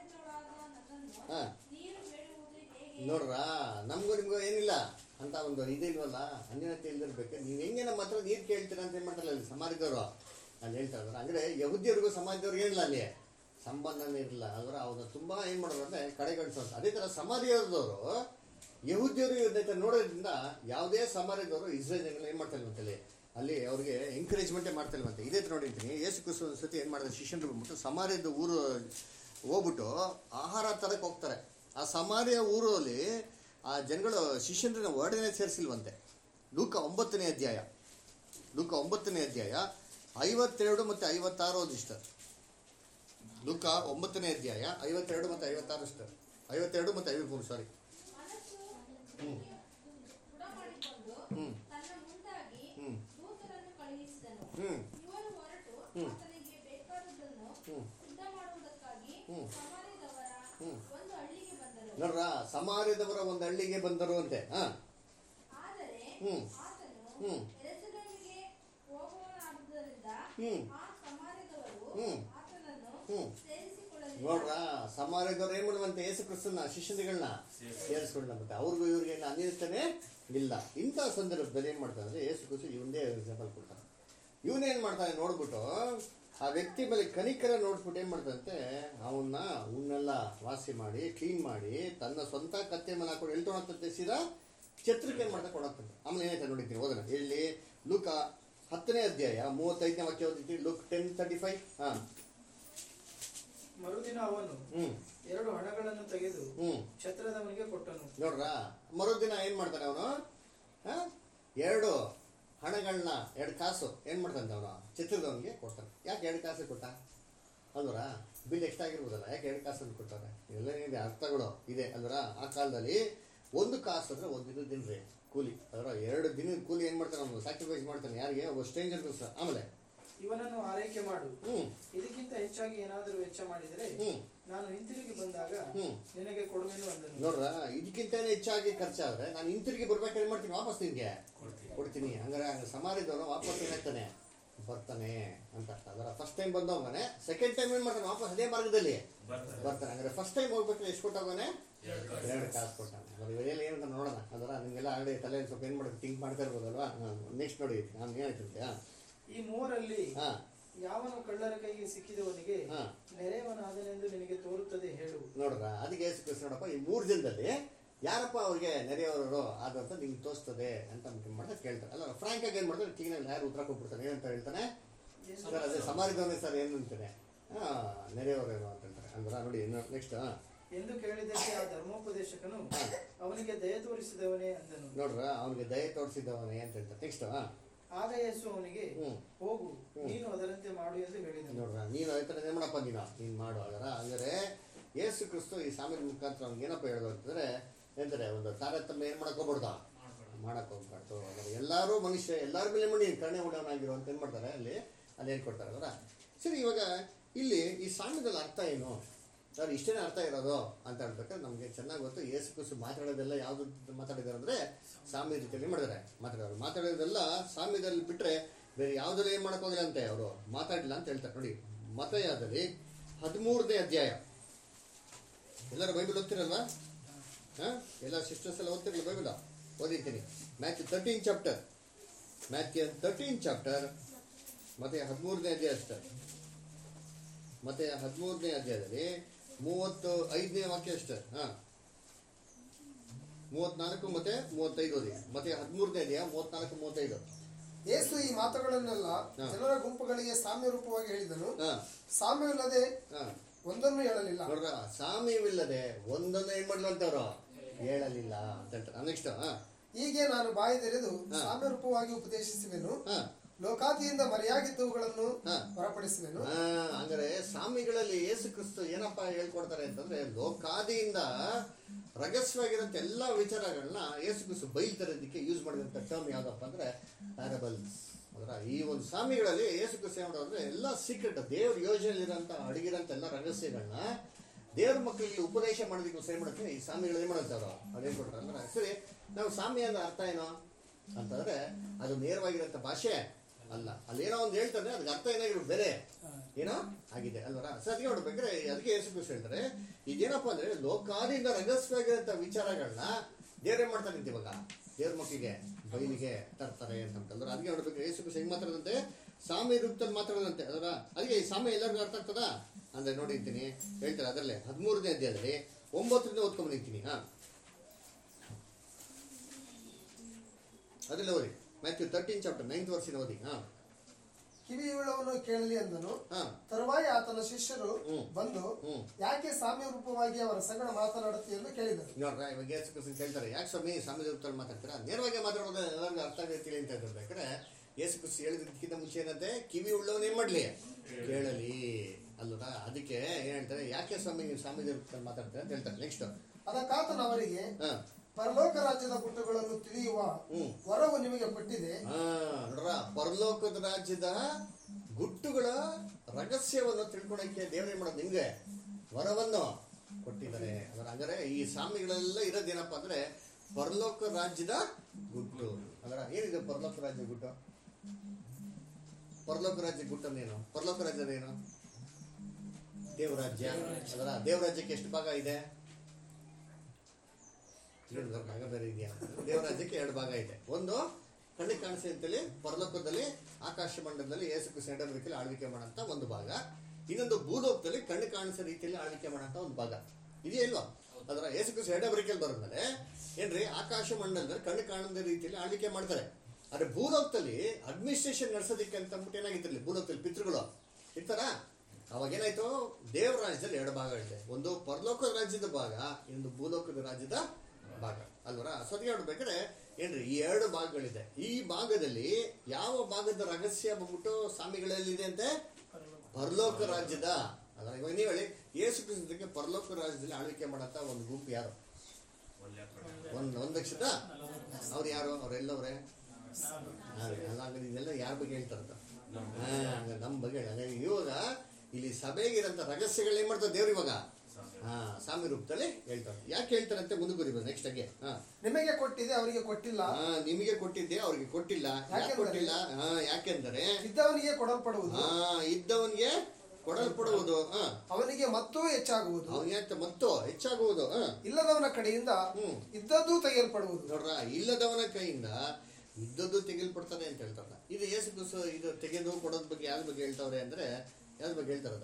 ಸಮಾರ್ಯದವಳಾದ ನನ್ನನ್ನು ಹಾ. ನೀರು ಬೇಡುವುದು ಹೇಗೆ ನೋಡ್ರ ನಮಗೂ ನಿಮ್ಗೂ ಏನಿಲ್ಲ ಅಂತ ಒಂದು ಇದೇ ಇಲ್ವಲ್ಲ ಅನ್ಯತೆ ಇಲ್ದಿರ್ಬೇಕು ನೀವು ಹೆಂಗೆ ನಮ್ಮ ಹತ್ರ ನೀರು ಕೇಳ್ತೀರಾ ಅಂತ ಏನು ಮಾಡ್ತಾರಲ್ಲ ಅಲ್ಲಿ ಸಮಾಜದವರು ಅಲ್ಲಿ ಹೇಳ್ತಾ ಇದ್ದಾರೆ ಅಂದರೆ ಯಹುದಿಯರಿಗೂ ಸಮಾಜದವ್ರಿಗೆ ಏನಿಲ್ಲ ಅಲ್ಲಿ ಸಂಬಂಧನೇ ಇರಲಿಲ್ಲ ಅದರ ಅವ್ರನ್ನ ತುಂಬ ಏನು ಮಾಡೋರು ಅಂದರೆ ಕಡೆಗಣಿಸೋದು ಅದೇ ಥರ ಸಮಾಧಿಯವ್ರದವರು ಯಹುದಿಯರು ಇವತ್ತು ನೋಡೋದ್ರಿಂದ ಯಾವುದೇ ಸಮಾಜದವರು ಇಸ್ರೇಲ್ ಜನಗಳು ಏನು ಮಾಡ್ತಾರೆ ಅಂತೇಳಿ ಅಲ್ಲಿ ಅವ್ರಿಗೆ ಎಂಕರೇಜ್ಮೆಂಟೇ ಮಾಡ್ತಿಲ್ವಂತೆ ಇದೇ ಥರ ನೋಡಿರ್ತೀನಿ ಯೇಸು ಕ್ರಿಸ್ತು ಒಂದು ಸತಿ ಏನು ಮಾಡಿದ್ರೆ ಶಿಷ್ಯರು ಬಂದ್ಬಿಟ್ಟು ಸಮಾರ್ಯದ ಊರು ಹೋಗ್ಬಿಟ್ಟು ಆಹಾರ ತರಕ್ಕೆ ಹೋಗ್ತಾರೆ ಆ ಸಮಾರ್ಯ ಊರಲ್ಲಿ ಆ ಜನಗಳು ಶಿಷ್ಯರನ್ನ ಒಡನೆ ಸೇರಿಸಿಲ್ವಂತೆ ಲೂಕ ಒಂಬತ್ತನೇ ಅಧ್ಯಾಯ ಲೂಕ ಒಂಬತ್ತನೇ ಅಧ್ಯಾಯ ಐವತ್ತೆರಡು ಮತ್ತು ಐವತ್ತಾರು ಅದಿಷ್ಟ ಲೂಕ ಒಂಬತ್ತನೇ ಅಧ್ಯಾಯ ಐವತ್ತೆರಡು ಮತ್ತು ಐವತ್ತಾರು ಅಷ್ಟ ಐವತ್ತೆರಡು ಮತ್ತು ಐವತ್ಮೂರು ಸಾರಿ ಮನಸ್ಸು ಹ್ಮ್. ದೃಢ ಮಾಡಿಕೊಂಡು ಹ್ಮ್. ತನ್ನ ಮುಂದಾಗಿ ಹ್ಮ್. ದೂತರನ್ನು ಕಳುಹಿಸಿದನು ಹ್ಮ್. ಇವರು ಹೊರಟು ಹ್ಮ್. ಆತನಿಗೆ ಬೇಕಾದುದನ್ನು ಹ್ಮ್. ಸಿದ್ಧ ಮಾಡುವುದಕ್ಕಾಗಿ ಹ್ಮ್. ಸಮಾರ್ಯದವರ ಹ್ಮ್. ಒಂದು ಹಳ್ಳಿಗೆ ಬಂದರು ನೋಡ್ರ ಸಮಾರ್ಯದವರ ಒಂದು ಹಳ್ಳಿಗೆ ಬಂದರು ಅಂತೆ ಹಾ ಆದರೆ ಹ್ಮ್. ಆತನು ಹ್ಮ್. ಯೆರೂಸಲೇಮಿಗೆ ಹೋಗುವವನಾದುದರಿಂದ ಹ್ಮ್. ಆ ಸಮಾರ್ಯದವರು ಹ್ಮ್. ಆತನನ್ನು ಹ್ಮ್. ಸೇರಿಸಿಕೊಳ್ಳಲಿಲ್ಲ ನೋಡ್ರ ಸಮಾರ್ಯದವ್ರು ಏನ್ ಮಾಡುವಂತೆ ಯೇಸು ಕ್ರಿಸ್ತನ ಶಿಷ್ಯಗಳನ್ನ ಸೇರಿಸ್ಕೊಂಡ್ಲಂತೆ ಅವ್ರಿಗೂ ಇವ್ರಿಗೆ ಏನು ಅನಿರ್ತಾನೆ ಇಲ್ಲ ಇಂಥ ಸಂದರ್ಭದಲ್ಲಿ ಏನ್ ಮಾಡ್ತಾರೆ ಅಂದ್ರೆ ಯೇಸು ಕ್ರಿಸ್ತು ಇವನೇ ಎಕ್ಸಾಂಪಲ್ ಕೊಡ್ತಾನೆ ಇವನೇನ್ ಮಾಡ್ತಾನೆ ನೋಡ್ಬಿಟ್ಟು ಆ ವ್ಯಕ್ತಿ ಮೇಲೆ ಕನಿಕರ ನೋಡ್ಬಿಟ್ಟು ಏನ್ ಮಾಡ್ತಾನಂತೆ ಅವನ್ನ ಅವನ್ನೆಲ್ಲ ವಾಸಿ ಮಾಡಿ ಕ್ಲೀನ್ ಮಾಡಿ ತನ್ನ ಸ್ವಂತ ಕತ್ತೆ ಮೇಲೆ ಹಾಕೊಂಡು ಎಳ್ತೊಳತ್ತಂತೆ ಸೀದಾ ಛತ್ರಕ್ಕೆ ಏನ್ ಮಾಡ್ತಾ ಕೊಡತ್ತಂತೆ ಆಮೇಲೆ ಏನಾಯ್ತು ನೋಡಿದ್ದೀನಿ ಓದೋಣ ಇಲ್ಲಿ ಲೂಕ ಹತ್ತನೇ ಅಧ್ಯಾಯ ಮೂವತ್ತೈದನೇ ವಾಕ್ಯ ಓದಿದ್ದೀವಿ ಲುಕ್ ಟೆನ್ ತರ್ಟಿ ಫೈವ್ ಹಾ ಮರುದಿನ ಅವನು ಹ್ಮ್ ಎರಡು ಹಣಗಳನ್ನು ತೆಗೆದು ಹ್ಮ್ ಛತ್ರದವನಿಗೆ ಕೊಟ್ಟನು ನೋಡ್ರ ಮರುದಿನ ಏನ್ ಮಾಡ್ತಾನೆ ಅವನು ಎರಡು ಹಣಗಳನ್ನ ಎರಡು ಕಾಸು ಏನ್ ಮಾಡ್ತಾನೆ ಅವನು ಚಿತ್ರದವನಿಗೆ ಕೊಡ್ತಾನೆ ಯಾಕೆ ಎರಡು ಕಾಸು ಕೊಟ್ಟ ಅಲ್ವರ ಬಿಲ್ ಎಷ್ಟಾಗಿರ್ಬೋದಲ್ಲ ಯಾಕೆ ಎರಡು ಕಾಸನ್ನು ಕೊಡ್ತಾರೆ ಎಲ್ಲ ಏನಿದೆ ಅರ್ಥಗಳು ಇದೆ ಅಲ್ವರ ಆ ಕಾಲದಲ್ಲಿ ಒಂದು ಕಾಸು ಅಂದ್ರೆ ಒಂದು ದಿನದ ದಿನ ರೀ ಕೂಲಿ ಅದರ ಎರಡು ದಿನದ ಕೂಲಿ ಏನ್ ಮಾಡ್ತಾನೆ ಅವನು ಸ್ಯಾಕ್ರಿಫೈಸ್ ಮಾಡ್ತಾನೆ ಯಾರಿಗೆ ಒಬ್ಬ ಸ್ಟ್ರೇಂಜರ್ ಆಮೇಲೆ ಇವನನ್ನು ಆರೈಕೆ ಮಾಡು ಹ್ಮ್ ಇದಕ್ಕಿಂತ ಹೆಚ್ಚಾಗಿ ಏನಾದರೂ ವೆಚ್ಚ ಮಾಡಿದರೆ ಹ್ಮ್ ನಾನು ಹಿಂತಿರುಗಿ ಬಂದಾಗ ಹ್ಮ್. ನಿನಗೆ ಕೊಡುವೆನು ಅಂದನು ನೋಡ್ರ ಇದಕ್ಕಿಂತ ಹೆಚ್ಚಾಗಿ ಖರ್ಚಾದ್ರೆ ನಾನು ಹಿಂತಿರುಗಿ ಬರ್ಬೇಕಾದ್ರೆ ಏನ್ ಮಾಡ್ತೀನಿ ವಾಪಸ್ ನಿನ್ಗೆ ಕೊಡ್ತೀನಿ ಹಂಗಾರೆ ಹಂಗ ಸಮಾರಿದವನು ವಾಪಸ್ ಏನಾಗ್ತಾನೆ ಬರ್ತಾನೆ ಅಂತ ಅದರ ಫಸ್ಟ್ ಟೈಮ್ ಬಂದವನೇ ಸೆಕೆಂಡ್ ಟೈಮ್ ಏನ್ ಮಾಡ್ತಾನೆ ವಾಪಸ್ ಅದೇ ಮಾರ್ಗದಲ್ಲಿ ಬರ್ತಾರೆ ಬರ್ತಾನೆ ಹಂಗಾರೆ ಫಸ್ಟ್ ಟೈಮ್ ಹೋಗ್ಬೇಕಾದ್ರೆ ಎಷ್ಟು ಕೊಟ್ಟವನೇ ಎರಡು ಕಾಸು ಕೊಟ್ಟಾನೆ ಅದ್ರ ಇವೆಲ್ಲ ಏನಂತ ನೋಡೋಣ ಅದರ ನಿಮ್ಗೆಲ್ಲ ಆಗಲೇ ತಲೆ ಸ್ವಲ್ಪ ಏನ್ ಮಾಡೋದು ಥಿಂಕ್ ಮಾಡ್ತಾ ಇರ್ಬೋದಲ್ವಾ ನೆಕ್ಸ್ಟ್ ನೋಡಿ ನಾನು ಏನಾಯ್ತಂತೆ ಹಾ ಈ ಮೂವರಲ್ಲಿ ಹಾ ಯಾವನು ಕಳ್ಳರ ಕೈಗೆ ಸಿಕ್ಕಿದವನಿಗೆ ಹಾ. ನೆರೆಯವನಾದನೆಂದು ನಿನಗೆ ತೋರುತ್ತದೆ ಹೇಳು ನೋಡ್ರ ಅದಕ್ಕೆ ಯೇಸು ಕ್ರಿಸ್ತ ನೋಡಪ್ಪ ಈ ಮೂರು ದಿನದಲ್ಲಿ ಯಾರಪ್ಪ ಅವ್ರಿಗೆ ನೆರೆಯವರು ಆದಂತ ನಿಮ್ಗೆ ತೋರಿಸ್ತದೆ ಅಂತ ಅಂದ್ಕೊಂಡ್ ಮಾಡ್ತಾರೆ ಕೇಳ್ತಾರೆ ಅಲ್ಲ ಫ್ರಾಂಕ್ ಆಗಿ ಏನ್ ಮಾಡ್ತಾರೆ ಟೀನಲ್ಲಿ ಯಾರು ಉತ್ತರ ಕೊಟ್ಬಿಡ್ತಾನೆ ಏನಂತ ಹೇಳ್ತಾನೆ ಸರ್ ಅದೇ ಸಮಾಜದವನೇ ಸರ್ ಏನು ಅಂತಾನೆ ಹಾ ನೆರೆಯವರು ಅಂತ ಹೇಳ್ತಾರೆ ಅಂದ್ರೆ ನೋಡಿ ನೆಕ್ಸ್ಟ್ ಎಂದು ಕೇಳಿದ್ದಕ್ಕೆ ಆ ಧರ್ಮೋಪದೇಶಕನು ಅವನಿಗೆ ದಯ ತೋರಿಸಿದವನೇ ಅಂದನು ನೋಡ್ರ ಅವ್ನಿಗೆ ದಯ ತೋರಿಸಿದವನೇ ಅಂತ ಹೇಳ್ತಾರೆ ನೆಕ್ಸ್ಟ್ ಆಗ ಯೇಸು ಅವನಿಗೆ ಹ್ಮ್ ಹೋಗು ನೀನು ಅದರಂತೆ ಮಾಡು ಎಂದು ಹೇಳಿದನು ನೋಡ್ರ ನೀನು ಆಯ್ತರ ಏನ್ ಮಾಡಪ್ಪ ನೀನು ನೀನು ಮಾಡು ಅದರ ಅಂದರೆ ಯೇಸು ಕ್ರಿಸ್ತು ಈ ಸಾಮಿನ ಮುಖಾಂತರ ಅವ್ನಿಗೆ ಏನಪ್ಪ ಹೇಳೋದು ಅಂತಂದ್ರೆ ಎಂದರೆ ಒಂದು ತಾರತಮ್ಯ ಏನು ಮಾಡಕ್ ಹೋಗ್ಬಾರ್ದು ಮಾಡಕ್ ಹೋಗ್ಬಾರ್ದು ಅಂದರೆ ಎಲ್ಲರೂ ಮನುಷ್ಯ ಎಲ್ಲರ ಮೇಲೆ ಮಾಡಿ ಕರುಣೆ ಉಳ್ಳವನಾಗಿರೋ ಅಂತ ಏನು ಮಾಡ್ತಾರೆ ಅಲ್ಲಿ ಅಲ್ಲಿ ಏನು ಕೊಡ್ತಾರೆ ಅದರ ಸರಿ ಇವಾಗ ಇಲ್ಲಿ ಈ ಸಾಮ್ಯದಲ್ಲಿ ಅರ್ಥ ಏನು ಸರ್ ಇಷ್ಟೇನೇ ಅರ್ಥ ಇರೋದು ಅಂತ ಹೇಳ್ಬೇಕಾದ್ರೆ ನಮಗೆ ಚೆನ್ನಾಗಿ ಗೊತ್ತು ಯೇಸು ಕ್ರಿಸ್ತು ಮಾತಾಡೋದೆಲ್ಲ ಯಾವ್ದು ಮಾತಾಡಿದಾರೆ ಅಂದ್ರೆ ಸಾಮ್ಯ ರೀತಿಯಲ್ಲಿ ಮಾಡಿದ್ದಾರೆ ಮಾತಾಡೋರು ಮಾತಾಡೋದೆಲ್ಲ ಸಾಮ್ಯದಲ್ಲಿ ಬಿಟ್ರೆ ಬೇರೆ ಯಾವುದ್ರಲ್ಲಿ ಏನು ಮಾಡಕ್ ಹೋಗಿಲ್ಲ ಅಂತೆ ಅವರು ಮಾತಾಡಿಲ್ಲ ಅಂತ ಹೇಳ್ತಾರೆ ನೋಡಿ ಮತಯಾದಲ್ಲಿ ಹದಿಮೂರನೇ ಅಧ್ಯಾಯ ಎಲ್ಲರೂ ಬೈಬಲ್ ಓದ್ತಿರಲ್ವಾ ಹಾಂ ಎಲ್ಲ ಸಿಸ್ಟರ್ಸ್ ಎಲ್ಲ ಓದ್ತಿರಲ್ಲ ಬೈಬಲ್ ಓದಿದ್ದೀನಿ Matthew thirteen chapter Matthew thirteen chapter ಮತ್ತೆ ಹದಿಮೂರನೇ ಅಧ್ಯಾಯ ಅಷ್ಟೇ ಮತ್ತೆ ಹದಿಮೂರನೇ ಅಧ್ಯಾಯದಲ್ಲಿ ಮೂವತ್ತು ಐದನೇ ವಾಕ್ಯ ಅಷ್ಟೇ ಹಾಂ ಮೂವತ್ನಾಲ್ಕು ಮತ್ತೆ ಮೂವತ್ತೈದು ಓದಿ ಮತ್ತೆ ಹದಿಮೂರನೇ ಅಧ್ಯಾಯ ಮೂವತ್ನಾಲ್ಕು ಮೂವತ್ತೈದು ಯೇಸು ಈ ಮಾತುಗಳನ್ನೆಲ್ಲ ಹಾ. ಜನರ ಗುಂಪುಗಳಿಗೆ ಸಾಮ್ಯ ರೂಪವಾಗಿ ಹೇಳಿದನು ಹಾಂ ಸಾಮ್ಯವಿಲ್ಲದೆ ಹಾಂ ಒಂದನ್ನು ಹೇಳಲಿಲ್ಲ ನೋಡ್ರ ಸಾಮ್ಯವಿಲ್ಲದೆ ಒಂದನ್ನು ಏನ್ ಮಾಡ್ಲಂತವ್ರು ಹೇಳಲಿಲ್ಲ ಅಂತ ಹೇಳ್ತಾರೆ ನೆಕ್ಸ್ಟ್ ಹಾ ಹೀಗೆ ನಾನು ಬಾಯಿ ತೆರೆದು ಹಾ. ಸಾಮ್ಯ ರೂಪವಾಗಿ ಉಪದೇಶಿಸುವೆನು ಹಾ ಲೋಕಾದಿಯಿಂದ ಮರೆಯಾಗಿದ್ದವುಗಳನ್ನು ಹಾ. ಹೊರಪಡಿಸುವೆನು ಆ, ಅಂದ್ರೆ ಸ್ವಾಮಿಗಳಲ್ಲಿ ಯೇಸು ಕ್ರಿಸ್ತು ಏನಪ್ಪ ಹೇಳ್ಕೊಡ್ತಾರೆ ಅಂತಂದ್ರೆ ಲೋಕಾದಿಯಿಂದ ರಹಸ್ಯವಾಗಿರೋಂಥ ಎಲ್ಲ ವಿಚಾರಗಳನ್ನ ಯೇಸು ಕ್ರಿಸ್ತು ಬೈತರೋದಕ್ಕೆ ಯೂಸ್ ಮಾಡಿದಂಥ ಟರ್ಮ್ ಯಾವ್ದಪ್ಪ ಅಂದ್ರೆ ಪ್ಯಾರಬಲ್ಸ್ ಅದರ ಈ ಒಂದು ಸ್ವಾಮಿಗಳಲ್ಲಿ ಯೇಸು ಕ್ರಿಸ್ತು ಏನು ಮಾಡೋದ್ರೆ ಎಲ್ಲ ಸೀಕ್ರೆಟ್ ದೇವ್ರ ಯೋಜನೆಯಲ್ಲಿರೋಂಥ ಅಡಗಿರೋಂಥ ಎಲ್ಲ ರಹಸ್ಯಗಳನ್ನ ದೇವ್ರ ಮಕ್ಕಳಿಗೆ ಉಪದೇಶ ಮಾಡೋದಕ್ಕೆ ಏನ್ ಮಾಡುತ್ತೆ ಈ ಸ್ವಾಮಿಗಳು ಏನ್ ಮಾಡುತ್ತೆ ಅವರು ಅದೇನ್ ಕೊಟ್ರೆ ಅಂದ್ರೆ ಸರಿ ನಾವು ಸ್ವಾಮಿ ಅಂದ್ರೆ ಅರ್ಥ ಏನು ಅಂತಂದ್ರೆ ಅದು ನೇರವಾಗಿರೋಂಥ ಭಾಷೆ ಅಲ್ಲ ಅಲ್ಲೇನೋ ಒಂದು ಹೇಳ್ತಾರೆ ಅದಕ್ಕೆ ಅರ್ಥ ಏನಾಗಿರೋ ಬೇರೆ ಏನೋ ಆಗಿದೆ ಅಲ್ವರ ಸದ್ಯ ನೋಡ್ಬೇಕಾದ್ರೆ ಅದಕ್ಕೆ ಯೇಸು ಕ್ರಿಸ್ತು ಹೇಳ್ತಾರೆ ಇದೇನಪ್ಪ ಅಂದ್ರೆ ಲೋಕಾದಿಂದ ರಹಸ್ಯವಾಗಿರೋಂಥ ವಿಚಾರಗಳನ್ನ ದೇವ್ರೇನ್ ಮಾಡ್ತಾರೆ ಅಂತ ಇವಾಗ ದೇವ್ರ ಮಕ್ಕಳಿಗೆ ಬಯಲಿಗೆ ತರ್ತಾರೆ ಅಂತ ಅಂತಂದ್ರೆ ಅದಕ್ಕೆ ನೋಡ್ಬೇಕು ಯೇಸು ಕ್ರಿಸ್ತ ಹೆಂಗ್ ಮಾತಾಡದಂತೆ ಸಾಮಿ ರೂಪದಲ್ಲಿ ಮಾತಾಡದಂತೆ ಅದರ ಅದಕ್ಕೆ ಈ ಸಾಮಿ ಎಲ್ಲರಿಗೂ ಅರ್ಥ ಆಗ್ತದ ಅಂದ್ರೆ ನೋಡಿರ್ತೀನಿ ಹೇಳ್ತಾರೆ ಅದರಲ್ಲೇ ಹದಿಮೂರನೇ ಅಧ್ಯಾಯದಲ್ಲಿ ಒಂಬತ್ತರಿಂದ ಓದ್ಕೊಂಡ್ಬಂದಿರ್ತೀನಿ ಹಾ ಅದರಲ್ಲಿ ಓದಿ ಮ್ಯಾಥ್ಯೂ ತರ್ಟೀನ್ ಚಾಪ್ಟರ್ ನೈನ್ತ್ ವರ್ಷಿನ ಓದಿ ಹಾ ಕಿವಿಯುಳ್ಳವನು ಕೇಳಲಿ ಅಂದನು ಹಾ ತರುವಾಯ ಆತನ ಶಿಷ್ಯರು ಹ್ಮ್. ಬಂದು ಹ್ಮ್. ಯಾಕೆ ಸಾಮ್ಯ ರೂಪವಾಗಿ ಅವರ ಸಂಗಡ ಮಾತನಾಡುತ್ತೆ ಎಂದು ಕೇಳಿದರು ನೋಡ್ರ ಇವಾಗ ಯೇಸು ಕ್ರಿಸ್ತನ್ ಕೇಳ್ತಾರೆ ಯಾಕೆ ಸ್ವಾಮಿ ಸಾಮಿ ರೂಪದಲ್ಲಿ ಮಾತಾಡ್ತೀರಾ ನೇರವಾಗಿ ಮಾತಾಡೋದು ಎಲ್ಲರಿಗೂ ಅರ್ಥ ಆಗೈತಿಲ್ಲ ಅಂತ ಹೇಳ್ಬೇಕಾದ್ರೆ ಯೇಸು ಕ್ರಿಸ್ತ ಹೇಳಿದ್ದಕ್ಕಿಂತ ಮುಂಚೆ ಏನಂತೆ ಕಿವಿ ಉಳ್ಳವನು ಏನ್ ಮಾಡ್ಲಿ ಕೇಳಲಿ ಅಲ್ವಾ ಅದಕ್ಕೆ ಏನ್ ಹೇಳ್ತಾರೆ ಯಾಕೆ ಸ್ವಾಮಿ ನೀವು ಸಾಮಿ ರೂಪದಲ್ಲಿ ಮಾತಾಡ್ತೀರಾ ಅಂತ ಹೇಳ್ತಾರೆ ನೆಕ್ಸ್ಟ್ ಅದಕ್ಕಾತನು ಅವರಿಗೆ ಹಾ ಪರಲೋಕ ರಾಜ್ಯದ ಗುಟ್ಟುಗಳನ್ನು ತಿಳಿಯುವ ಹ್ಮ್. ವರವು ನಿಮಗೆ ಕೊಟ್ಟಿದೆ ಹಾ ನೋಡ್ರ ಪರಲೋಕದ ರಾಜ್ಯದ ಗುಟ್ಟುಗಳ ರಹಸ್ಯವನ್ನು ತಿಳ್ಕೊಳಕ್ಕೆ ದೇವ್ರ ಏನ್ ಮಾಡೋದು ನಿಮ್ಗೆ ವರವನ್ನು ಕೊಟ್ಟಿದ್ದಾರೆ ಅದರ ಹಂಗಾರೆ ಈ ಸಾಮಿಗಳೆಲ್ಲ ಇರೋದೇನಪ್ಪ ಅಂದ್ರೆ ಪರಲೋಕ ರಾಜ್ಯದ ಗುಟ್ಟು ಅದರ ಏನಿದೆ ಪರಲೋಕ ರಾಜ್ಯ ಗುಟ್ಟು ಪರಲೋಕ ರಾಜ್ಯ ಗುಟ್ಟನ್ನೇನು ಪರಲೋಕ ರಾಜ್ಯದ ಏನು ದೇವರಾಜ್ಯ ಅದರ ದೇವರಾಜ್ಯಕ್ಕೆ ಎಷ್ಟು ಭಾಗ ಇದೆ ಎರಡು ಭಾಗ ಬೇರೆ ಇದೆಯಾ ದೇವರಾಜ್ಯಕ್ಕೆ ಎರಡು ಭಾಗ ಇದೆ ಒಂದು ಕಣ್ಣಿಗೆ ಕಾಣಿಸಿ ಅಂತೇಳಿ ಪರಲೋಕದಲ್ಲಿ ಆಕಾಶ ಮಂಡಲದಲ್ಲಿ ಏಸು ಕ್ರಿಸ್ತ ರೀತಿಯಲ್ಲಿ ಆಳ್ವಿಕೆ ಮಾಡೋಂಥ ಒಂದು ಭಾಗ ಇನ್ನೊಂದು ಭೂಲೋಕದಲ್ಲಿ ಕಣ್ಣು ಕಾಣಿಸೋ ರೀತಿಯಲ್ಲಿ ಆಳ್ವಿಕೆ ಮಾಡೋಂಥ ಒಂದು ಭಾಗ ಇದೆಯಾ ಇಲ್ವಾ ಅದರ ಏಸು ಕ್ರಿಸ್ತ ಎಡಬರಿಕೆಯಲ್ಲಿ ಬರೋದ್ಮೇಲೆ ಏನ್ರಿ ಆಕಾಶ ಮಂಡಲದಲ್ಲಿ ಕಣ್ಣು ಕಾಣದ ರೀತಿಯಲ್ಲಿ ಆಳ್ವಿಕೆ ಮಾಡ್ತಾರೆ ಆದ್ರೆ ಭೂಲೋಕದಲ್ಲಿ ಅಡ್ಮಿನಿಸ್ಟ್ರೇಷನ್ ನಡೆಸೋದಕ್ಕೆ ಅಂತ ಅಂದ್ಬಿಟ್ಟು ಏನಾಗಿತ್ತಿರಲಿ ಭೂಲೋಕದಲ್ಲಿ ಪಿತೃಗಳು ಇರ್ತಾರಾ ಅವಾಗ ಏನಾಯ್ತು ದೇವರ ರಾಜ್ಯದಲ್ಲಿ ಎರಡು ಭಾಗಗಳಿದೆ ಒಂದು ಪರಲೋಕದ ರಾಜ್ಯದ ಭಾಗ ಇನ್ನೊಂದು ಭೂಲೋಕದ ರಾಜ್ಯದ ಭಾಗ ಅಲ್ವರ ಸದ್ಯ ನೋಡ್ಬೇಕಾದ್ರೆ ಏನ್ರಿ ಈ ಎರಡು ಭಾಗಗಳಿದೆ ಈ ಭಾಗದಲ್ಲಿ ಯಾವ ಭಾಗದ ರಹಸ್ಯ ಬಂದ್ಬಿಟ್ಟು ಸ್ವಾಮಿಗಳಲ್ಲಿದೆ ಅಂತೆ ಪರಲೋಕ ರಾಜ್ಯದ ಅದರ ಇವಾಗ ನೀವು ಹೇಳಿ ಯೇಸು ಕ್ರಿಸ್ತಕ್ಕೆ ಪರಲೋಕ ರಾಜ್ಯದಲ್ಲಿ ಆಳ್ವಿಕೆ ಮಾಡಂತ ಒಂದು ಗುಂಪು ಯಾರು ಒಂದ್ ಒಂದ್ ಲಕ್ಷದ ಅವ್ರು ಯಾರು ಅವ್ರೆಲ್ಲವ್ರೆ ಹಾಗಾದ್ರೆ ಇದೆಲ್ಲ ಯಾರ ಬಗ್ಗೆ ಹೇಳ್ತಾರದ ನಮ್ಮ ಬಗ್ಗೆ ಹೇಳ ಹಾಗಾಗಿ ಇವಾಗ ಇಲ್ಲಿ ಸಭೆಗೆ ಇರೋಂಥ ರಹಸ್ಯಗಳು ಏನ್ ಮಾಡ್ತಾರೆ ದೇವ್ರು ಇವಾಗ ಹಾ ಸ್ವಾಮಿ ರೂಪದಲ್ಲಿ ಹೇಳ್ತಾರೆ ಯಾಕೆ ಹೇಳ್ತಾರೆ ಅಂತ ಮುಂದುವರಿಬೋದು ನೆಕ್ಸ್ಟ್ ಆಗಿ ಹಾ ನಿಮಗೆ ಕೊಟ್ಟಿದೆ ಅವರಿಗೆ ಕೊಟ್ಟಿಲ್ಲ ಹಾ, ನಿಮಗೆ ಕೊಟ್ಟಿದ್ದೆ ಅವ್ರಿಗೆ ಕೊಟ್ಟಿಲ್ಲ ಯಾಕೆ ಯಾಕೆಂದರೆ? ಕೊಟ್ಟಿಲ್ಲ ಹಾ ಯಾಕೆಂದರೆ ಇದ್ದವನಿಗೆ ಕೊಡಲ್ಪಡುವುದು ಹಾ ಇದ್ದವನಿಗೆ ಕೊಡಲ್ಪಡುವುದು ಹಾ ಅವನಿಗೆ ಮತ್ತೂ ಹೆಚ್ಚಾಗುವುದು ಅವನಿಗೆ ಮತ್ತು ಹೆಚ್ಚಾಗುವುದು ಹಾ ಇಲ್ಲದವನ ಕಡೆಯಿಂದ ಹ್ಮ್. ಇದ್ದದ್ದು ತೆಗೆಯಲ್ಪಡುವುದು ನೋಡ್ರ ಇಲ್ಲದವನ ಕೈಯಿಂದ ಇದ್ದದ್ದು ತೆಗೆಲ್ಪಡ್ತಾನೆ ಅಂತ ಹೇಳ್ತಾರಲ್ಲ ಇದು ಏಸು ಕ್ರಿಸ್ತ ಇದು ತೆಗೆದು ಕೊಡೋದ್ ಬಗ್ಗೆ ಯಾರ ಬಗ್ಗೆ ಹೇಳ್ತಾವ್ರೆ ಅಂದ್ರೆ ಯಾರ ಬಗ್ಗೆ ಹೇಳ್ತಾರದ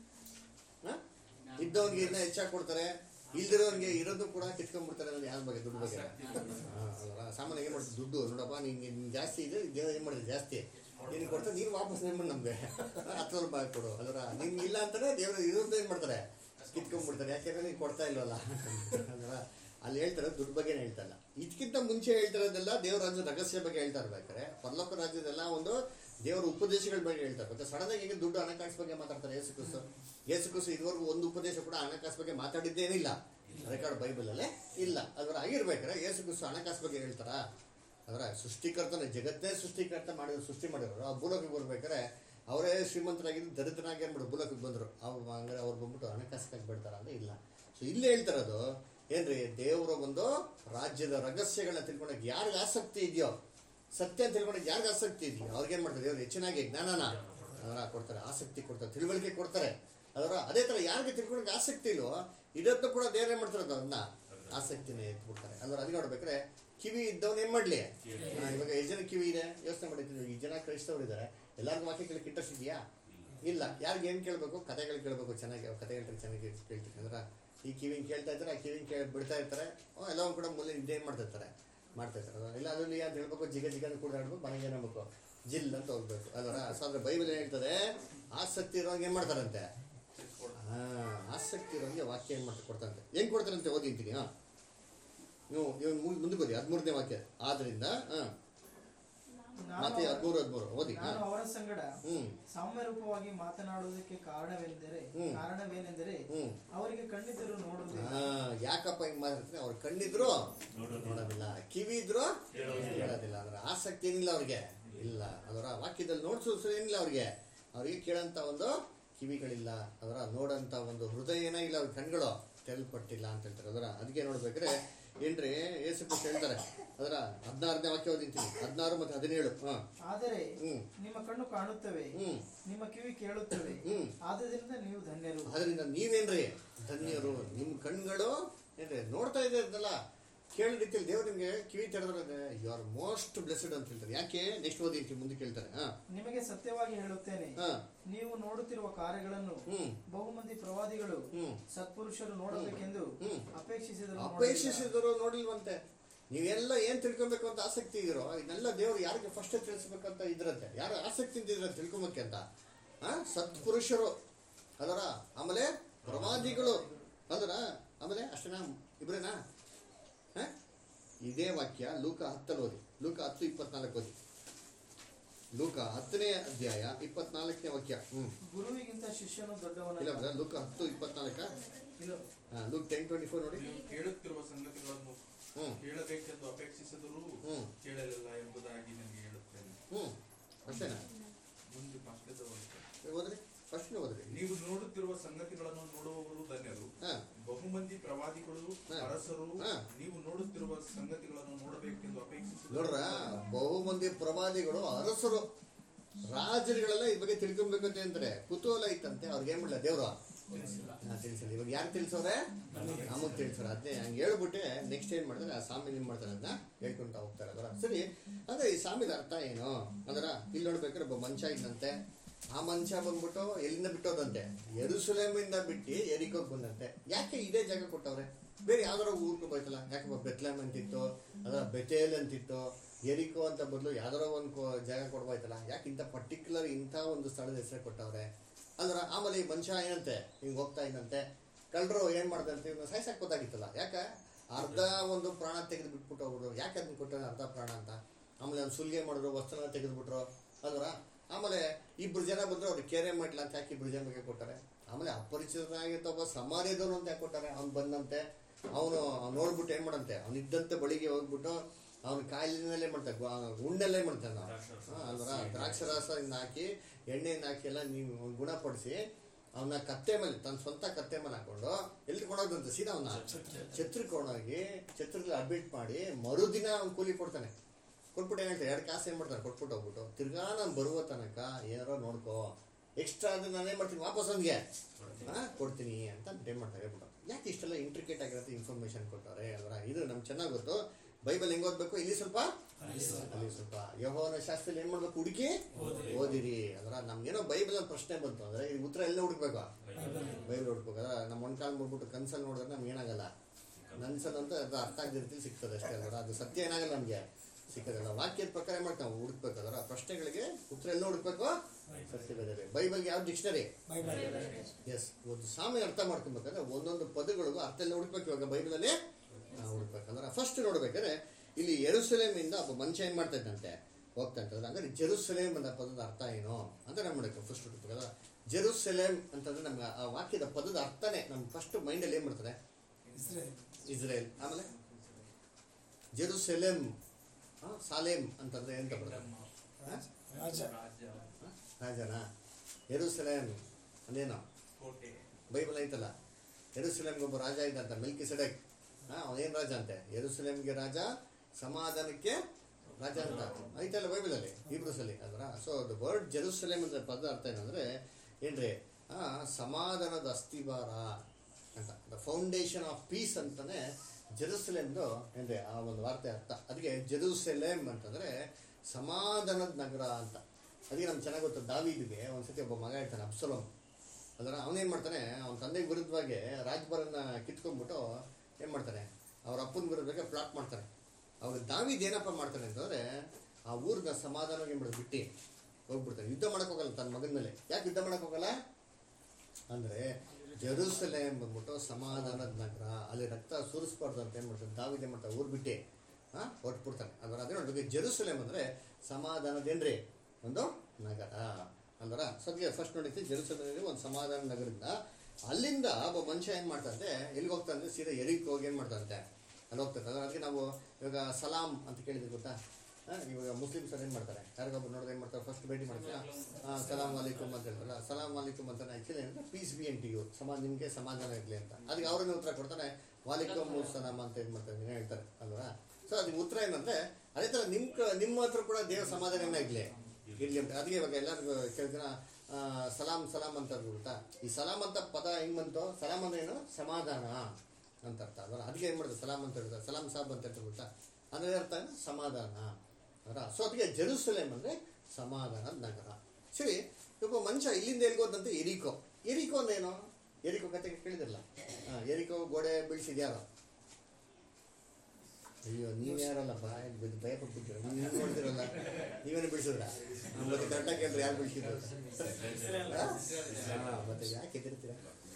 ಇದ್ದವನಿಗೆ ಇನ್ನ ಹೆಚ್ಚಾಗಿ ಕೊಡ್ತಾರೆ ಇಲ್ದಿರೋನ್ಗೆ ಇರೋದು ಕೂಡ ಕಿತ್ಕೊಂಡ್ಬಿಡ್ತಾರೆ ಅಂದ್ರೆ ಯಾರ ಬಗ್ಗೆ ದುಡ್ಡು ಬಗ್ಗೆ ಹಾ, ಅಲ್ವಾ? ಸಾಮಾನ್ಯ ಏನ್ ಮಾಡ್ತಾರೆ ದುಡ್ಡು ನೋಡಪ್ಪ ನಿಂಗೆ ನಿಂಗೆ ಜಾಸ್ತಿ ಇದೆ ದೇವ್ರು ಏನ್ ಮಾಡಿದೆ ಜಾಸ್ತಿ ನೀನು ಕೊಡ್ತಾರೆ ನೀನು ವಾಪಸ್ ಏನ್ ಮಾಡಿ ನಮ್ಗೆ ಹತ್ತು ರೂಪಾಯಿ ಕೊಡು ಅಲ್ರ ನಿಮ್ಗೆ ಇಲ್ಲ ಅಂತಾನೆ ದೇವ್ರು ಇರೋದು ಏನ್ ಮಾಡ್ತಾರೆ ಕಿತ್ಕೊಂಡ್ಬಿಡ್ತಾರೆ ಯಾಕೆಂದ್ರೆ ನೀನು ಕೊಡ್ತಾ ಇಲ್ವಲ್ಲ ಅಲ್ವಾ ಅಲ್ಲಿ ಹೇಳ್ತಾರೆ ದುಡ್ಡು ಬಗ್ಗೆ ಹೇಳ್ತಲ್ಲ ಇದಕ್ಕಿಂತ ಮುಂಚೆ ಹೇಳ್ತಿರೋದೆಲ್ಲ ದೇವ್ರ ರಾಜ್ಯದ ರಹಸ್ಯ ಬಗ್ಗೆ ಹೇಳ್ತಾ ಇರ್ಬೇಕಾರೆ ಪರಲೋಕ ರಾಜ್ಯದೆಲ್ಲ ಒಂದು ದೇವರ ಉಪದೇಶಗಳ ಬಗ್ಗೆ ಹೇಳ್ತಾರೆ ಮತ್ತೆ ಸಡನ್ ಆಗಿ ಈಗ ದುಡ್ಡು ಹಣಕಾಸು ಬಗ್ಗೆ ಮಾತಾಡ್ತಾರೆ ಯೇಸು ಕ್ರಿಸ್ತು ಯೇಸು ಕ್ರಿಸ್ತು ಇದುವರೆಗೂ ಒಂದು ಉಪದೇಶ ಕೂಡ ಹಣಕಾಸು ಬಗ್ಗೆ ಮಾತಾಡಿದ್ದೇನಿಲ್ಲ ರೆಕಾರ್ಡ್ ಬೈಬಲ್ ಅಲ್ಲೇ ಇಲ್ಲ ಅದರ ಆಗಿರ್ಬೇಕಾರೆ ಯೇಸು ಕ್ರಿಸ್ತು ಹಣಕಾಸು ಬಗ್ಗೆ ಹೇಳ್ತಾರ ಅದರ ಸೃಷ್ಟಿಕರ್ತನ ಜಗತ್ತೇ ಸೃಷ್ಟಿಕರ್ತ ಮಾಡಿದ್ರು ಸೃಷ್ಟಿ ಮಾಡಿದ್ರು ಆ ಭೂಲೋಕಕ್ಕೆ ಬರ್ಬೇಕಾರೆ ಅವರೇ ಶ್ರೀಮಂತರಾಗಿದ್ದು ದರಿದ್ರನಾಗಿ ಏನ್ಬಿಡು ಭೂಲೋಕಕ್ಕೆ ಬಂದರು ಅವ್ರು ಹಂಗಾರೆ ಅವ್ರು ಬಂದ್ಬಿಟ್ಟು ಹಣಕಾಸಿಗೆ ಬಿಡ್ತಾರ ಅಂದ್ರೆ ಇಲ್ಲ ಸೊ ಇಲ್ಲಿ ಹೇಳ್ತಾರದು ಏನ್ರಿ ದೇವರ ಒಂದು ರಾಜ್ಯದ ರಹಸ್ಯಗಳನ್ನ ತಿಳ್ಕೊಳಕ್ ಯಾರಿಗ ಆಸಕ್ತಿ ಇದೆಯೋ ಸತ್ಯ ಅಂತ ತಿಳ್ಕೊಳಕ್ ಯಾರಿಗ ಆಸಕ್ತಿ ಇದೆಯೋ ಅವ್ರಿಗೇನ್ ಮಾಡ್ತಾರೆ ದೇವ್ರು ಹೆಚ್ಚಿನಾಗಿ ಜ್ಞಾನನ ಅದರ ಕೊಡ್ತಾರೆ ಆಸಕ್ತಿ ಕೊಡ್ತಾರೆ ತಿಳುವಳಿಕೆ ಕೊಡ್ತಾರೆ ಅದರ ಅದೇ ತರ ಯಾರಿಗೆ ತಿಳ್ಕೊಳಕ್ ಆಸಕ್ತಿ ಇಲ್ವೋ ಇದನ್ನು ಕೂಡ ದೇವ್ರು ಏನ್ ಮಾಡ್ತಾರೆ ಅದನ್ನ ಆಸಕ್ತಿನೇ ಎತ್ಬಿಡ್ತಾರೆ ಅಂದ್ರೆ ಅದಕ್ಕೆ ನೋಡ್ಬೇಕಾದ್ರೆ ಕಿವಿ ಇದ್ದವನ್ ಏನ್ ಮಾಡ್ಲಿ ಹಾ, ಇವಾಗ ಎಷ್ಟು ಜನ ಕಿವಿ ಇದೆ ಯೋಚನೆ ಮಾಡಿದ್ದೀನಿ ಈ ಜನ ಕ್ರೈಸ್ತವ್ರು ಇದ್ದಾರೆ ಎಲ್ಲರಿಗೂ ವಾಕ್ಯ ಕೇಳಕ್ಕೆ ಇಂಟ್ರೆಸ್ಟ್ ಇದೆಯಾ ಇಲ್ಲ ಯಾರಿಗೆ ಏನ್ ಕೇಳಬೇಕು ಕಥೆಗಳು ಕೇಳಬೇಕು ಚೆನ್ನಾಗಿ ಕತೆ ಹೇಳ್ತಾರೆ ಚೆನ್ನಾಗಿ ಕೇಳ್ತೀನಿ ಅಂದ್ರೆ ಈ ಕಿವಿನ ಕೇಳ್ತಾ ಇದ್ದಾರೆ ಆ ಕಿವಿನ ಕೇಳಿ ಬಿಡ್ತಾ ಇರ್ತಾರೆ ಅವ್ ಎಲ್ಲವೂ ಕೂಡ ಮೂಲೆ ಇದೇನ್ ಮಾಡ್ತಾ ಇರ್ತಾರೆ ಮಾಡ್ತಾ ಇರ್ತಾರೆ ಅಲ್ವಾ? ಇಲ್ಲ ಅದ್ರಲ್ಲಿ ಅಂತ ಹೇಳ್ಬೇಕು ಜಿಗ ಜಿಗ ಅಂತ ಕೂಡ ಆಡ್ಬೇಕು ಮನೆಗೆ ಏನಾಗಬೇಕು ಜಿಲ್ ಅಂತ ಹೋಗ್ಬೇಕು ಅಲ್ವರ ಸೊ ಅದ್ರ ಬೈಬಲ್ ಏನ್ ಹೇಳ್ತದೆ ಆಸಕ್ತಿ ಇರೋಂಗೆ ಏನ್ ಮಾಡ್ತಾರಂತೆ ಹಾ ಆಸಕ್ತಿ ಇರೋಂಗೆ ವಾಕ್ಯ ಏನ್ ಮಾಡ್ತಾರೆ ಕೊಡ್ತಾರಂತೆ ಹೆಂಗ್ ಕೊಡ್ತಾರಂತೆ ಓದಿಂತೀನಿ ಹಾ ನೀವು ನೀವು ಮುಂದೆ ಮುಂದಕ್ಕೆ ಓದಿ ಹದಿಮೂರನೇ ವಾಕ್ಯ ಆದ್ರಿಂದ ಹಾ ನಾನು ಮತ್ತೆ ಹದಿಮೂರು ಹದಿಮೂರು ಓದಿ ಹಾ ನಾನು ಅವರ ಸಂಗಡ ಹ್ಮ್ ಸಾಮ್ಯ ರೂಪವಾಗಿ ಮಾತನಾಡುವುದಕ್ಕೆ ಕಾರಣವೆಂದರೆ ಹ್ಮ್. ಕಾರಣವೇನೆಂದರೆ ಹ್ಮ್ ಅವರಿಗೆ ಕಂಡಿದ್ದರೂ ನೋಡುವುದಿಲ್ಲ ಹಾ, ಯಾಕಪ್ಪ ಹಿಂಗ್ ಮಾತಾಡ್ತಾರೆ ಅವ್ರು ಕಣ್ಣಿದ್ರು ನೋಡೋದಿಲ್ಲ ಕಿವಿ ಇದ್ರು ಕೇಳೋದಿಲ್ಲ ಅಂದ್ರೆ ಆಸಕ್ತಿ ಏನಿಲ್ಲ ಅವ್ರಿಗೆ ಇಲ್ಲ ಅದರ ವಾಕ್ಯದಲ್ಲಿ ನೋಡ್ಸೋ ಏನಿಲ್ಲ ಅವ್ರಿಗೆ ಅವ್ರಿಗೆ ಕೇಳಂತ ಒಂದು ಕಿವಿಗಳಿಲ್ಲ ಅದರ ನೋಡಂತ ಒಂದು ಹೃದಯನ ಇಲ್ಲ ಅವ್ರ ಕಣ್ಗಳು ತೆರಲ್ಪಟ್ಟಿಲ್ಲ ಅಂತ ಹೇಳ್ತಾರೆ ಅದರ ಅದಕ್ಕೆ ನೋಡ್ಬೇಕ್ರೆ ಏನ್ರಿ ಏಸು ಕ್ರಿಸ್ತ ಹೇಳ್ತಾರೆ ಅದರ ಹದಿನಾರನೇ ವಾಕ್ಯ ಓದಿಂತೀನಿ ಹದಿನಾರು ಮತ್ತೆ ಹದಿನೇಳು ಹಾ ಆದರೆ ಹ್ಮ್ ನಿಮ್ಮ ಕಣ್ಣು ಕಾಣುತ್ತವೆ ಹ್ಮ್ ನಿಮ್ಮ ಕಿವಿ ಕೇಳುತ್ತವೆ ಹ್ಮ್ ಆದ್ರಿಂದ ನೀವು ಧನ್ಯರು ಅದರಿಂದ ನೀವೇನ್ರಿ ಧನ್ಯರು ನಿಮ್ ಕಣ್ಗಳು ಏನ್ರಿ ನೋಡ್ತಾ ಇದ್ದೀರಲ್ಲ ಕೇಳೋ ರೀತಿಯಲ್ಲಿ ದೇವ್ರು ನಿಮಗೆ ಕಿವಿ ತೆರೆದ್ರೆ ಯು ಆರ್ ಮೋಸ್ಟ್ ಬ್ಲೆಸ್ಡ್ ಅಂತ ಹೇಳ್ತಾರೆ ಯಾಕೆ ನೆಕ್ಸ್ಟ್ ಓದಿ ಅಂತ ಮುಂದೆ ಕೇಳ್ತಾರೆ ಹಾ ನಿಮಗೆ ಸತ್ಯವಾಗಿ ಹೇಳುತ್ತೇನೆ ಹಾ ನೀವು ನೋಡುತ್ತಿರುವ ಕಾರ್ಯಗಳನ್ನು ಹ್ಮ್ ಬಹುಮಂದಿ ಪ್ರವಾದಿಗಳು ಹ್ಮ್ ಸತ್ಪುರುಷರು ನೋಡಬೇಕೆಂದು ಹ್ಮ್. ಅಪೇಕ್ಷಿಸಿದರು ಅಪೇಕ್ಷಿಸಿದ್ರು ನೋಡಿಲ್ವಂತೆ ನೀವೆಲ್ಲ ಏನ್ ತಿಳ್ಕೊಬೇಕು ಅಂತ ಆಸಕ್ತಿ ಇರೋ ಇದನ್ನೆಲ್ಲ ದೇವ್ರು ಯಾರಿಗೆ ಫಸ್ಟ್ ತಿಳಿಸ್ಬೇಕಂತ ಇದ್ರಂತೆ ಯಾರು ಆಸಕ್ತಿ ಇದ್ರ ತಿಳ್ಕೊಬೇಕೆ ಅಂತ ಆ ಸತ್ಪುರುಷರು ಅದರ ಆಮೇಲೆ ಪ್ರವಾದಿಗಳು ಅದರ ಆಮೇಲೆ ಅಷ್ಟೇನಾ ಇಬ್ರೇನಾ ಹ? ಇದೇ ವಾಕ್ಯ ಲೂಕ ಹತ್ತಲ್ಲಿ ಓದಿ ಲೂಕ ಹತ್ತು ಇಪ್ಪತ್ನಾಲ್ಕು ಓದಿ ಲೂಕ ಹತ್ತನೇ ಅಧ್ಯಾಯ ಇಪ್ಪತ್ನಾಲ್ಕನೇ ವಾಕ್ಯ ಹ್ಮ್ ಗುರುವಿಗಿಂತ ಶಿಷ್ಯನು ಇಲ್ಲ ದೊಡ್ಡವನಲ್ಲ brother, ಲೂಕ ಹತ್ತು ಇಪ್ಪತ್ನಾಲ್ಕ ಇಲ್ಲ ಲೂಕ್ ಟೆನ್ ಟ್ವೆಂಟಿ ಫೋರ್ ನೋಡಿ ನೀವು ಕೇಳುತ್ತಿರುವ ಸಂಗತಿಗಳನ್ನು ಹ್ಮ್ ಕೇಳಬೇಕೆಂದು ಅಪೇಕ್ಷಿಸಿದರೂ ಹ್ಮ್. ಕೇಳಲಿಲ್ಲ ಎಂಬುದಾಗಿ ನಿಮಗೆ ಹೇಳುತ್ತೇನೆ ಹ್ಮ್ ಅಷ್ಟೇನಾ ಮುಂದೆ ಪಕ್ಕದ ವಾಕ್ಯ. ಓದ್ರಿ ಫಸ್ಟ್ ಓದ್ರಿ ನೀವು ನೋಡುತ್ತಿರುವ ಸಂಗತಿಗಳನ್ನು ನೋಡುವವರು ಧನ್ಯರು ಹಾ ಬಹುಮಂದಿ ಪ್ರವಾದಿಗಳು ಹಾ. ಅರಸರು ಹಾ. ನೀವು ನೋಡುತ್ತಿರುವ ಸಂಗತಿಗಳನ್ನು ನೋಡಬೇಕೆಂದು ಅಪೇಕ್ಷಿಸಿದರು ನೋಡ್ರ ಬಹು ಮಂದಿ ಪ್ರವಾದಿಗಳು ಅರಸರು ರಾಜರುಗಳೆಲ್ಲ ಈ ಬಗ್ಗೆ ತಿಳ್ಕೊಬೇಕು ಅಂತ ಅಂತಾರೆ ಕುತೂಹಲ ಇತ್ತಂತೆ ಅವ್ರಿಗೆ ಏನ್ ಮಾಡಲ್ಲ ದೇವ್ರು ಹಾ, ತಿಳಿಸಿಲ್ಲ ಇವಾಗ ಯಾರು ತಿಳಿಸೋರೆ ನಮಗ್ ತಿಳಿಸೋರ ಅದೇ ಹಂಗೆ ಹೇಳ್ಬಿಟ್ಟೆ ನೆಕ್ಸ್ಟ್ ಏನ್ ಮಾಡ್ತಾರೆ ಆ ಸಾಮಿ ಏನ್ ಮಾಡ್ತಾರೆ ಅದನ್ನ ಹೇಳ್ಕೊಂತ ಹೋಗ್ತಾರೆ ಅದರ ಸರಿ ಅಂದ್ರೆ ಈ ಸಾಮಿದ ಅರ್ಥ ಏನು ಅದರ ಇಲ್ಲಿ ನೋಡ್ಬೇಕಾದ್ರೆ ಒಬ್ಬ ಮನುಷ್ಯ ಇದ್ದಂತೆ ಆ ಮನುಷ್ಯ ಬಂದ್ಬಿಟ್ಟು ಎಲ್ಲಿಂದ ಬಿಟ್ಟೋದಂತೆ ಎರುಸಲೇಮಿಂದ ಬಿಟ್ಟು ಎರಿಕೋಗ್ ಬಂದಂತೆ ಯಾಕೆ ಇದೇ ಜಾಗ ಕೊಟ್ಟವ್ರೆ ಬೇರೆ ಯಾವ್ದಾರ ಊರ್ಗೆ ಹೋಯ್ತಲ್ಲ ಯಾಕಪ್ಪ ಬೆತ್ಲಾಮ್ ಅಂತಿತ್ತು ಅದರ ಬೆತೇಲ್ ಅಂತಿತ್ತು ಎರಿಕೋ ಅಂತ ಬದಲು ಯಾವ್ದಾರ ಒಂದು ಕೋ- ಜಾಗ ಕೊಡ್ಬೋಯ್ತಲ್ಲ ಯಾಕೆ ಇಂಥ ಪರ್ಟಿಕ್ಯುಲರ್ ಇಂಥ ಒಂದು ಸ್ಥಳದ ಹೆಸರು ಕೊಟ್ಟವ್ರೆ ಅಲ್ರ ಆಮೇಲೆ ಈ ಮನುಷ್ಯ ಏನಂತೆ ಹಿಂಗ್ ಹೋಗ್ತಾ ಇದ್ದಂತೆ ಕಳ್ಳರು ಏನ್ ಮಾಡ್ದಂತೆ ಇವ್ನ ಸಾಯ್ಸಕ್ ಗೊತ್ತಾಗಿತ್ತಲ್ಲ ಯಾಕ ಅರ್ಧ ಒಂದು ಪ್ರಾಣ ತೆಗೆದು ಬಿಟ್ಬಿಟ್ಟು ಹೋಗ್ಬಿಟ್ರು ಯಾಕೆ ಅದನ್ನ ಕೊಟ್ಟಾನೆ ಅರ್ಧ ಪ್ರಾಣ ಅಂತ ಆಮೇಲೆ ಅವ್ನು ಸುಲಿಗೆ ಮಾಡಿದ್ರು ವಸ್ತ್ರನ ತೆಗೆದ್ಬಿಟ್ರು ಅಲ್ರ ಆಮೇಲೆ ಇಬ್ರು ಜನ ಬಂದ್ರು ಅವ್ರಿಗೆ ಕೇರೆ ಮಾಡ್ಲಾ ಅಂತ ಯಾಕೆ ಇಬ್ರು ಜನಕ್ಕೆ ಕೊಟ್ಟಾರೆ ಆಮೇಲೆ ಅಪರಿಚಿತನಾಗಿದ್ದ ಒಬ್ಬ ಸಮಾರ್ಯದವನು ಅಂತ ಯಾಕೆ ಕೊಟ್ಟಾರೆ ಅವ್ನು ಬಂದಂತೆ ಅವನು ನೋಡ್ಬಿಟ್ಟು ಏನ್ ಮಾಡಂತೆ ಅವ್ನು ಇದ್ದಂತೆ ಬಳಿಗೆ ಹೋಗ್ಬಿಟ್ಟು ಅವ್ನ ಕಾಯಿಲೆನಲ್ಲೇ ಮಾಡ್ತಾರೆ ಗ್ವ- ಉಣ್ಣಲ್ಲೇ ಮಾಡ್ತಾನೆ ನಾವು ದ್ರಾಕ್ಷಾರಸ. ಹಾ, ಅಲ್ವರ ದ್ರಾಕ್ಷರಸದಿಂದ ಹಾಕಿ ಎಣ್ಣೆಯಿಂದ ಹಾಕಿ ಎಲ್ಲ ನೀವು ಗುಣಪಡಿಸಿ ಅವನ ಕತ್ತೆ ಮೇಲೆ ತನ್ನ ಸ್ವಂತ ಕತ್ತೆ ಮೇಲೆ ಹಾಕೊಂಡು ಎಲ್ಲಿ ಕೊಂಡೋದಂತೆ ಸೀದಾ ಅವನ ಛತ್ರಕ್ಕೆ ಕೊಂಡೋಗಿ ಛತ್ರದಲ್ಲಿ ಅಡ್ಮಿಟ್ ಮಾಡಿ ಮರುದಿನ ಅವ್ನು ಕೂಲಿ ಕೊಡ್ತಾನೆ ಕೊಟ್ಬಿಟ್ಟು ಏನ್ ಹೇಳ್ತಾರೆ ಎರಡು ಕಾಸು ಏನ್ ಮಾಡ್ತಾರೆ ಕೊಟ್ಬಿಟ್ಟು ಹೋಗ್ಬಿಟ್ಟು ತಿರ್ಗಾ ನಾನು ಬರುವ ತನಕ ಏನಾರೋ ನೋಡ್ಕೋ ಎಕ್ಸ್ಟ್ರಾ ಅದನ್ನ ನಾನು ಏನ್ ಮಾಡ್ತೀನಿ ವಾಪಸ್ ಅವ್ನಿಗೆ ಹಾ ಕೊಡ್ತೀನಿ ಅಂತ ಏನ್ ಮಾಡ್ತಾರೆ ಹೇಳ್ಬಿಟ್ಟು ಯಾಕೆ ಇಷ್ಟೆಲ್ಲ ಇಂಟ್ರಿಕೇಟ್ ಆಗಿರುತ್ತೆ ಇನ್ಫಾರ್ಮೇಶನ್ ಕೊಟ್ಟವ್ರೆ ಅಲ್ವರ ಇದು ನಮ್ಗೆ ಚೆನ್ನಾಗಿ ಗೊತ್ತು ಬೈಬಲ್ ಹೆಂಗ್ ಓದ್ಬೇಕು ಇಲ್ಲಿ ಸ್ವಲ್ಪ ಅಲ್ಲಿ ಸ್ವಲ್ಪ ಯಹೋವನ ಶಾಸ್ತ್ರದಲ್ಲಿ ಏನ್ ಮಾಡ್ಬೇಕು ಹುಡುಕಿ ಓದಿರಿ ಅದರ ನಮ್ಗೇನೋ ಬೈಬಲ್ ಅಲ್ಲಿ ಪ್ರಶ್ನೆ ಬಂತು ಅಂದ್ರೆ ಈ ಉತ್ತರ ಎಲ್ಲ ಹುಡುಕ್ಬೇಕು ಬೈಬಲ್ ಹುಡುಕ್ಬೇಕು ಅದ್ರ ನಮ್ಮ ಮೊಣ್ಕಾಲ್ ಮಾಡ್ಬಿಟ್ಟು ಕನ್ಸಲ್ಲಿ ನೋಡಿದ್ರೆ ನಮ್ಗೆ ಏನಾಗಲ್ಲ ನನ್ಸಲ್ಲಂತ ಅದು ಅರ್ಥ ಆಗದ ರೀತಿ ಸಿಗ್ತದೆ ಅಷ್ಟೇ ಅದರ ಅದು ಸತ್ಯ ಏನಾಗಲ್ಲ ನಮ್ಗೆ ಸಿಕ್ಕದಲ್ಲ ವಾಕ್ಯದ ಪ್ರಕಾರ ಏನ್ ಮಾಡ್ತೀವಿ ನಾವು ಹುಡುಕ್ಬೇಕು ಅದರ ಪ್ರಶ್ನೆಗಳಿಗೆ ಉತ್ತರ ಎಲ್ಲ ಹುಡುಕ್ಬೇಕು ಸತ್ಯವೇದದಲ್ಲಿ ಬೈಬಲ್ಗೆ ಯಾವ ಡಿಕ್ಷನರಿ ಎಸ್ ಒಂದು ಸಾಮಿ ಅರ್ಥ ಮಾಡ್ಕೊಬೇಕಾದ್ರೆ ಒಂದೊಂದು ಪದಗಳಿಗೂ ಅರ್ಥ ಎಲ್ಲ ಹುಡುಕ್ಬೇಕು ಇವಾಗ ಬೈಬಲಲ್ಲಿ ನಾವು ಹುಡುಕ್ಬೇಕಂದ್ರೆ ಫಸ್ಟ್ ನೋಡ್ಬೇಕಾದ್ರೆ ಇಲ್ಲಿ ಎರುಸಲೇಮಿಂದ ಒಬ್ಬ ಮನುಷ್ಯ ಏನ್ ಮಾಡ್ತಾ ಇದ್ದಂತೆ ಹೋಗ್ತಾ ಇರ್ತದೆ ಹಂಗಾದ್ರೆ ಜೆರುಸಲೇಮ್ ಅನ್ನೋ ಪದದ ಅರ್ಥ ಏನು ಅಂತ ನಮ್ಗೆ ಮಾಡಬೇಕು ಫಸ್ಟ್ ಹುಡುಕ್ಬೇಕಲ್ಲ ಜೆರುಸಲೇಮ್ ಅಂತಂದ್ರೆ ನಮ್ಗೆ ಆ ವಾಕ್ಯದ ಪದದ ಅರ್ಥನೇ ನಮ್ ಫಸ್ಟ್ ಮೈಂಡಲ್ಲಿ ಏನ್ ಮಾಡ್ತಾರೆ ಇಸ್ರೇಲ್ ಆಮೇಲೆ ಜೆರುಸೆಲೆಮ್ ಆ, ಸಾಲೇಮ್ ಅಂತಂದ್ರೆ ಎಂತ ಬರ್ತದೆ ಆ? ರಾಜ ರಾಜ್ಯ ರಾಜನ ಎರುಸಲೇಮ್ ಅದೇನೋ ಕೋಟೆ ಬೈಬಲ್ ಐತಲ್ಲ ಎರುಸಲೇಮ್ಗೆ ಒಬ್ಬ ರಾಜ ಇದ್ದಂತ ಮೆಲ್ಕಿ ಸೆಡೆಕ್ ಹಾ ಅವನೇನ್ ರಾಜ ಅಂತೆ ಎರುಸಲೇಮ್ಗೆ ರಾಜ ಸಮಾಧಾನಕ್ಕೆ ರಾಜ ಅಂತ ಐತಲ್ಲ ಬೈಬಲಲ್ಲಿ ಇಬ್ರಸಲ್ಲಿ ಅದ್ರ ಸೊ ದ ವರ್ಡ್ ಜೆರುಸಲೇಮ್ ಅಂದ್ರೆ ಪದ ಅರ್ಥ ಏನಂದ್ರೆ ಏನ್ರಿ ಆ ಸಮಾಧಾನದ ಅಸ್ಥಿವಾರ ಅಂತ ದ ಫೌಂಡೇಶನ್ ಆಫ್ ಪೀಸ್ ಅಂತಾನೆ ಜೆರುಸಲೇಮ್ದು ಏನ್ರಿ ಆ ಒಂದು ವಾರ್ತೆ ಅರ್ಥ ಅದಕ್ಕೆ ಜೆರುಸಲೇಮ್ ಅಂತಂದ್ರೆ ಸಮಾಧಾನದ ನಗರ ಅಂತ ಅದಕ್ಕೆ ನಮ್ಗೆ ಚೆನ್ನಾಗಿ ಗೊತ್ತು ದಾವೀದಿಗೆ ಒಂದ್ಸತಿ ಒಬ್ಬ ಮಗ ಇರ್ತಾನೆ ಅಬ್ಸಲೋಮ್ ಅದರ ಅವನೇನ್ ಮಾಡ್ತಾನೆ ಅವನ ತಂದೆಗೆ ವಿರುದ್ಧವಾಗಿ ರಾಜ್ಭರನ್ನ ಕಿತ್ಕೊಂಡ್ಬಿಟ್ಟು ಏನ್ ಮಾಡ್ತಾನೆ ಅವ್ರ ಅಪ್ಪನ ವಿರುದ್ಧವಾಗಿ ಪ್ಲಾಟ್ ಮಾಡ್ತಾನೆ ಅವ್ರ ದಾವಿದ್ ಏನಪ್ಪ ಮಾಡ್ತಾನೆ ಅಂತಂದ್ರೆ ಆ ಊರ್ನ ಸಮಾಧಾನವಾಗಿ ಏನ್ ಮಾಡೋದು ಬಿಟ್ಟು ಹೋಗ್ಬಿಡ್ತಾನೆ ಯುದ್ಧ ಮಾಡಕ್ ಹೋಗಲ್ಲ ತನ್ನ ಮಗನ ಮೇಲೆ ಯಾಕೆ ಯುದ್ಧ ಮಾಡಕ್ ಹೋಗಲ್ಲ ಅಂದ್ರೆ ಜೆರೂಸಲೇಮ್ ಬಂದ್ಬಿಟ್ಟು ಸಮಾಧಾನದ ನಗರ ಅಲ್ಲಿ ರಕ್ತ ಸುರಿಸ್ಬಾರ್ದು ಅಂತ ಏನ್ ಮಾಡ್ತಾನೆ ದಾವಿದ್ ಏನ್ ಮಾಡ್ತಾನೆ ಊರ್ ಬಿಟ್ಟು ಹಾ ಹೊಟ್ಬಿಡ್ತಾನೆ ಅಂದ್ರೆ ಅದೇ ನೋಡಿ ಜೆರೂಸಲೇಮ್ ಅಂದ್ರೆ ಸಮಾಧಾನದೇನ್ರಿ ಒಂದು ನಗರ ಅಂದ್ರ ಸದ್ಯ ಫಸ್ಟ್ ನೋಡಿದ್ವಿ ಜೆರೂಸಲೇಮ್ ಒಂದು ಸಮಾಧಾನ ನಗರದಿಂದ ಅಲ್ಲಿಂದ ಒಬ್ಬ ಮನುಷ್ಯ ಏನ್ ಮಾಡ್ತಂತೆ ಎಲ್ಲಿಗೆ ಹೋಗ್ತಾನೆ ಸೀದಾ ಎರಿಕ್ ಹೋಗಿ ಏನ್ ಮಾಡ್ತಂತೆ ಅಲ್ಲಿ ಹೋಗ್ತಾರೆ ಅಂದ್ರೆ ಅದಕ್ಕೆ ನಾವು ಇವಾಗ ಸಲಾಂ ಅಂತ ಕೇಳಿದ್ವಿ ಗೊತ್ತಾ ಆ, ಇವಾಗ ಮುಸ್ಲಿಮ್ಸ್ ಏನ್ ಮಾಡ್ತಾರೆ ಯಾರಿಗೊಬ್ಬರು ನೋಡಿದ್ರೆ ಏನ್ ಮಾಡ್ತಾರೆ ಫಸ್ಟ್ ಭೇಟಿ ಮಾಡ್ತಾರೆ ಆ, ಸಲಾಂ ಅಲೈಕುಮ್ ಅಂತ ಹೇಳ್ತಾರಲ್ಲ ಸಲಾಂ ಅಲೈಕುಮ್ ಅಂತ ಆಕ್ಚುಲಿ ಅಂದ್ರೆ ಪೀಸ್ ಬಿ ಅಂಟಿ ಯು ಸಮಾ ನಿಮ್ಗೆ ಸಮಾಧಾನ ಇರ್ಲಿ ಅಂತ ಅದಕ್ಕೆ ಅವ್ರನ್ನ ಉತ್ತರ ಕೊಡ್ತಾನೆ ವಾಲಿಕುಮ್ ಸಲಾಂ ಅಂತ ಏನ್ ಮಾಡ್ತಾರೆ ನೀವ್ ಹೇಳ್ತಾರೆ ಅಲ್ವಾ ಸೊ ಅದಕ್ಕೆ ಉತ್ತರ ಏನಂದ್ರೆ ಅದೇ ತರ ನಿಮ್ ಕ- ನಿಮ್ಮ ಹತ್ರ ಕೂಡ ದೇವ ಸಮಾಧಾನ ಇರ್ಲಿ ಇರ್ಲಿ ಅಂತ ಅದಕ್ಕೆ ಇವಾಗ ಎಲ್ಲರಿಗೂ ಕೆಲವು ಜನ ಆ, ಸಲಾಂ ಸಲಾಂ ಅಂತ ಗೊತ್ತಾ ಈ ಸಲಾಂ ಅಂತ ಪದ ಹೆಂಗ್ ಬಂತು ಸಲಾಂ ಅಂದ್ರೆ ಏನು ಸಮಾಧಾನ ಅಂತ ಅರ್ಥ ಅದರ ಅದಕ್ಕೆ ಏನು ಮಾಡಿದ್ರು ಸಲಾಮ್ ಅಂತ ಹೇಳ್ತಾರೆ ಸಲಾಮ್ ಸಾಬ್ ಅಂತ ಹೇಳ್ತಾರೆ ಗೊತ್ತಾ ಅಂದ್ರೆ ಅರ್ಥ ಏನು? ಸಮಾಧಾನ ಅದರ ಸೊ ಅದಕ್ಕೆ ಜೆರೂಸಲೇಮ್ ಅಂದರೆ ಸಮಾಧಾನದ ನಗರ ಸರಿ ಒಬ್ಬ ಮನುಷ್ಯ ಇಲ್ಲಿಂದ ಎಲ್ಗೋದಂತ ಎರಿಕೋ ಎರಿಕೋ ಅಂದೇನು ಎರಿಕೋ ಕತೆ ಕೇಳಿದಿರಲ್ಲ ಹಾಂ ಎರಿಕೋ ಗೋಡೆ ಬೀಳ್ಸಿದ್ಯಾರೋ ಅಯ್ಯೋ ನೀವು ಯಾರಲ್ಲ ಬಾಯ್ ಬಿದ್ದು ಭಯ ಪಟ್ಬಿಟ್ಟಿರ ನೀವು ನೋಡ್ತಿರಲ್ಲ ನೀವೇನು ಬಿಡಿಸಿದ್ರ ಮತ್ತೆ ಕರೆಕ್ಟಾಗಿ ಕೇಳ್ರಿ ಯಾರು ಬಿಡಿಸಿದ್ರು ಹಾಂ ಮತ್ತೆ ಯಾಕೆ ಹೆದರ್ತೀರ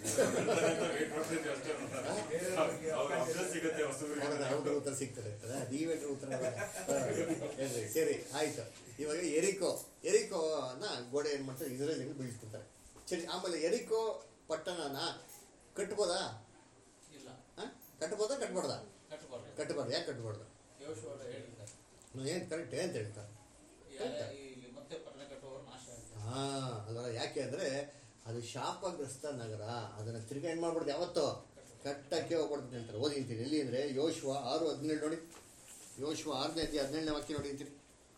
ಸಿಗುತ್ತೆ ಹೊಸಬ್ರಿಗೆ. ಹೌದಾ ಅವ್ರ ಉತ್ತರ ಸಿಗ್ತದೆ ಅದೇ ನೀವೇಟ್ರ ಉತ್ತರ ಹಾ, ಹೇಳ್ರಿ ಸರಿ ಆಯ್ತು ಇವಾಗ ಎರಿಕೋ ಎರಿಕೋನ ಗೋಡೆ ಏನು ಮಾಡ್ತಾರೆ ಇಸ್ರೇಲಿಗೆ ಬೀಳಿಸ್ಬಿಡ್ತಾರೆ ಸರಿ ಆಮೇಲೆ ಎರಿಕೋ ಪಟ್ಟಣನ ಕಟ್ಬೋದಾ ಇಲ್ಲ ಹಾಂ ಕಟ್ಬೋದಾ ಕಟ್ಬಾರ್ದಾ ಕಟ್ಟಬಾರ್ದು ಕಟ್ಬಾರ್ದು ಯಾಕೆ ಕಟ್ಬಾರ್ದು ಯೋಶುವ ಹೇಳಿದ್ದಾರೆ ಏನು ಕರೆಕ್ಟ್ ಅಂತ ಹೇಳ್ತಾರೆ ಯಾ- ಇಲ್ಲಿ ಮತ್ತೆ ಪಟ್ಟಣ ಕಟ್ಟುವವರು ನಾಶ ಆಗ್ತಾರೆ ಹಾ ಅಲ್ವರ ಯಾಕೆ ಅಂದ್ರೆ ಅದು ಶಾಪಗ್ರಸ್ತ ನಗರ ಅದನ್ನ ತಿರ್ಗಾ ಏನ್ ಮಾಡ್ಬಿಡ್ದು ಯಾವತ್ತೋ ಕಟ್ಟಕ್ಕೆ ಹೋಗ್ಬಾರ್ದು ಅಂತ ಹೇಳ್ತಾರೆ ಓದಿ ಅಂತೀನಿ ಎಲ್ಲಿ ಅಂದ್ರೆ ಯೋಶ್ವ ಆರು ಹದಿನೇಳು ನೋಡಿ ಯೋಶ್ವ ಆರನೇ ಅಧ್ಯಾಯ ಹದಿನೇಳನೇ ವಾಕ್ಯ ನೋಡಿ ಅಂತೀನಿ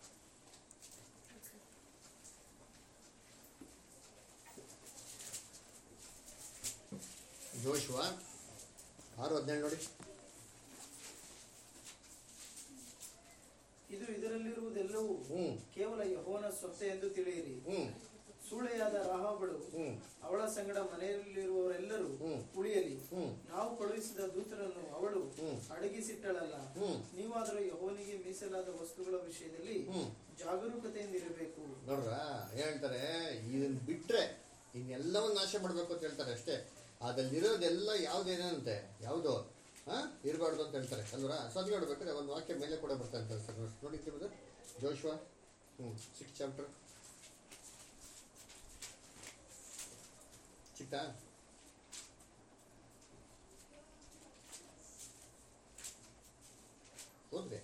ಯೋಶ್ವ ಆರು ಹದಿನೇಳು ನೋಡಿ ಇದು ಇದರಲ್ಲಿರುವುದೆಲ್ಲವೂ ಹ್ಮ್ ಕೇವಲ ಯಹೋವನ ಸ್ವತ್ತೆ ಎಂದು ತಿಳಿಯಿರಿ ಹ್ಮ್ ಸೂಳೆಯಾದ ರಾಹಬಳು ಹ್ಮ್ ಅವಳ ಸಂಗಡ ಮನೆಯಲ್ಲಿರುವವರೆಲ್ಲರೂ ಹ್ಮ್. ಉಳಿಯಲಿ ಹ್ಮ್ ನಾವು ಕಳುಹಿಸಿದ ದೂತರನ್ನು ಅವಳು ಹ್ಮ್. ಅಡಗಿಸಿಟ್ಟಳಲ್ಲ ಹ್ಮ್ ನೀವಾದರೂ ಯಹೋವನಿಗೆ ಮೀಸಲಾದ ವಸ್ತುಗಳ ವಿಷಯದಲ್ಲಿ ಹ್ಮ್ ಜಾಗರೂಕತೆಯಿಂದಿರಬೇಕು ನೋಡ್ರ ಹೇಳ್ತಾರೆ ಇದನ್ನ ಬಿಟ್ರೆ ಇನ್ನೆಲ್ಲವನ್ನ ನಾಶ ಮಾಡ್ಬೇಕು ಅಂತ ಹೇಳ್ತಾರೆ ಅಷ್ಟೇ ಅದ್ರಲ್ಲಿರೋದೆಲ್ಲ ಯಾವ್ದೇನಂತೆ ಯಾವುದು ಹಾ ಇರಬಾರ್ದು ಅಂತ ಹೇಳ್ತಾರೆ ಅಲ್ವರ ಸೊ ಅದು ನೋಡ್ಬೇಕಾದ್ರೆ ಒಂದು ವಾಕ್ಯ ಮೇಲೆ ಕೂಡ ಬರ್ತಾ ಇರ್ತಾರೆ ಸರ್ ನೋಡಿರ್ತೀವಿ ಜೋಶ್ವ ಹ್ಞೂ ಸಿಕ್ಸ್ ಚಾಪ್ಟರ್ ಸಿಕ್ತಾ ಓದ್ರಿ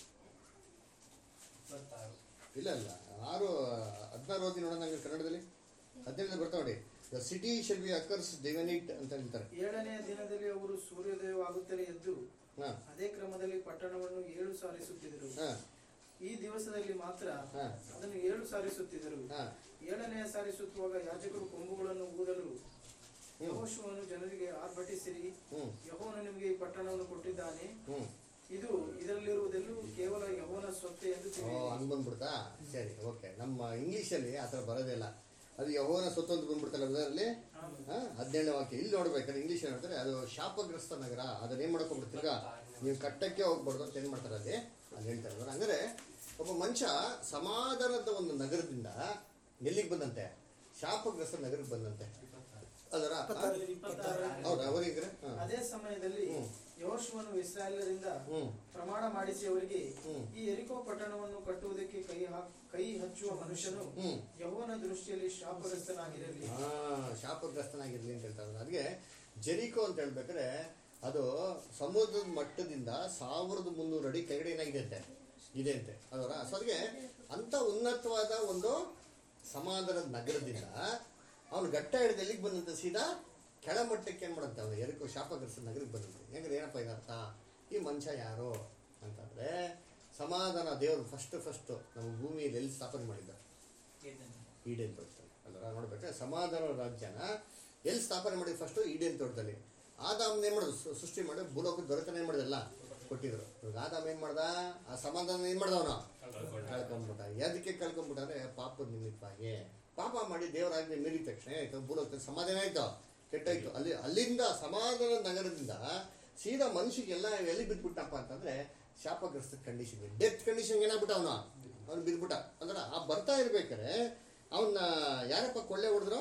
ಇಲ್ಲ ಇಲ್ಲ ಆರು ಹದಿನಾರು ಓದಿ ನೋಡೋಣ ನಂಗೆ ಕನ್ನಡದಲ್ಲಿ ಹದಿನೇಳು ಬರ್ತಾ ನೋಡಿ the city shall be accursed even it ಅಂತ ಹೇಳ್ತಾರೆ ಏಳನೆಯ ದಿನದಲ್ಲಿ ಅವರು ಸೂರ್ಯೋದಯವಾಗುತ್ತಲೇ ಎದ್ದು ಹಾ ಅದೇ ಕ್ರಮದಲ್ಲಿ ಪಟ್ಟಣವನ್ನು ಏಳು ಸಾರಿಸುತ್ತಿದ್ದರು ಹಾ ಈ ದಿವಸದಲ್ಲಿ ಮಾತ್ರ ಹಾ. ಅದನ್ನು ಏಳು ಸಾರಿಸುತ್ತಿದ್ದರು ಹಾ ಏಳನೆಯ ಸಾರಿಸುತ್ತುವಾಗ ಯಾಜಕರು ಕೊಂಬುಗಳನ್ನು ಊದಲು ಹ್ಮ್. ಯಹೋಶುವನು ಜನರಿಗೆ ಆರ್ಭಟಿಸಿರಿ ಹ್ಮ್ ಯಹೋವನು ನಿಮಗೆ ಈ ಪಟ್ಟಣವನ್ನು ಕೊಟ್ಟಿದ್ದಾನೆ ಹ್ಮ್ ಇದು ಇದರಲ್ಲಿರುವುದೆಲ್ಲವೂ ಕೇವಲ ಯಹೋವನ ಸ್ವತ್ತೆ ಎಂದು ಓ ತಿಳಿಯಿರಿ ಹಂಗ್ ಬಂದ್ಬಿಡ್ತಾ ಸರಿ ಓಕೆ ನಮ್ಮ ಇಂಗ್ಲೀಷಲ್ಲಿ ಆ ಥರ ಬರೋದೇ ಇಲ್ಲ ಅದು ಯಹೋವನ ಸ್ವತ್ತು ಅಂತ ಬಂದ್ಬಿಡ್ತಲ್ಲ ಅದರಲ್ಲಿ ಹದಿನೇಳನೇ ವಾಕ್ಯ ಇಲ್ಲಿ ನೋಡ್ಬೇಕಾದ್ರೆ ಇಂಗ್ಲೀಷ್ ಹೇಳ್ತಾರೆ ಅದು ಶಾಪಗ್ರಸ್ತ ನಗರ ಅದನ್ನ ಏನ್ ಮಾಡ್ಕೊಂಡ್ಬಿಡ್ತೀಗ ನೀವು ಕಟ್ಟಕ್ಕೆ ಹೋಗ್ಬಾರ್ದು ಅಂತ ಏನ್ ಮಾಡ್ತಾರೆ ಅಲ್ಲಿ ಅಲ್ಲಿ ಹೇಳ್ತಾರೆ ಅಂದ್ರೆ ಹಂಗಾರೆ ಒಬ್ಬ ಮನುಷ್ಯ ಸಮಾಧಾನದ ಒಂದು ನಗರದಿಂದ ಎಲ್ಲಿಗೆ ಬಂದಂತೆ ಶಾಪಗ್ರಸ್ತ ನಗರಕ್ಕೆ ಬಂದಂತೆ ಅದರ ಇಪ್ಪತ್ತಾರು ಹೌದಾ ಅವರಿಗೆ ಹಾ ಅದೇ ಸಮಯದಲ್ಲಿ ಹ್ಮ್. ಯಹೋಶುವನು ಇಸ್ರಾಯೇಲರಿಂದ ಹ್ಮ್ ಪ್ರಮಾಣ ಮಾಡಿಸಿ ಅವರಿಗೆ ಹ್ಮ್. ಈ ಎರಿಕೋ ಪಟ್ಟಣವನ್ನು ಕಟ್ಟುವುದಕ್ಕೆ ಕೈ ಹಾಕ್ ಕೈ ಹಚ್ಚುವ ಮನುಷ್ಯನು ಹ್ಮ್ ಯಹೋವನ ದೃಷ್ಟಿಯಲ್ಲಿ ಶಾಪಗ್ರಸ್ತನಾಗಿರಲಿ ಹಾ ಶಾಪಗ್ರಸ್ತನಾಗಿರ್ಲಿ ಅಂತ ಹೇಳ್ತಾರೆ ಅದಕ್ಕೆ ಜೆರಿಕೋ ಅಂತ ಹೇಳ್ಬೇಕಾದ್ರೆ ಅದು ಸಮುದ್ರದ ಮಟ್ಟದಿಂದ ಸಾವಿರದ ಮುನ್ನೂರು ಅಡಿ ಕೆಳಗಡೆ ಏನಾಗಿದೆ ಅಂತೆ ಇದೆ ಅಂತೆ ಅದರ ಸೊ ಅದಕ್ಕೆ ಅಂತ ಉನ್ನತವಾದ ಒಂದು ಸಮಾಧಾನದ ನಗರದಿಂದ ಅವನು ಗಟ್ಟ ಹಿಡಿದು ಎಲ್ಲಿಗೆ ಬಂದಂತೆ ಸೀದಾ ಕೆಳಮಟ್ಟಕ್ಕೆ ಏನು ಮಾಡಂತೆ ಅವನು ಎರಿಕೋ ಶಾಪಗ್ರಸ್ತ ನಗರಕ್ಕೆ ಬಂದಂತೆ ಹೆಂಗ್ರೆ ಏನಪ್ಪ ಇದರ್ಥ ಈ ಮನುಷ್ಯ ಯಾರು ಅಂತಂದ್ರೆ ಸಮಾಧಾನ ದೇವರು ಫಸ್ಟ್ ಫಸ್ಟ್ ನಮ್ಮ ಭೂಮಿಯಲ್ಲಿ ಎಲ್ಲಿ ಸ್ಥಾಪನೆ ಮಾಡಿದ್ದ ಈಡೇನ್ ತೋಟದಲ್ಲಿ ಅಲ್ವಾ ನೋಡ್ಬೇಕಾದ್ರೆ ಸಮಾಧಾನ ರಾಜ್ಯನ ಎಲ್ಲಿ ಸ್ಥಾಪನೆ ಮಾಡಿದ್ರು ಫಸ್ಟು ಈಡೇನ್ ತೋಟದಲ್ಲಿ ಆದಾಮ್ ಏನ್ ಮಾಡೋದು ಸೃ- ಸೃಷ್ಟಿ ಮಾಡಿ ಭೂಲೋಕದ ದೊರೆತನ ಏನ್ ಮಾಡಿದಲ್ಲ ಕೊಟ್ಟಿದ್ರು ಇವಾಗ ಆದಾಮ್ ಏನ್ ಮಾಡ್ದ ಆ ಸಮಾಧಾನ ಏನ್ ಮಾಡ್ದ ಅವನು ಕಳ್ಕೊಂಡ್ಬಿಟ್ಟ ಎದಕ್ಕೆ ಕಳ್ಕೊಂಡ್ಬಿಟ್ಟ ಅಂದ್ರೆ ಪಾಪದ ನಿಮಿತ್ತವಾಗಿ ಪಾಪ ಮಾಡಿ ದೇವರಾಜ್ಞೆ ಮೀರಿದ ತಕ್ಷಣ ಆಯ್ತು ಭೂಲೋಕದ ಸಮಾಧಾನ ಆಯ್ತು ಕೆಟ್ಟಾಯ್ತು ಅಲ್ಲಿ ಅಲ್ಲಿಂದ ಸಮಾಧಾನ ನಗರದಿಂದ ಸೀದಾ ಮನುಷ್ಯಗೆಲ್ಲ ಎಲ್ಲಿ ಬಿದ್ಬಿಟ್ಟಪ್ಪ ಅಂತಂದ್ರೆ ಶಾಪಗ್ರಸ್ತ ಕಂಡೀಷನ್ ಡೆತ್ ಕಂಡೀಷನ್ ಏನಾಗ್ಬಿಟ್ಟ ಅವನು ಅವ್ನು ಬಿದ್ಬಿಟ್ಟ ಅಂದ್ರೆ ಆ ಬರ್ತಾ ಇರ್ಬೇಕಾರೆ ಅವನ್ನ ಯಾರಪ್ಪ ಕೊಳ್ಳೆ ಹೊಡೆದ್ರು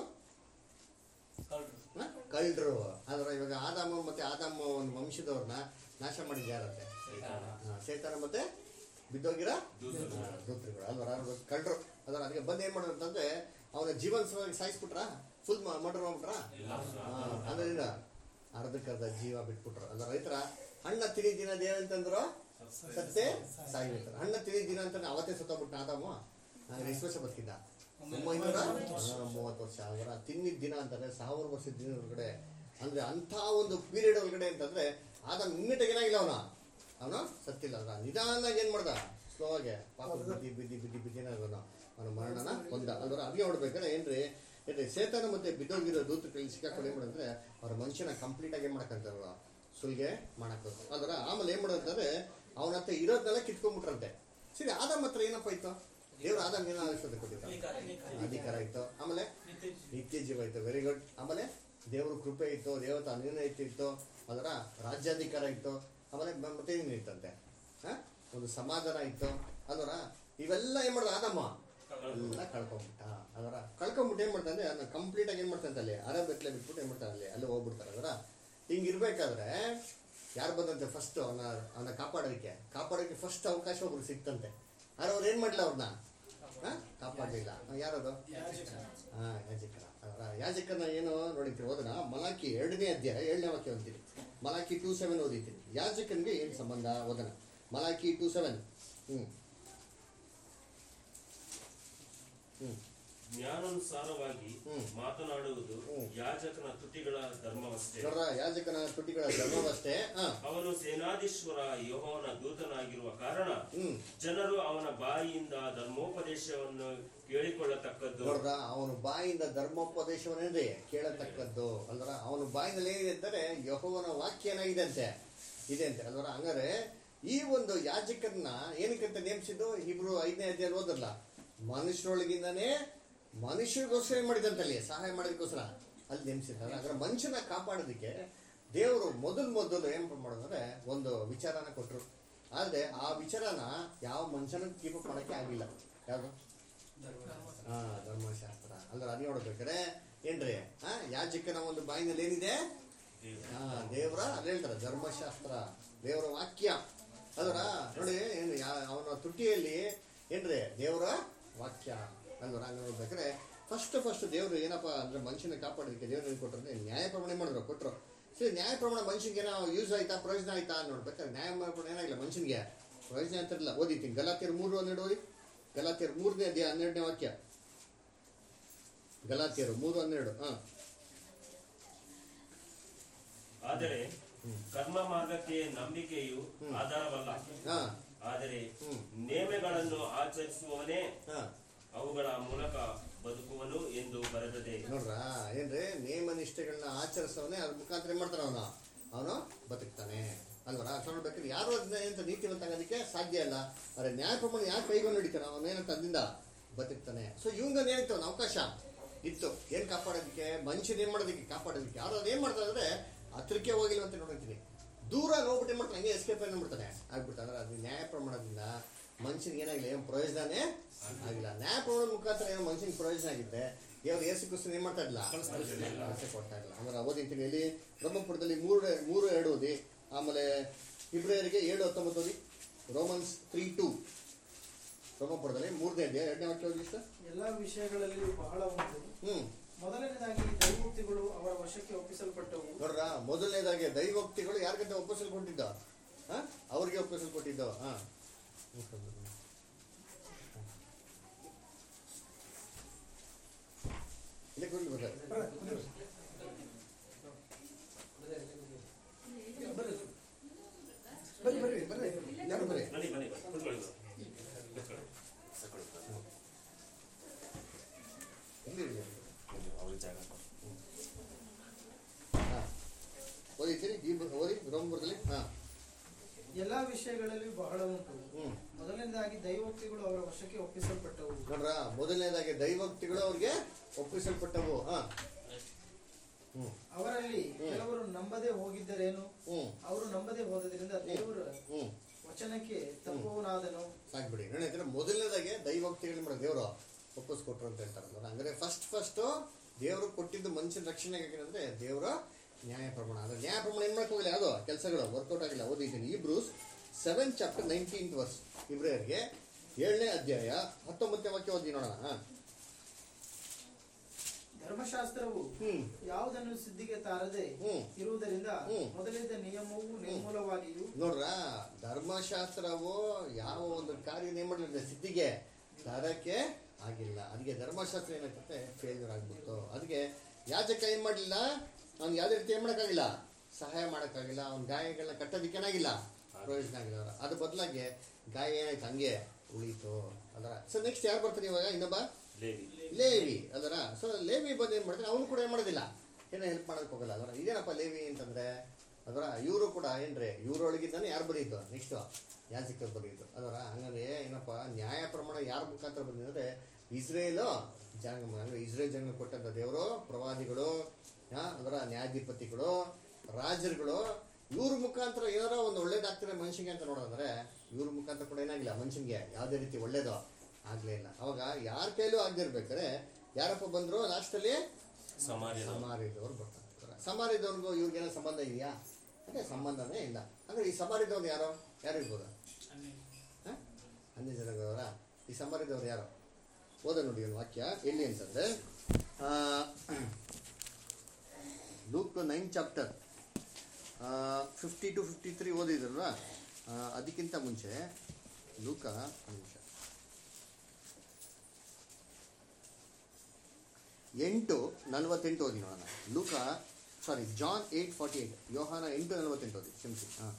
ಕಳ್ಳರು ಆದ್ರೆ ಇವಾಗ ಆದಾಮ ಮತ್ತೆ ಆದಾಮ ಒಂದು ವಂಶದವ್ರನ್ನ ನಾಶ ಮಾಡಿದ ಯಾರಂತೆ ಹಾ, ಶೇತಾನ ಮತ್ತೆ ಬಿದ್ದೋಗಿರ ದೂತರುಗಳು ಅಲ್ವರ ಕಳ್ಳರು ಅದರ ಅದಕ್ಕೆ ಬಂದು ಏನ್ ಮಾಡಿದ್ರು ಅಂತಂದ್ರೆ ಅವನ ಜೀವನ ಸಲುವಾಗಿ ಸಾಯಿಸ್ಬಿಟ್ರ ಫುಲ್ ಮರ್ಡರ್ ಮಾಡ್ಬಿಟ್ರ ಅದರಿಂದ ಅರ್ಧಕ್ಕರ್ಧ ಜೀವ ಬಿಟ್ಬಿಟ್ರು ಅಲ್ಲ ರೈತರ ಹಣ್ಣ ತಿಳಿ ದಿನ ದೇವಂತಂದ್ರು ಸತ್ತೆ ಸಾಯ್ಬಿಡ್ತಾರೆ ಹಣ್ಣ ತಿಳಿ ದಿನ ಅಂತ ಅವತ್ತೇ ಸತ್ತೋಗ್ಬಿಟ್ಟ ಆದಾಮ ನಾನು ಎಷ್ಟು ವರ್ಷ ಬದುಕಿದ್ದ ಒಂಬೈನೂರ ಹಾ, ಮೂವತ್ತು ವರ್ಷ ಅವರ ತಿನ್ನಿದ ದಿನ ಅಂತಂದ್ರೆ ಸಾವಿರ ವರ್ಷದ ದಿನ ಒಳಗಡೆ ಅಂದ್ರೆ ಅಂಥ ಒಂದು ಪೀರಿಯಡ್ ಒಳಗಡೆ ಅಂತಂದ್ರೆ ಆದ ಇಮ್ಮಿಡಿಯೇಟ್ ಏನಾಗಿಲ್ಲ ಅವನ ಅವನು ಸತ್ತಿಲ್ಲ ಅದ್ರ ನಿಧಾನ ಏನ್ ಮಾಡ್ದ ಸ್ಲೋ ಆಗಿ ಪಾಪ ಬಿದ್ದಿ ಬಿದ್ದಿ ಬಿದ್ದಿ ಬಿದ್ದಿ ಅವನು ಅವನ ಮರಣನ ಹೊಂದ ಅಲ್ವರ ಅದೇ ನೋಡ್ಬೇಕಾದ್ರೆ ಏನ್ರಿ ಏನ್ರಿ ಸೇತನ ಮತ್ತೆ ಬಿದ್ದೋಗಿರೋ ದೂತ ಕೈಲಿ ಸಿಕ್ಕಾಕೊಂಡು ಏನ್ ಮಾಡಂದ್ರೆ ಅವ್ರ ಮನುಷ್ಯನ ಕಂಪ್ಲೀಟ್ ಆಗಿ ಏನ್ ಮಾಡಕ್ಕಂತಾರ ಸುಲಿಗೆ ಮಾಡಕ್ ಹೋದ್ರು ಅಲ್ದ್ರ ಆಮೇಲೆ ಏನ್ ಮಾಡೋದಂದ್ರೆ ಅವನ ಹತ್ರ ಇರೋದನ್ನೆಲ್ಲ ಕಿತ್ಕೊಂಡ್ಬಿಟ್ರಂತೆ ಸರಿ ಆದಾಮ್ ಹತ್ರ ಏನಪ್ಪ ಇತ್ತು ದೇವ್ರು ಆದಾಮ್ ಏನೋ ಅವಶ್ಯಕತೆ ಕೊಟ್ಟಿದ್ದ ಅಧಿಕಾರ ಇತ್ತು ಆಮೇಲೆ ನಿತ್ಯ ಜೀವ ಇತ್ತು ವೆರಿ ಗುಡ್ ಆಮೇಲೆ ದೇವ್ರ ಕೃಪೆ ಇತ್ತು ದೇವತ ಅನ್ಯನೈತಿ ಇತ್ತು ಅದರ ರಾಜ್ಯಾಧಿಕಾರ ಇತ್ತು ಆಮೇಲೆ ಮ- ಮತ್ತೆ ಏನೇನು ಇತ್ತಂತೆ ಹ? ಒಂದು ಸಮಾಧಾನ ಇತ್ತು ಅದರ ಇವೆಲ್ಲ ಏನ್ ಮಾಡ್ದ ಆದಮ್ಮ ಎಲ್ಲ ಕಳ್ಕೊಂಬಿಟ್ಟ ಅದರ ಕಳ್ಕೊಂಬಿಟ್ಟು ಏನ್ ಮಾಡ್ತಾನೆ ಅದನ್ನ ಕಂಪ್ಲೀಟ್ ಆಗಿ ಏನ್ ಮಾಡ್ತಾನೆ ಅಲ್ಲಿ ಅರಬೆತ್ಲೆ ಬಿಟ್ಬಿಟ್ಟು ಏನ್ ಮಾಡ್ತಾನೆ ಅಲ್ಲಿ ಅಲ್ಲಿ ಹೋಗ್ಬಿಡ್ತಾರೆ ಅದರ ಹಿಂಗಿರ್ಬೇಕಾದ್ರೆ ಯಾರು ಬಂದಂತೆ ಫಸ್ಟ್ ಅವನ ಅವನ ಕಾಪಾಡೋದಕ್ಕೆ ಕಾಪಾಡೋದಕ್ಕೆ ಫಸ್ಟ್ ಅವಕಾಶ ಒಬ್ರು ಸಿಕ್ತಂತೆ ಆದ್ರೆ ಅವ್ರು ಏನ್ ಮಾಡ್ಲಿಲ್ಲ ಅವ್ರನ್ನ ಕಾಪಾಡಲಿಲ್ಲ ಯಾರದು ಹಾ ಯಾಜಕರ ಅದರ ಯಾಜಕನ ಏನು ನೋಡಿರ್ತೀವಿ ಓದನ ಮಲಾಕಿ ಎರಡನೇ ಅಧ್ಯಾಯ ಏಳನೇ ವಾಕ್ಯ ಓದ್ತೀನಿ ಮಲಾಕಿ ಟೂ ಸೆವೆನ್ ಓದಿದ್ದೀನಿ ಯಾಜಕನ್ಗೆ ಏನು ಸಂಬಂಧ ಓದನ Malachi two seven hmm hmm ಜ್ಞಾನಾನುಸಾರವಾಗಿ ಹ್ಮ್. ಮಾತನಾಡುವುದು ಹ್ಮ್. ಯಾಜಕನ ತುಟಿಗಳ ಧರ್ಮವಷ್ಟೇ ನೋಡ್ರ ಯಾಜಕನ ತುಟಿಗಳ ಧರ್ಮವಷ್ಟೇ ಹಾ ಅವನು ಸೇನಾಧೀಶ್ವರ ಯೆಹೋವನ ದೂತನಾಗಿರುವ ಕಾರಣ ಹ್ಮ್ ಜನರು ಅವನ ಬಾಯಿಯಿಂದ ಧರ್ಮೋಪದೇಶವನ್ನು ಕೇಳಿಕೊಳ್ಳತಕ್ಕದ್ದು ನೋಡ್ರ ಅವನ ಬಾಯಿಂದ ಧರ್ಮೋಪದೇಶವನ್ನೇ ಕೇಳತಕ್ಕದ್ದು ಅಲ್ದ್ರ ಅವನ ಬಾಯಿನಲ್ಲಿ ಏನಿದೆ ಅಂತಾರೆ ಯಹೋವನ ವಾಕ್ಯ ಏನಾಗಿದೆ ಅಂತೆ ಇದೆ ಅಂತೆ ಅಲ್ವರ ಹಂಗಾರೆ ಈ ಒಂದು ಯಾಜಕರನ್ನ ಏನಕ್ಕಂತ ನೇಮಿಸಿದ್ದು ಇಬ್ರು ಐದನೇ ಅಧ್ಯಾಯ ಓದಲ್ಲ ಮನುಷ್ಯರೊಳಗಿಂದಾನೇ ಮನುಷ್ಯರಿಗೋಸ್ಕರ ಏನ್ ಮಾಡಿದಂತೆ ಅಲ್ಲಿ ಸಹಾಯ ಮಾಡೋದಕ್ಕೋಸ್ಕರ ಅಲ್ಲಿ ನೇಮಿಸಿದ್ದಾರೆ ಹಾಗಾದ್ರೆ ಮನುಷ್ಯನ ಕಾಪಾಡೋದಕ್ಕೆ ದೇವರು ಮೊದಲು ಮೊದಲು ಏನ್ ಮಾಡೋದಂದ್ರೆ ಒಂದು ವಿಚಾರನ ಕೊಟ್ರು ಆದ್ರೆ ಆ ವಿಚಾರನ ಯಾವ ಮನುಷ್ಯನ ಕೀಪ್ ಮಾಡಕ್ಕೆ ಆಗಿಲ್ಲ ಯಾವುದು ಹಾ ಧರ್ಮಶಾಸ್ತ್ರ ಅಂದ್ರೆ ಅದು ನೋಡ್ಬೇಕಾದ್ರೆ ಏನ್ರಿ ಹಾ ಯಾಜಕನ ಒಂದು ಬಾಯಿನಲ್ಲಿ ಏನಿದೆ ಹಾ ದೇವರ ಅಲ್ಲಿ ಹೇಳ್ತಾರೆ ಧರ್ಮಶಾಸ್ತ್ರ ದೇವರ ವಾಕ್ಯ ಅದರ ನೋಡಿ ಏನು ಯಾ- ಅವನ ತುಟಿಯಲ್ಲಿ ಏನ್ರಿ ದೇವರ ವಾಕ್ಯ ಅಲ್ವರ ಹಂಗ ನೋಡ್ಬೇಕಾದ್ರೆ ಫಸ್ಟ್ ಫಸ್ಟ್ ದೇವರು ಏನಪ್ಪ ಅಂದ್ರೆ ಮನುಷ್ಯನ ಕಾಪಾಡೋದಕ್ಕೆ ದೇವ್ರು ಏನು ಕೊಟ್ಟರು ಅಂದ್ರೆ ನ್ಯಾಯ ಪ್ರಮಾಣ ಮಾಡಿದ್ರು ಕೊಟ್ರು ಸರಿ ನ್ಯಾಯ ಪ್ರಮಾಣ ಮನುಷ್ಯನಿಗೆ ಏನೋ ಯೂಸ್ ಆಯ್ತಾ ಪ್ರಯೋಜನ ಆಯ್ತಾ ಅಂತ ನೋಡ್ಬೇಕಾದ್ರೆ ನ್ಯಾಯ ಪ್ರಮಾಣ ಏನಾಗಿಲ್ಲ ಮನುಷ್ಯನಿಗೆ ಪ್ರಯೋಜನ ಅಂತಿರಲಿಲ್ಲ ಓದಿತೀನಿ ಗಲಾತಿಯರ್ ಮೂರು ಹನ್ನೆರಡು ಓದಿ ಗಲಾತಿಯರ್ ಮೂರನೇ ಅಧ್ಯಾಯ ಹನ್ನೆರಡನೇ ವಾಕ್ಯ ಗಲಾತಿಯರು ಮೂರು ಹನ್ನೆರಡು ಹಾ ಆದರೆ ಕರ್ಮ ಮಾರ್ಗಕ್ಕೆ ನಂಬಿಕೆಯು ಆಧಾರವಲ್ಲ ಹಾ ಆದರೆ ಹ್ಮ್. ನೇಮೆಗಳನ್ನು ಆಚರಿಸುವವನೇ ಹಾ ಅವುಗಳ ಮೂಲಕ ಬದುಕುವನು ಎಂದು ಬರೆದದೆ ನೋಡ್ರ ಏನ್ರಿ ನೇಮ ನಿಷ್ಠೆಗಳನ್ನ ಆಚರಿಸೋನೆ ಅದ್ರ ಮುಖಾಂತರ ಏನ್ ಮಾಡ್ತಾನ ಅವನು ಅವನು ಬದುಕ್ತಾನೆ ಅಲ್ವರ ಅರ್ಥ ನೋಡ್ಬೇಕಾದ್ರೆ ಯಾರು ಅದನ್ನ ಏನಂತ ನೀತಿವಂತ ಆಗೋದಕ್ಕೆ ಸಾಧ್ಯ ಇಲ್ಲ ಅರೆ ನ್ಯಾಯ ಪ್ರಮಾಣ ಯಾರು ಕೈಗೊಂಡು ನಡೀತಾನೆ ಅವನು ಏನಂತ ಅದಿಂದ ಬದುಕ್ತಾನೆ ಸೊ ಇವಂಗ ಏನಿತ್ತು ಒಂದು ಅವಕಾಶ ಇತ್ತು ಏನ್ ಕಾಪಾಡೋದಕ್ಕೆ ಮನುಷ್ಯನ ಏನ್ ಮಾಡೋದಕ್ಕೆ ಕಾಪಾಡೋದಕ್ಕೆ ಯಾರು ಅದೇನ್ ಮಾಡ್ತಾರೆ ಅಂದ್ರೆ ಹತ್ರಕ್ಕೆ ಹೋಗಿಲ್ಲ ಅಂತ ನೋಡಿರ್ತೀನಿ ದೂರ ಹೋಗ್ಬಿಟ್ಟು ಏನ್ ಮಾಡ್ತಾನೆ ಹಂಗೆ ಎಸ್ಕೇಪ್ ಏನ್ ಮಾಡ್ತಾನೆ ಆಗ್ಬಿಡ್ತಾನೆ ಅಂದ್ರೆ ಅದು ನ್ಯಾಯ ಪ್ರಮಾಣದಿಂದ ಮನುಷ್ಯನಿಗೆ ಏನಾಗಿಲ್ಲ ಏನು ಪ್ರಯೋಜನನೇ ಆಗಿಲ್ಲ ನ್ಯಾಯ ಪ್ರಮಾಣದ ಮುಖಾಂತರ ಏನೋ ಮನುಷ್ಯನಿಗೆ ಪ್ರಯೋಜನ ಆಗಿದ್ದೆ ದೇವ್ರು ಏಸು ಕ್ರಿಸ್ತನ ಏನ್ ಮಾಡ್ತಾ ಇಲ್ಲ ಕಳಿಸಿ ಕೊಡ್ತಾ ಇಲ್ಲ ಅಂದ್ರೆ ಓದಿರ್ತೀನಿ ಇಲ್ಲಿ ಬ್ರಹ್ಮಪುರದಲ್ಲಿ ಮೂರು ಮೂರು ಎರಡು ಓದಿ ಆಮೇಲೆ ಫೆಬ್ರವರಿಗೆ ಏಳು ಹತ್ತೊಂಬತ್ತು ಓದಿ ರೋಮನ್ಸ್ ತ್ರೀ ಟೂ ಬ್ರಹ್ಮಪುರದಲ್ಲಿ ಮೂರನೇ ಅಧ್ಯಾಯ ಎರಡನೇ ವಾಕ್ಯ ಓದಿ ಸರ್ ಎಲ್ಲಾ ವಿಷಯಗಳಲ್ಲಿಯೂ ಬಹಳ ಉಂಟು ಹ್ಮ್ ಮೊದಲನೇದಾಗಿ ದೈವೋಕ್ತಿಗಳು ಅವರ ವಶಕ್ಕೆ ಒಪ್ಪಿಸಲ್ಪಟ್ಟವು ನೋಡ್ರ ಮೊದಲನೇದಾಗಿ ದೈವೋಕ್ತಿಗಳು ಯಾರಿಗಂತ ಒಪ್ಪಿಸಲ್ಕೊಟ್ಟಿದ್ದ ಹಾ ಅವ್ರಿಗೆ ಒಪ್ಪಿಸಲ್ಕೊಟ್ಟಿದ್ದು ಹಾ ಇಲ್ಲೇ ಕೂರ್ಲಿ ಬರ್ರಿ ಬರ್ರಿ ಬರ್ರಿ ಯಾರು ಬರ್ರಿ ಬನ್ನಿ ಬನ್ನಿ ಕೂತ್ಕೊಳ್ಳಿ ಗುರು. ಇಲ್ಲಿ ಇರ್ಲಿ. ಅವ್ರ ಜಾಗ ಹಾ ಓದಿದ್ದೀರಿ ಈ ಬ- ಓದಿ ರೋಮಪುರದಲ್ಲಿ ಹಾ ಎಲ್ಲಾ ವಿಷಯಗಳಲ್ಲಿ ಬಹಳ ಉಂಟು ಹ್ಮ್ ಮೊದಲನೇದಾಗಿ ದೈವೋಕ್ತಿಗಳು ಅವರ ವಶಕ್ಕೆ ಒಪ್ಪಿಸಲ್ಪಟ್ಟವು ನೋಡ್ರ ಮೊದಲನೇದಾಗಿ ದೈವೋಕ್ತಿಗಳು ಅವ್ರಿಗೆ ಒಪ್ಪಿಸಲ್ಪಟ್ಟವು ಹಾ ಹ್ಮ್ ಅವರಲ್ಲಿ ಕೆಲವರು ನಂಬದೆ ಹೋಗಿದ್ದರೇನು ಹ್ಮ್ ಅವರು ನಂಬದೆ ಹೋದದ್ರಿಂದ ದೇವರ ಹ್ಮ್ ವಚನಕ್ಕೆ ತಪ್ಪುವನಾದನು ಸಾಕ್ಬಿಡಿ ನೋಡಿ ಯಾಕಂದ್ರೆ ಮೊದಲನೇದಾಗೆ ದೈವೋಕ್ತಿಗಳು ಮಾಡೋ ದೇವರು ಒಪ್ಪಿಸ್ಕೊಟ್ರು ಅಂತ ಹೇಳ್ತಾರೆ ಅಂದ್ರೆ ಫಸ್ಟ್ ಫಸ್ಟ್ ದೇವರು ಕೊಟ್ಟಿದ್ದು ಮನುಷ್ಯನ ರಕ್ಷಣೆಗೆ ಯಾಕಂದ್ರೆ ದೇವರ ನ್ಯಾಯ ಪ್ರಮಾಣ ಅಂದ್ರೆ ನ್ಯಾಯ ಪ್ರಮಾಣ ಏನ್ ಮಾಡಕ್ ಹೋಗಿಲ್ಲ ಯಾವುದು ಕೆಲಸಗಳು ವರ್ಕೌಟ್ ಆಗಿಲ್ಲ ಓದಿದ್ದೀನಿ ಈ Hebrews seven chapter nineteenth verse ಇಬ್ರಿಯರ್ಗೆ ಏಳನೇ ಅಧ್ಯಾಯ ಹತ್ತೊಂಬತ್ತನೇ ವಾಕ್ಯ ಓದಿ ನೋಡೋಣ ಹಾ. ಧರ್ಮಶಾಸ್ತ್ರವು ಹ್ಮ್ ಯಾವುದನ್ನು ಸಿದ್ಧಿಗೆ ತಾರದೆ ಹ್ಮ್. ಇರುವುದರಿಂದ ಹ್ಮ್. ಮೊದಲಿದ್ದ ನಿಯಮವು ನಿರ್ಮೂಲವಾಗಿಯೂ ನೋಡ್ರ ಧರ್ಮಶಾಸ್ತ್ರವು ಯಾವ ಒಂದು ಕಾರ್ಯ ಏನ್ ಮಾಡಲಿಲ್ಲ ಸಿದ್ಧಿಗೆ ತರಕ್ಕೆ ಆಗಿಲ್ಲ ಅದಕ್ಕೆ ಧರ್ಮಶಾಸ್ತ್ರ ಏನಾಗ್ತದೆ ಫೇಲ್ಯೂರ್ ಆಗ್ಬಿಡ್ತು ಅದಕ್ಕೆ ಯಾಜಕ ಏನ್ ಮಾಡಲಿಲ್ಲ ಅವ್ನು ಯಾವುದೇ ರೀತಿ ಏನ್ ಮಾಡೋಕ್ಕಾಗಿಲ್ಲ ಸಹಾಯ ಮಾಡೋಕ್ಕಾಗಿಲ್ಲ ಅವ್ನ ಗಾಯಗಳನ್ನ ಕಟ್ಟೋದಕ್ಕೆ ಏನಾಗಿಲ್ಲ ಪ್ರಯೋಜನ ಆಗಿಲ್ಲ ಅವ್ರ. ಅದ್ರ ಬದಲಾಗಿ ಗಾಯ ಏನಾಯ್ತು ಹಂಗೆ ಉಳೀತು ಅದರ ಸೊ ನೆಕ್ಸ್ಟ್ ಯಾರು ಬರ್ತಾರೆ ಇವಾಗ ಇನ್ನೊಬ್ಬ ಲೇವಿ ಲೇವಿ ಅದರ ಸೊ ಲೇವಿ ಬಂದು ಏನ್ ಮಾಡ್ತಾರೆ ಅವನು ಕೂಡ ಏನ್ ಮಾಡೋದಿಲ್ಲ ಏನೋ ಹೆಲ್ಪ್ ಮಾಡೋದಕ್ಕೆ ಹೋಗಲ್ಲ ಅದರ ಇದೇನಪ್ಪ ಲೇವಿ ಅಂತಂದ್ರೆ ಅದರ ಇವರು ಕೂಡ ಏನ್ರಿ ಇವ್ರೊಳಗಿದ್ದಾನೆ ಯಾರು ಬರೀತು ನೆಕ್ಸ್ಟು ಯಾಜಕರು ಬರೀತು ಅದರ ಹಂಗಂದ್ರೆ ಏನಪ್ಪ ನ್ಯಾಯ ಪ್ರಮಾಣ ಯಾರ ಮುಖಾಂತರ ಬಂದಿದ್ರೆ ಇಸ್ರೇಲು ಜನಾಂಗ ಅಂದ್ರೆ ಇಸ್ರೇಲ್ ಜನಾಂಗ ಕೊಟ್ಟಂತ ದೇವರು ಪ್ರವಾದಿಗಳು ಆ, ಅದರ ನ್ಯಾಯಾಧಿಪತಿಗಳು ರಾಜರುಗಳು ಇವ್ರ ಮುಖಾಂತರ ಏನಾರ ಒಂದು ಒಳ್ಳೇದಾಗ್ತಿದೆ ಮನುಷ್ಯನಿಗೆ ಅಂತ ನೋಡೋದಂದ್ರೆ ಇವ್ರ ಮುಖಾಂತರ ಕೂಡ ಏನಾಗಿಲ್ಲ ಮನುಷ್ಯನಿಗೆ ಯಾವುದೇ ರೀತಿ ಒಳ್ಳೇದು ಆಗ್ಲೇ ಇಲ್ಲ ಅವಾಗ ಯಾರ ಕೈಲೂ ಆಗದಿರ್ಬೇಕಾದ್ರೆ ಯಾರಪ್ಪ ಬಂದ್ರು ಲಾಸ್ಟಲ್ಲಿ ಸಮಾರ್ಯದ ಸಮಾರಿದವ್ರು ಬರ್ತಾರೆ ಸಮಾರಿದವ್ರಿಗೂ ಇವ್ರಿಗೇನೋ ಸಂಬಂಧ ಇದೆಯಾ ಅಂದ್ರೆ ಸಂಬಂಧನೇ ಇಲ್ಲ ಅಂದ್ರೆ ಈ ಸಮಾರಿದವ್ರು ಯಾರೋ ಯಾರು ಇರ್ಬೋದು ಹ? ಅನ್ಯ ಜನಗಳವರ ಈ ಸಮಾರಿದವ್ರು ಯಾರು ಓದ ನೋಡಿ ಒಂದು ವಾಕ್ಯ ಎಲ್ಲಿ ಅಂತಂದ್ರೆ Luke nine chapter fifty two fifty three ಓದಿದ್ರಲ್ವ ಆ, ಅದಕ್ಕಿಂತ ಮುಂಚೆ ಲೂಕ ಒಂದ್ ನಿಮಿಷ ಎಂಟು ನಲವತ್ತೆಂಟು ಓದಿ ನೋಡೋಣ ಲೂಕ sorry John eight forty eight ಯೋಹಾನ ಎಂಟು ನಲವತ್ತೆಂಟು ಓದಿ ಕ್ಷಮಿಸಿ ಹಾಂ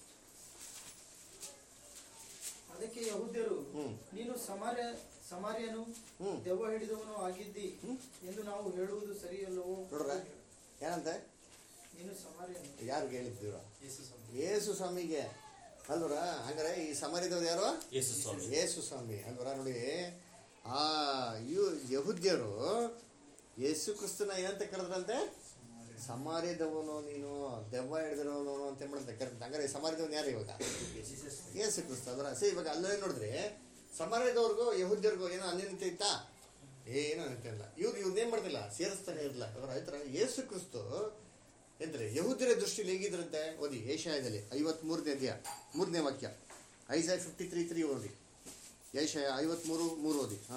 ಅದಕ್ಕೆ ಯಹೂದ್ಯರು ಹ್ಮ್. ನೀನು ಸಮಾರ್ಯ ಸಮಾರ್ಯನು ಹ್ಮ್. ದೆವ್ವ ಹಿಡಿದವನು ಆಗಿದ್ದಿ ಹ್ಮ್. ಎಂದು ನಾವು ಹೇಳುವುದು ಸರಿಯಲ್ಲವೋ ನೋಡ್ರ ಏನಂತೆ ನೀನು ಸಮಾರ್ಯನು ಯಾರಿಗೆ ಹೇಳಿದ್ದೀರ ಯೇಸು ಸ್ವಾಮಿಗೆ ಅಲ್ವರ ಹಂಗಾರೆ ಈ ಸಮಾರಿದವ್ರು ಯಾರು ಯೇಸು ಸ್ವಾಮಿ ಯೇಸು ಸ್ವಾಮಿ ಅಲ್ವರ ನೋಡಿ ಆ ಇವ್ ಯಹುದ್ಯರು ಯೇಸು ಕ್ರಿಸ್ತನ ಏನಂತ ಕರೆದ್ರಂತೆ ಸಮಾರಿದವನು ನೀನು ದೆವ್ವ ಹಿಡಿದಿರೋನು ಅಂತ ಏನ್ ಮಾಡಂತೆ ಕರೆದ ಹಂಗಾರೆ ಸಮಾರಿದವನು ಯಾರು ಇವಾಗ ಯೇಸು ಕ್ರಿಸ್ತ ಅದರ ಸೇ ಇವಾಗ ಅಲ್ಲೇ ನೋಡಿದ್ರೆ ಸಮಾರ್ಯದವ್ರಿಗೂ ಯಹುದ್ಯರಿಗೂ ಏನೋ ಅನ್ಯನ್ಯತೆ ಇತ್ತಾ ಏನೋ ಅನ್ಯತೆ ಇಲ್ಲ ಇವ್ರು ಇವ್ರನ್ನೇನ್ ಮಾಡ್ತಿಲ್ಲ ಸೇರಿಸ್ತಾನೆ ಇರಲ್ಲ ಅವರ ಆಯ್ತರ ಯೇಸು ಕ್ರಿಸ್ತು ಎಂದ್ರೆ ಯಹುದ್ಯರ ದೃಷ್ಟಿಲಿ ಹೇಗಿದ್ರಂತೆ ಓದಿ ಏಷಾಯದಲ್ಲಿ ಐವತ್ಮೂರನೇ ಅಧ್ಯಾಯ ಮೂರನೇ ವಾಕ್ಯ ಐಸಾಯ ಫಿಫ್ಟಿ ತ್ರೀ ತ್ರೀ ಓದಿ ಏಷಯ ಐವತ್ಮೂರು ಮೂರು ಓದಿ ಹಾ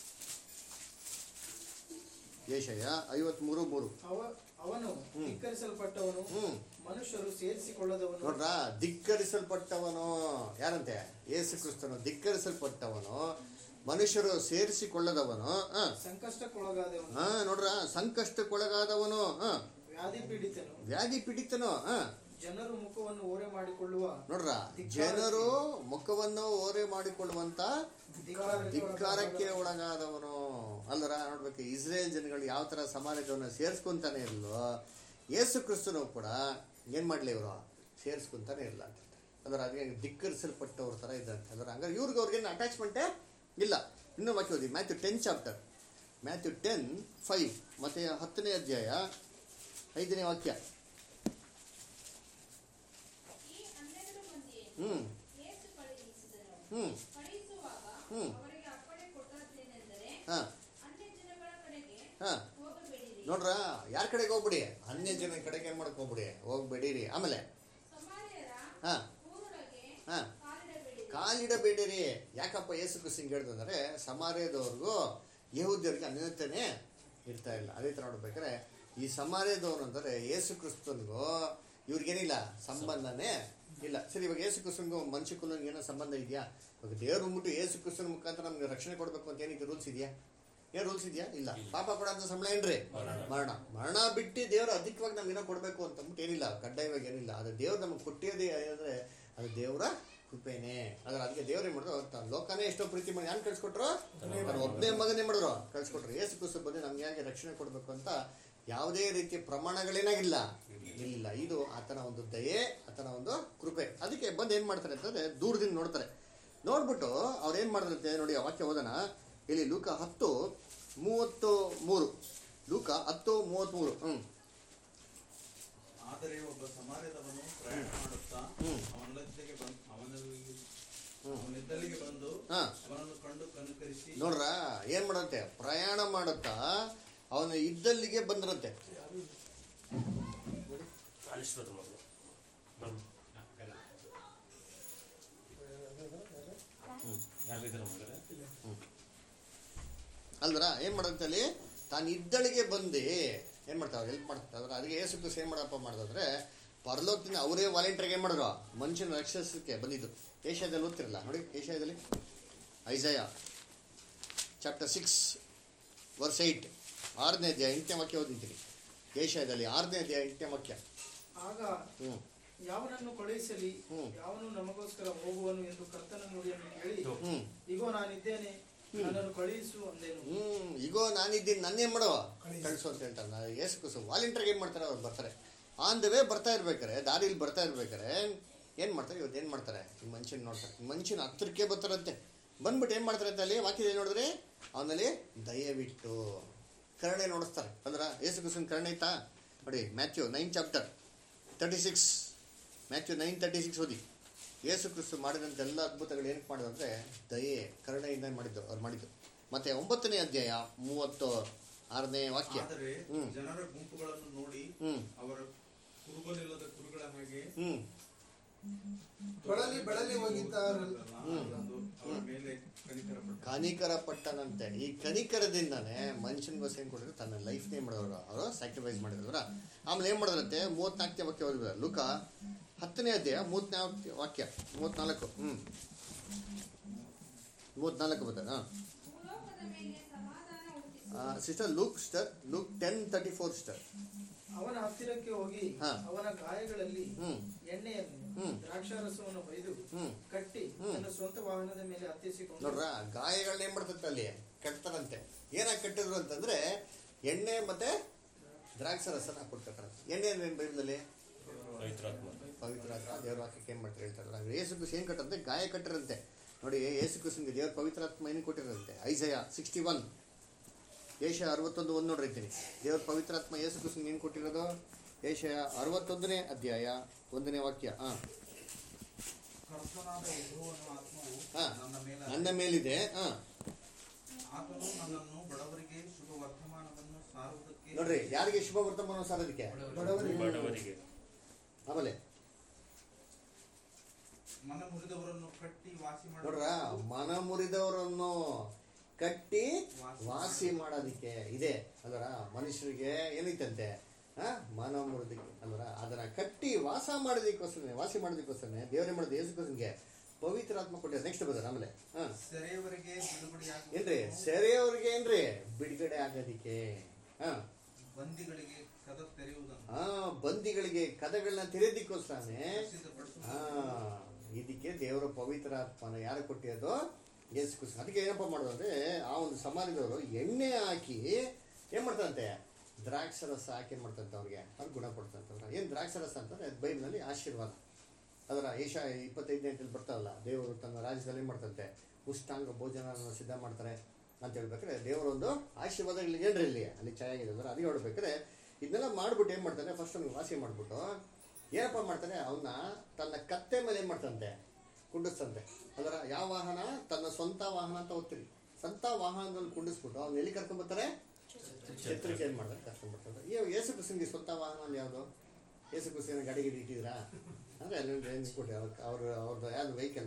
ಏಷಯ ಐವತ್ಮೂರು ಮೂರು ಅವ ಅವನು ಹ್ಮ್. ಧಿಕ್ಕರಿಸಲ್ಪಟ್ಟವನು ಹ್ಮ್ ಮನುಷ್ಯರು ಸೇರಿಸಿಕೊಳ್ಳದವನು ನೋಡ್ರ ಧಿಕ್ಕರಿಸಲ್ಪಟ್ಟವನು ಯಾರಂತೆ ಯೇಸು ಕ್ರಿಸ್ತನು ಧಿಕ್ಕರಿಸಲ್ಪಟ್ಟವನು ಮನುಷ್ಯರು ಸೇರಿಸಿಕೊಳ್ಳದವನು ಹ ಸಂಕಷ್ಟಕ್ಕೊಳಗಾದವನು ಹಾ ನೋಡ್ರ ಸಂಕಷ್ಟಕ್ಕೊಳಗಾದವನು ಹ ವ್ಯಾಧಿ ಪೀಡಿತನು ವ್ಯಾಧಿ ಪೀಡಿತನು ಹ ಜನರು ಮುಖವನ್ನು ಓರೆ ಮಾಡಿಕೊಳ್ಳುವ ನೋಡ್ರ ಜನರು ಮುಖವನ್ನು ಓರೆ ಮಾಡಿಕೊಳ್ಳುವಂತ ಧಿಕ್ಕಾರಕ್ಕೆ ಒಳಗಾದವನು ಅಲ್ಲರ ನೋಡ್ಬೇಕು ಇಸ್ರೇಲ್ ಜನಗಳು ಯಾವ ತರ ಸಮಾಜವನ್ನು ಸೇರಿಸ್ಕೊಂತಾನೆ ಇರಲ್ವೋ ಯೇಸು ಕ್ರಿಸ್ತನು ಕೂಡ ಏನ್ ಮಾಡ್ಲಿ ಇವರು ಸೇರಿಸ್ಕೊಂತಾನೆ ಇರಲ್ಲ ಅಂತ ಅದರ ಅದೇ ಧಿಕ್ಕರಿಸಲ್ಪಟ್ಟವ್ರ ತರ ಇದ್ದಂತೆ ಅದರ ಹಂಗಾರೆ ಇವ್ರಿಗೆ ಅವ್ರಿಗೇನು ಅಟ್ಯಾಚ್ಮೆಂಟೇ ಇಲ್ಲ ಇನ್ನೂ ವಾಕ್ಯ ಓದಿ Matthew ten chapter Matthew ten five ಮತ್ತೆ ಹತ್ತನೇ ಅಧ್ಯಾಯ ಐದನೇ ವಾಕ್ಯ ಈ ಹನ್ನೆರಡು ಮಂದಿಯನ್ನು ಹ್ಮ್ ಯೇಸು ಕಳುಹಿಸಿದನು ಹ್ಮ್ ಕಳುಹಿಸುವಾಗ ಹ್ಮ್. ಅವರಿಗೆ ಅಪ್ಪಣೆ ಕೊಟ್ಟದ್ದೇನೆಂದರೆ ಹಾ ಅನ್ಯ ಜನಗಳ ಕಡೆಗೆ ಹಾ ಹೋಗಬೇಡಿರಿ ನೋಡ್ರ ಯಾರ ಕಡೆಗೆ ಹೋಗ್ಬಿಡಿ ಅನ್ಯ ಜನ ಕಡೆಗೆ ಏನ್ ಮಾಡಕ್ ಹೋಗ್ಬಿಡಿ ಹೋಗ್ಬೇಡಿರಿ ಆಮೇಲೆ ಸಮಾರ್ಯರ ಹಾ ಊರೊಳಗೆ ಹಾ ಕಾಲಿಡಬೇಡಿರಿ ಕಾಲಿಡಬೇಡಿರಿ ಯಾಕಪ್ಪ ಯೇಸು ಕ್ರಿಸ್ತಂಗೆ ಹೇಳಿದಂದ್ರೆ ಸಮಾರ್ಯದವ್ರಿಗೂ ಯಹೂದ್ಯರಿಗೆ ಅನ್ಯತೆನೇ ಇರ್ತಾ ಇಲ್ಲ ಅದೇ ತರ ನೋಡ್ಬೇಕಾದ್ರೆ ಈ ಸಮಾರ್ಯದವ್ರು ಅಂದರೆ ಯೇಸು ಕ್ರಿಸ್ತನ್ಗೂ ಇವ್ರಿಗೇನಿಲ್ಲ ಸಂಬಂಧನೇ ಇಲ್ಲ ಸರಿ ಇವಾಗ ಯೇಸು ಕ್ರಿಸ್ತನ್ಗೂ ಮನುಷ್ಯ ಕುಲನ್ಗೆ ಏನೋ ಸಂಬಂಧ ಇದೆಯಾ ಇವಾಗ ದೇವ್ರು ಬಂದ್ಬಿಟ್ಟು ಯೇಸು ಕ್ರಿಸ್ತನ ಮುಖಾಂತರ ನಮ್ಗೆ ರಕ್ಷಣೆ ಕೊಡ್ಬೇಕು ಅಂತ ಏನಕ್ಕೆ ರೂಲ್ಸ್ ಇದೆಯಾ ಏನ್ ರೂಲ್ಸ್ ಇದೆಯಾ ಇಲ್ಲ ಪಾಪ ಕೊಡೋಂಥ ಸಂಬಳ ಏನ್ರಿ ಮರಣ ಮರಣ ಬಿಟ್ಟು ದೇವ್ರು ಅಧಿಕವಾಗಿ ನಮ್ಗೆ ಏನೋ ಕೊಡಬೇಕು ಅಂತ ಅಂದ್ಬಿಟ್ಟು ಏನಿಲ್ಲ ಕಡ್ಡಾಯವಾಗಿ ಏನಿಲ್ಲ ಅದು ದೇವ್ರು ನಮಗೆ ಕೊಟ್ಟಿರೋದೇ ಅಂದ್ರೆ ಅದು ದೇವರ ಕೃಪೆನೇ ಅದ್ರ ಅದಕ್ಕೆ ದೇವ್ರು ಏನ್ ಮಾಡಿದ್ರು ತ- ಲೋಕನೇ ಎಷ್ಟೋ ಪ್ರೀತಿ ಮಾಡಿ ಯಾರು ಕಳ್ಸಿಕೊಟ್ರು ತನ್ನ ಒಬ್ಬನೇ ಮಗನೇ ಮಾಡಿದ್ರು ಕಳ್ಸಿಕೊಟ್ರು ಏಸು ಕುಸು ಬಂದು ನಮ್ಗೆ ಹೇಗೆ ರಕ್ಷಣೆ ಕೊಡಬೇಕು ಅಂತ ಯಾವುದೇ ರೀತಿಯ ಪ್ರಮಾಣಗಳೇನಾಗಿಲ್ಲ ಇಲ್ಲ ಇದು ಆತನ ಒಂದು ದಯೆ ಆತನ ಒಂದು ಕೃಪೆ ಅದಕ್ಕೆ ಬಂದು ಏನ್ ಮಾಡ್ತಾರೆ ಅಂತಂದ್ರೆ ದೂರದಿಂದ ನೋಡ್ತಾರೆ ನೋಡ್ಬಿಟ್ಟು ಅವ್ರು ಏನ್ ಮಾಡಿದ್ರಂತೆ ನೋಡಿ ಆ ವಾಕ್ಯ ಓದನ ಇಲ್ಲಿ ಲೂಕ ಹತ್ತು ಮೂವತ್ತು ಮೂರು ಲೂಕ ಹತ್ತು ಮೂವತ್ತ್ಮೂರು ಹ್ಮ್ ಆದರೆ ಒಬ್ಬ ಸಮಾರ್ಯದವನು ಪ್ರಯಾಣ ಮಾಡುತ್ತಾ ಹ್ಮ್. ಅವನಲ್ಲಿಗೆ ಬಂದು ಅವನಲ್ಲಿ ಹ್ಮ್. ಅವನಿದ್ದಲ್ಲಿಗೆ ಬಂದು ಹಾ ಅವನನ್ನು ಕಂಡು ಕನುಕರಿಸಿ ನೋಡ್ರ ಏನ್ ಮಾಡಂತೆ ಪ್ರಯಾಣ ಮಾಡುತ್ತಾ ಅವನು ಇದ್ದಲ್ಲಿಗೆ ಬಂದ್ರಂತೆ ಅಲಿಶ್ವರ ಮಗಳು ಬನ್ನಿ ಯಾರಿದ್ದಾರೆ ಮಗರೇ ಅಲ್ದ್ರ ಏನ್ ಮಾಡಂತೆ ಅಲ್ಲಿ ತಾನು ಇದ್ದಳಿಗೆ ಬಂದು ಏನ್ ಮಾಡ್ತಾವ ಹೆಲ್ಪ್ ಮಾಡ್ತಾರೆ ಅದ್ರ ಅದಕ್ಕೆ ಏಸು ಕ್ರಿಸ್ತ ಏನ್ ಮಾಡಪ್ಪ ಮಾಡಿದ್ರೆ ಪರಲೋಕದಿಂದ ಅವರೇ ವಾಲಂಟಿಯರ್ಗೆ ಏನ್ ಮಾಡಿದ್ರು ಮನುಷ್ಯನ ರಕ್ಷಿಸಕ್ಕೆ ಬಂದಿದ್ದು ಏಷ್ಯಾದಲ್ಲಿ ಓದ್ತಿರಲ್ಲ ನೋಡಿ ಏಷ್ಯಾದಲ್ಲಿ Isaiah chapter six verse eight ಆರನೇ ಅಧ್ಯಾಯ ಎಂಟನೇ ವಾಕ್ಯ ಓದಿದ್ದೀನಿ ಏಷ್ಯಾದಲ್ಲಿ ಆರನೇ ಅಧ್ಯಾಯ ಎಂಟನೇ ವಾಕ್ಯ ಆಗ ಹ್ಮ್ ಯಾವನನ್ನು ಕಳುಹಿಸಲಿ ಹ್ಮ್. ಯಾವನು ನಮಗೋಸ್ಕರ ಹೋಗುವನು ಎಂದು ಕರ್ತನ ನುಡಿಯನ್ನು ಕೇಳಿ ಹ್ಮ್ ಇಗೋ ನಾನಿದ್ದೇನೆ ನನ್ನನ್ನು ಕಳುಹಿಸು ಅಂದೇನು ಹ್ಮ್ ಈಗೋ ನಾನಿದ್ದೀನಿ ನನ್ನೇನ್ ಮಾಡೋ ಕಳಿಸು ಅಂತ ಹೇಳ್ತಾರೆ ನಾ ಏಸು ಕುಸು ವಾಲಂಟಿಯರ್ಗೆ ಏನ್ ಮಾಡ್ತಾರೆ ಅವ್ರು ಬರ್ತಾರೆ ಆನ್ ದ ವೇ ಬರ್ತಾ ಇರ್ಬೇಕಾರೆ ದಾರಿಲಿ ಬರ್ತಾ ಇರ್ಬೇಕಾರೆ ಏನು ಮಾಡ್ತಾರೆ ಇವತ್ತು ಏನು ಮಾಡ್ತಾರೆ ಈ ಮನುಷ್ಯನ ನೋಡ್ತಾರೆ ಈ ಮನುಷ್ಯನ ಹತ್ರಕ್ಕೆ ಬರ್ತಾರಂತೆ ಬಂದ್ಬಿಟ್ಟು ಏನು ಮಾಡ್ತಾರೆ ಅಂತ ಅಲ್ಲಿ ವಾಕ್ಯದಲ್ಲಿ ನೋಡಿದ್ರೆ ಅವನಲ್ಲಿ ದಯವಿಟ್ಟು ಕರುಣೆ ನೋಡಿಸ್ತಾರೆ ಅಂದ್ರೆ ಯೇಸು ಕ್ರಿಸ್ತನ ಕರುಣೆ ಐತಾ ನೋಡಿ Matthew nine chapter thirty six Matthew nine thirty six ಓದಿ ಯೇಸು ಕ್ರಿಸ್ತು ಮಾಡಿದಂಥ ಎಲ್ಲ ಅದ್ಭುತಗಳು ಏನಕ್ಕೆ ಮಾಡಿದ್ರು ಅಂದರೆ ದಯೆ ಕರುಣೆಯಿಂದ ಮಾಡಿದ್ದು ಅವ್ರು ಮಾಡಿದ್ದು ಮತ್ತೆ ಒಂಬತ್ತನೇ ಅಧ್ಯಾಯ ಮೂವತ್ತು ಆರನೇ ವಾಕ್ಯ ಆದರೆ ಹ್ಮ್. ಜನರ ಗುಂಪುಗಳನ್ನು ನೋಡಿ ಹ್ಮ್ ಅವರ ಕುರುಬಲಿಲ್ಲದ ಕುರುಗಳ ಹಾಗೆ ಹ್ಮ್ ಬಳಲಿ ಬಳಲಿ ಹೋಗಿದ್ದಾರಲ್ಲ ಅದೊಂದು ಅವರ ಮೇಲೆ ಕನಿಕರಪಟ್ಟ ಕನಿಕರ ಪಟ್ಟನಂತೆ ಈ ಕನಿಕರದಿಂದಾನೆ ಮನುಷ್ಯನಿಗೋಸ್ಕರ ಏನು ಕೊಟ್ಟಿದ್ರು ತನ್ನ ಲೈಫ್ನೇ ಮಾಡಿದ್ರು ಅವರು ಸ್ಯಾಕ್ರಿಫೈಸ್ ಮಾಡಿದ್ರು ಆಮೇಲೆ ಏನು ಮಾಡಿದ್ರಂತೆ ಮೂವತ್ನಾಲ್ಕನೇ ವಾಕ್ಯ ಓದಿದ್ರು ಲುಕ ಹತ್ತನೇ ಅಧ್ಯಾಯ ಮೂವತ್ನಾಲ್ಕು ವಾಕ್ಯ ಮೂವತ್ನಾಲ್ಕು ಹ್ಮ್ ಮೂವತ್ನಾಲ್ಕು ಬರ್ತದೆ ಹಾಂ ಭೂಲೋಕದ ಮೇಲೆ ಸಮಾಧಾನ ಹುಟ್ಟಿಸು ಸಿಸ್ಟರ್ ಲುಕ್ ಸ್ಟರ್ ಲುಕ್ ಟೆನ್ ತರ್ಟಿ ಫೋರ್ ಸ್ಟರ್ ಅವನ ಹತ್ತಿರಕ್ಕೆ ಹೋಗಿ ಹಾ. ಅವನ ಗಾಯಗಳಲ್ಲಿ ಹ್ಮ್ ಎಣ್ಣೆಯನ್ನು ಹ್ಮ್. ದ್ರಾಕ್ಷಾರಸವನ್ನು ಹೊಯ್ದು ಹ್ಮ್ ಕಟ್ಟಿ ಹ್ಮ್. ತನ್ನ ಸ್ವಂತ ವಾಹನದ ಮೇಲೆ ಹತ್ತಿಸಿಕೊಂಡು ನೋಡ್ರ ಗಾಯಗಳನ್ನ ಏನ್ ಮಾಡ್ತಂತೆ ಅಲ್ಲಿ ಕಟ್ತಾರಂತೆ ಏನಾಗಿ ಕಟ್ಟಿದ್ರು ಅಂತಂದ್ರೆ ಎಣ್ಣೆ ಮತ್ತೆ ದ್ರಾಕ್ಷ ರಸನ ಕೊಡ್ತಾರೆ ಎಣ್ಣೆ ಅಂದ್ರೆ ಏನ್ ಬೈಬಲಲ್ಲಿ ಪವಿತ್ರಾತ್ಮ ಪವಿತ್ರ ಆತ್ಮ ದೇವ್ರ ವಾಕ್ಯಕ್ಕೆ ಏನ್ ಮಾಡ್ತಾರೆ ಹೇಳ್ತಾರಲ್ಲ ಯೇಸು ಕ್ರಿಸ್ ಏನ್ ಕಟ್ಟಂತೆ ಗಾಯ ಕಟ್ಟಿರಂತೆ ನೋಡಿ ಯೇಸು ಕ್ರಿಸ್ತನಿಗೆ ದೇವ್ರ ಪವಿತ್ರಾತ್ಮ ಏನು ಕೊಟ್ಟಿರಂತೆ ಐಸಯ ಸಿಕ್ಸ್ಟಿ ಒನ್ ಏಷ ಅರವತ್ತೊಂದು ಒಂದು ನೋಡಿರ್ತೀನಿ ದೇವ್ರ ಪವಿತ್ರಾತ್ಮ ಯೇಸು ಕ್ರಿಸ್ತನಿಗೆ ಏನು ಕೊಟ್ಟಿರೋದು ಏಷಯ ಅರವತ್ತೊಂದನೇ ಅಧ್ಯಾಯ ಒಂದನೇ ವಾಕ್ಯ ಹಾ ಕರ್ತನಾದ ಯೆಹೋವನ ಆತ್ಮವು ಹಾ. ನನ್ನ ಮೇಲೆ ನನ್ನ ಮೇಲಿದೆ ಹಾ ಆತನು ನನ್ನನ್ನು ಬಡವರಿಗೆ ಶುಭ ವರ್ತಮಾನವನ್ನು ಸಾರುವುದಕ್ಕೆ ನೋಡ್ರಿ ಯಾರಿಗೆ ಶುಭ ವರ್ತಮಾನ ಸಾರೋದಕ್ಕೆ ಬಡವರಿಗೆ ಬಡವರಿಗೆ ಆಮೇಲೆ ಮನ ಮುರಿದವರನ್ನು ಕಟ್ಟಿ ವಾಸಿ ನೋಡ್ರ ಮಾಡುವ ಮನ ಮುರಿದವರನ್ನು ಕಟ್ಟಿ ವಾಸಿ ಮಾಡೋದಿಕ್ಕೆ ಇದೆ ಅಲ್ವರ ಮನುಷ್ಯರಿಗೆ ಏನೈತಂತೆ ಆ ಮನ ಮುರಿದಕ್ಕೆ ಅಲ್ವರ ಅದನ್ನ ಕಟ್ಟಿ ವಾಸ ಮಾಡೋದಕ್ಕೋಸ್ಕರ ವಾಸಿ ಮಾಡೋದಕ್ಕೋಸ್ಕರ ದೇವರೇ ಮಾಡೋದು ಯೇಸುಕ್ಕೋಸ್ಕರಿಗೆ ಪವಿತ್ರಾತ್ಮ ಕೊಟ್ಟಿದ್ದಾರೆ ನೆಕ್ಸ್ಟ್ ಬರೋದು ಆಮೇಲೆ ಹಾ ಸೆರೆಯವರಿಗೆ ಏನ್ರಿ ಬಿಡುಗಡೆಯಾಗುವ ಸೆರೆಯವ್ರಿಗೆ ಏನ್ರಿ ಬಿಡುಗಡೆ ಆಗೋದಿಕ್ಕೆ ಹಾ ಬಂದಿಗಳಿಗೆ ಕದ ತೆರೆಯುವುದನ್ನು ಆ ಬಂದಿಗಳಿಗೆ ಕದಗಳನ್ನ ತೆರೆಯೋದಕ್ಕೋಸ್ಕರನೇ ಸಿದ್ಧಪಡಿಸುವ ಆ ಇದಕ್ಕೆ ದೇವರ ಪವಿತ್ರ ಆತ್ಮನ ಯಾರು ಕೊಟ್ಟಿರೋದು ಯೇಸು ಕ್ರಿಸ್ತ ಅದಕ್ಕೆ ಏನಪ್ಪ ಮಾಡೋದು ಅಂದ್ರೆ ಆ ಒಂದು ಸಮಾಜದವರು ಎಣ್ಣೆ ಹಾಕಿ ಏನ್ ಮಾಡ್ತಾರಂತೆ ದ್ರಾಕ್ಷರಸ ಹಾಕಿ ಏನ್ ಮಾಡ್ತಂತೆ ಅವ್ರಿಗೆ ಅವ್ರು ಗುಣಪಡ್ತಂತ ಏನ್ ದ್ರಾಕ್ಷರಸ ಅಂತಂದ್ರೆ ಬೈಬಲ್ನಲ್ಲಿ ಆಶೀರ್ವಾದ ಅದರ ಏಷ ಇಪ್ಪತ್ತೈದನೇ ಅಂತೇಳಿ ಬರ್ತಾವಲ್ಲ ದೇವರು ತನ್ನ ರಾಜ್ಯದಲ್ಲಿ ಏನ್ ಮಾಡ್ತಂತೆ ಉಷ್ಟಾಂಗ ಭೋಜನವನ್ನು ಸಿದ್ಧ ಮಾಡ್ತಾರೆ ಅಂತ ಹೇಳ್ಬೇಕಾದ್ರೆ ದೇವರೊಂದು ಆಶೀರ್ವಾದಗಳಿಗೆ ಏನ್ರಿ ಇಲ್ಲಿ ಅಲ್ಲಿ ಚೆನ್ನಾಗಿದೆ ಅಂದ್ರೆ ಅದಕ್ಕೆ ಹೇಳ್ಬೇಕಾದ್ರೆ ಇದನ್ನೆಲ್ಲ ಮಾಡ್ಬಿಟ್ಟು ಏನ್ ಮಾಡ್ತಾನೆ ಫಸ್ಟ್ ಅವ್ನಿಗೆ ವಾಸಿ ಮಾಡ್ಬಿಟ್ಟು ಏನಪ್ಪ ಮಾಡ್ತಾನೆ ಅವನ್ನ ತನ್ನ ಕತ್ತೆ ಮೇಲೆ ಏನ್ ಮಾಡ್ತಂತೆ ಕುಂಡಿಸ್ತಂತೆ ಅದರ ಯಾವ ವಾಹನ ತನ್ನ ಸ್ವಂತ ವಾಹನ ಅಂತ ಓದ್ತೀರಿ ಸ್ವಂತ ವಾಹನದಲ್ಲಿ ಕುಂಡಿಸ್ಬಿಟ್ಟು ಅವ್ನು ಎಲ್ಲಿ ಕರ್ಕೊಂಡ್ಬರ್ತಾರೆ ಛತ್ರಕ್ಕೆ ಏನ್ ಮಾಡ್ತಾರೆ ಕರ್ಕೊಂಡ್ಬರ್ತಾರೆ ಈ ಯೇಸು ಕ್ರಿಸ್ತನಿಗೆ ಸ್ವಂತ ವಾಹನ ಅಂದ್ರೆ ಯಾವುದು ಯೇಸು ಕ್ರಿಸ್ತನ ಗಾಡಿ ಗಿಡಿ ಇಟ್ಟಿದ್ರಾ ಅಂದ್ರೆ ಅಲ್ಲಿ ರೇಂಜ್ ಕೊಟ್ಟು ಅವ್ರ ಅವ್ರ ಅವ್ರದ್ದು ಯಾವ್ದು ವೆಹಿಕಲ್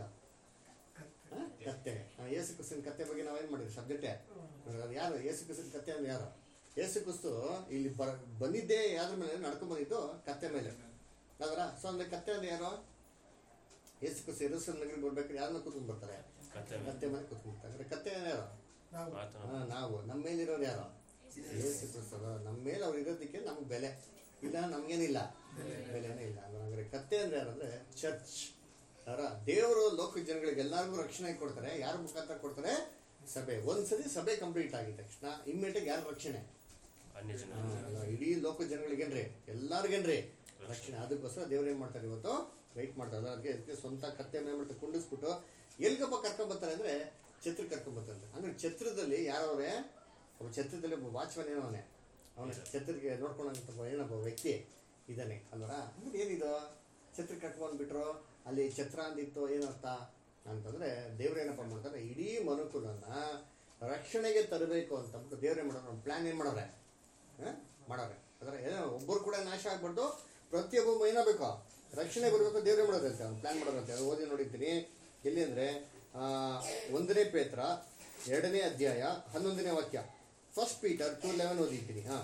ಕತ್ತೆ ಆ, ಯೇಸು ಕ್ರಿಸ್ತನ ಕತ್ತೆ ಬಗ್ಗೆ ನಾವೇನ್ ಮಾಡಿದ್ವಿ ಸಬ್ಜೆಕ್ಟೇ ಅದು ಯಾರು ಯೇಸು ಕ್ರಿಸ್ತನ ಕತ್ತೆ ಅಂದ್ರೆ ಯಾರು ಯೇಸು ಕ್ರಿಸ್ತು ಇಲ್ಲಿ ಬರ ಬಂದಿದ್ದೇ ಯಾವ್ದ್ರ ಮೇಲೆ ನಡ್ಕೊಂಡ್ ಬಂದಿದ್ದು ಕತ್ತೆ ಮೇಲೆ ಅದರ ಸೊ ಅಂದ್ರೆ ಕತ್ತೆ ಅಂದ್ರೆ ಯಾರು ಯೇಸು ಕ್ರಿಸ್ತು ಎರಸಲ್ ನಗರಿಗೆ ಬರ್ಬೇಕಾದ್ರೆ ಯಾರನ್ನ ಕೂತ್ಕೊಂಡ್ ಬರ್ತಾರೆ ಕತ್ತೆ ಮೇಲೆ. ಕತ್ತೆ ಮೇಲೆ ಕೂತ್ಕೊಂಡ್ಬಿಡ್ತಾರೆ ಅಂದ್ರೆ ಕತ್ತೆ ಯಾರು ನಾವು ಆತನ ಹಾ, ನಾವು ನಮ್ಮ ಮೇಲಿರೋರು ಯಾರು ಯೇಸು ಕ್ರಿಸ್ತು ನಮ್ಮ ಮೇಲೆ ಅವ್ರು ಇರೋದಕ್ಕೆ ನಮ್ಗೆ ಬೆಲೆ ಇಲ್ಲ ನಮ್ಗೇನಿಲ್ಲ ಬೆಲೆನೇ ಇಲ್ಲ ಅಂದ್ರೆ ಕತ್ತೆ ಅಂದ್ರೆ ಯಾರಂದ್ರೆ ಚರ್ಚ್ ಅವರ ದೇವರು ಲೋಕ ಜನಗಳಿಗೆ ಎಲ್ಲರಿಗೂ ರಕ್ಷಣೆ ಕೊಡ್ತಾರೆ ಯಾರ ಮುಖಾಂತರ ಕೊಡ್ತಾರೆ ಸಭೆ ಒಂದ್ಸರಿ ಸಭೆ ಕಂಪ್ಲೀಟ್ ಆಗಿದ ತಕ್ಷಣ ಇಮ್ಮಿಡಿಯೇಟ್ ಯಾರು ರಕ್ಷಣೆ ಅನ್ಯ ಜನ ಹಾ, ಅಲ್ಲ, ಇಡೀ ಲೋಕ ಜನಗಳಿಗೇನ್ರಿ ಎಲ್ಲರಿಗೇನ್ರಿ ರಕ್ಷಣೆ ಅದಕ್ಕೋಸ್ಕರ ದೇವ್ರು ಏನ್ ಮಾಡ್ತಾರೆ ಇವತ್ತು ವೆಯ್ಟ್ ಮಾಡ್ತಾರೆ ಅದಕ್ಕೆ ಅದಕ್ಕೆ ಸ್ವಂತ ಕತ್ತೆ ಮೇಲೆ ಮಾಡ್ತಾರೆ ಕುಂಡಿಸ್ಬಿಟ್ಟು ಎಲ್ಗಪ್ಪ ಕರ್ಕೊಂಡ್ ಬರ್ತಾರೆ ಅಂದ್ರೆ ಛತ್ರ ಕರ್ಕೊಂಡ್ ಬರ್ತಾರೆ ಅಂದ್ರೆ ಛತ್ರದಲ್ಲಿ ಯಾರವ್ರೆ ಒಬ್ಬ ಛತ್ರದಲ್ಲಿ ಒಬ್ಬ ವಾಚ್ಮನ್ ಏನವನೇ ಅವನ ಛತ್ರಕ್ಕೆ ನೋಡ್ಕೊಂಡಂತ ಏನೊಬ್ಬ ವ್ಯಕ್ತಿ ಇದ್ದಾನೆ ಅಲ್ವರ ಅಂದ್ರೆ ಏನಿದು ಛತ್ರ ಕಟ್ಕೊಂಡ್ಬಿಟ್ರು ಅಲ್ಲಿ ಛತ್ರ ಅಂದಿತ್ತು ಏನರ್ಥ ಅಂತಂದ್ರೆ ದೇವ್ರು ಏನಪ್ಪ ಮಾಡ್ತಾರೆ ಇಡೀ ಮನುಕುಲನ್ನ ರಕ್ಷಣೆಗೆ ತರಬೇಕು ಅಂತ ಅಂದ್ಬಿಟ್ಟು ದೇವ್ರೇ ಮಾಡೋರು ಪ್ಲಾನ್ ಏನ್ ಮಾಡೋರೆ ಹ? ಮಾಡೋರೆ ಅದರ ಏನೋ ಒಬ್ಬರು ಕೂಡ ನಾಶ ಆಗ್ಬಾರ್ದು ಪ್ರತಿಯೊಬ್ಬ ಏನಾಗಬೇಕು ರಕ್ಷಣೆ ಬರಬೇಕು ದೇವ್ರೇ ಮಾಡೋದಂತೆ ಅವ್ನು ಪ್ಲಾನ್ ಮಾಡೋದಂತೆ ಅದು ಓದಿ ನೋಡಿದ್ದೀನಿ ಎಲ್ಲಿ ಅಂದ್ರೆ ಆ, ಒಂದನೇ ಪೇತ್ರ ಎರಡನೇ ಅಧ್ಯಾಯ ಹನ್ನೊಂದನೇ ವಾಕ್ಯ ಫಸ್ಟ್ ಪೀಟರ್ ಟೂ ಲೆವೆನ್ ಓದಿದ್ದೀನಿ ಹಾ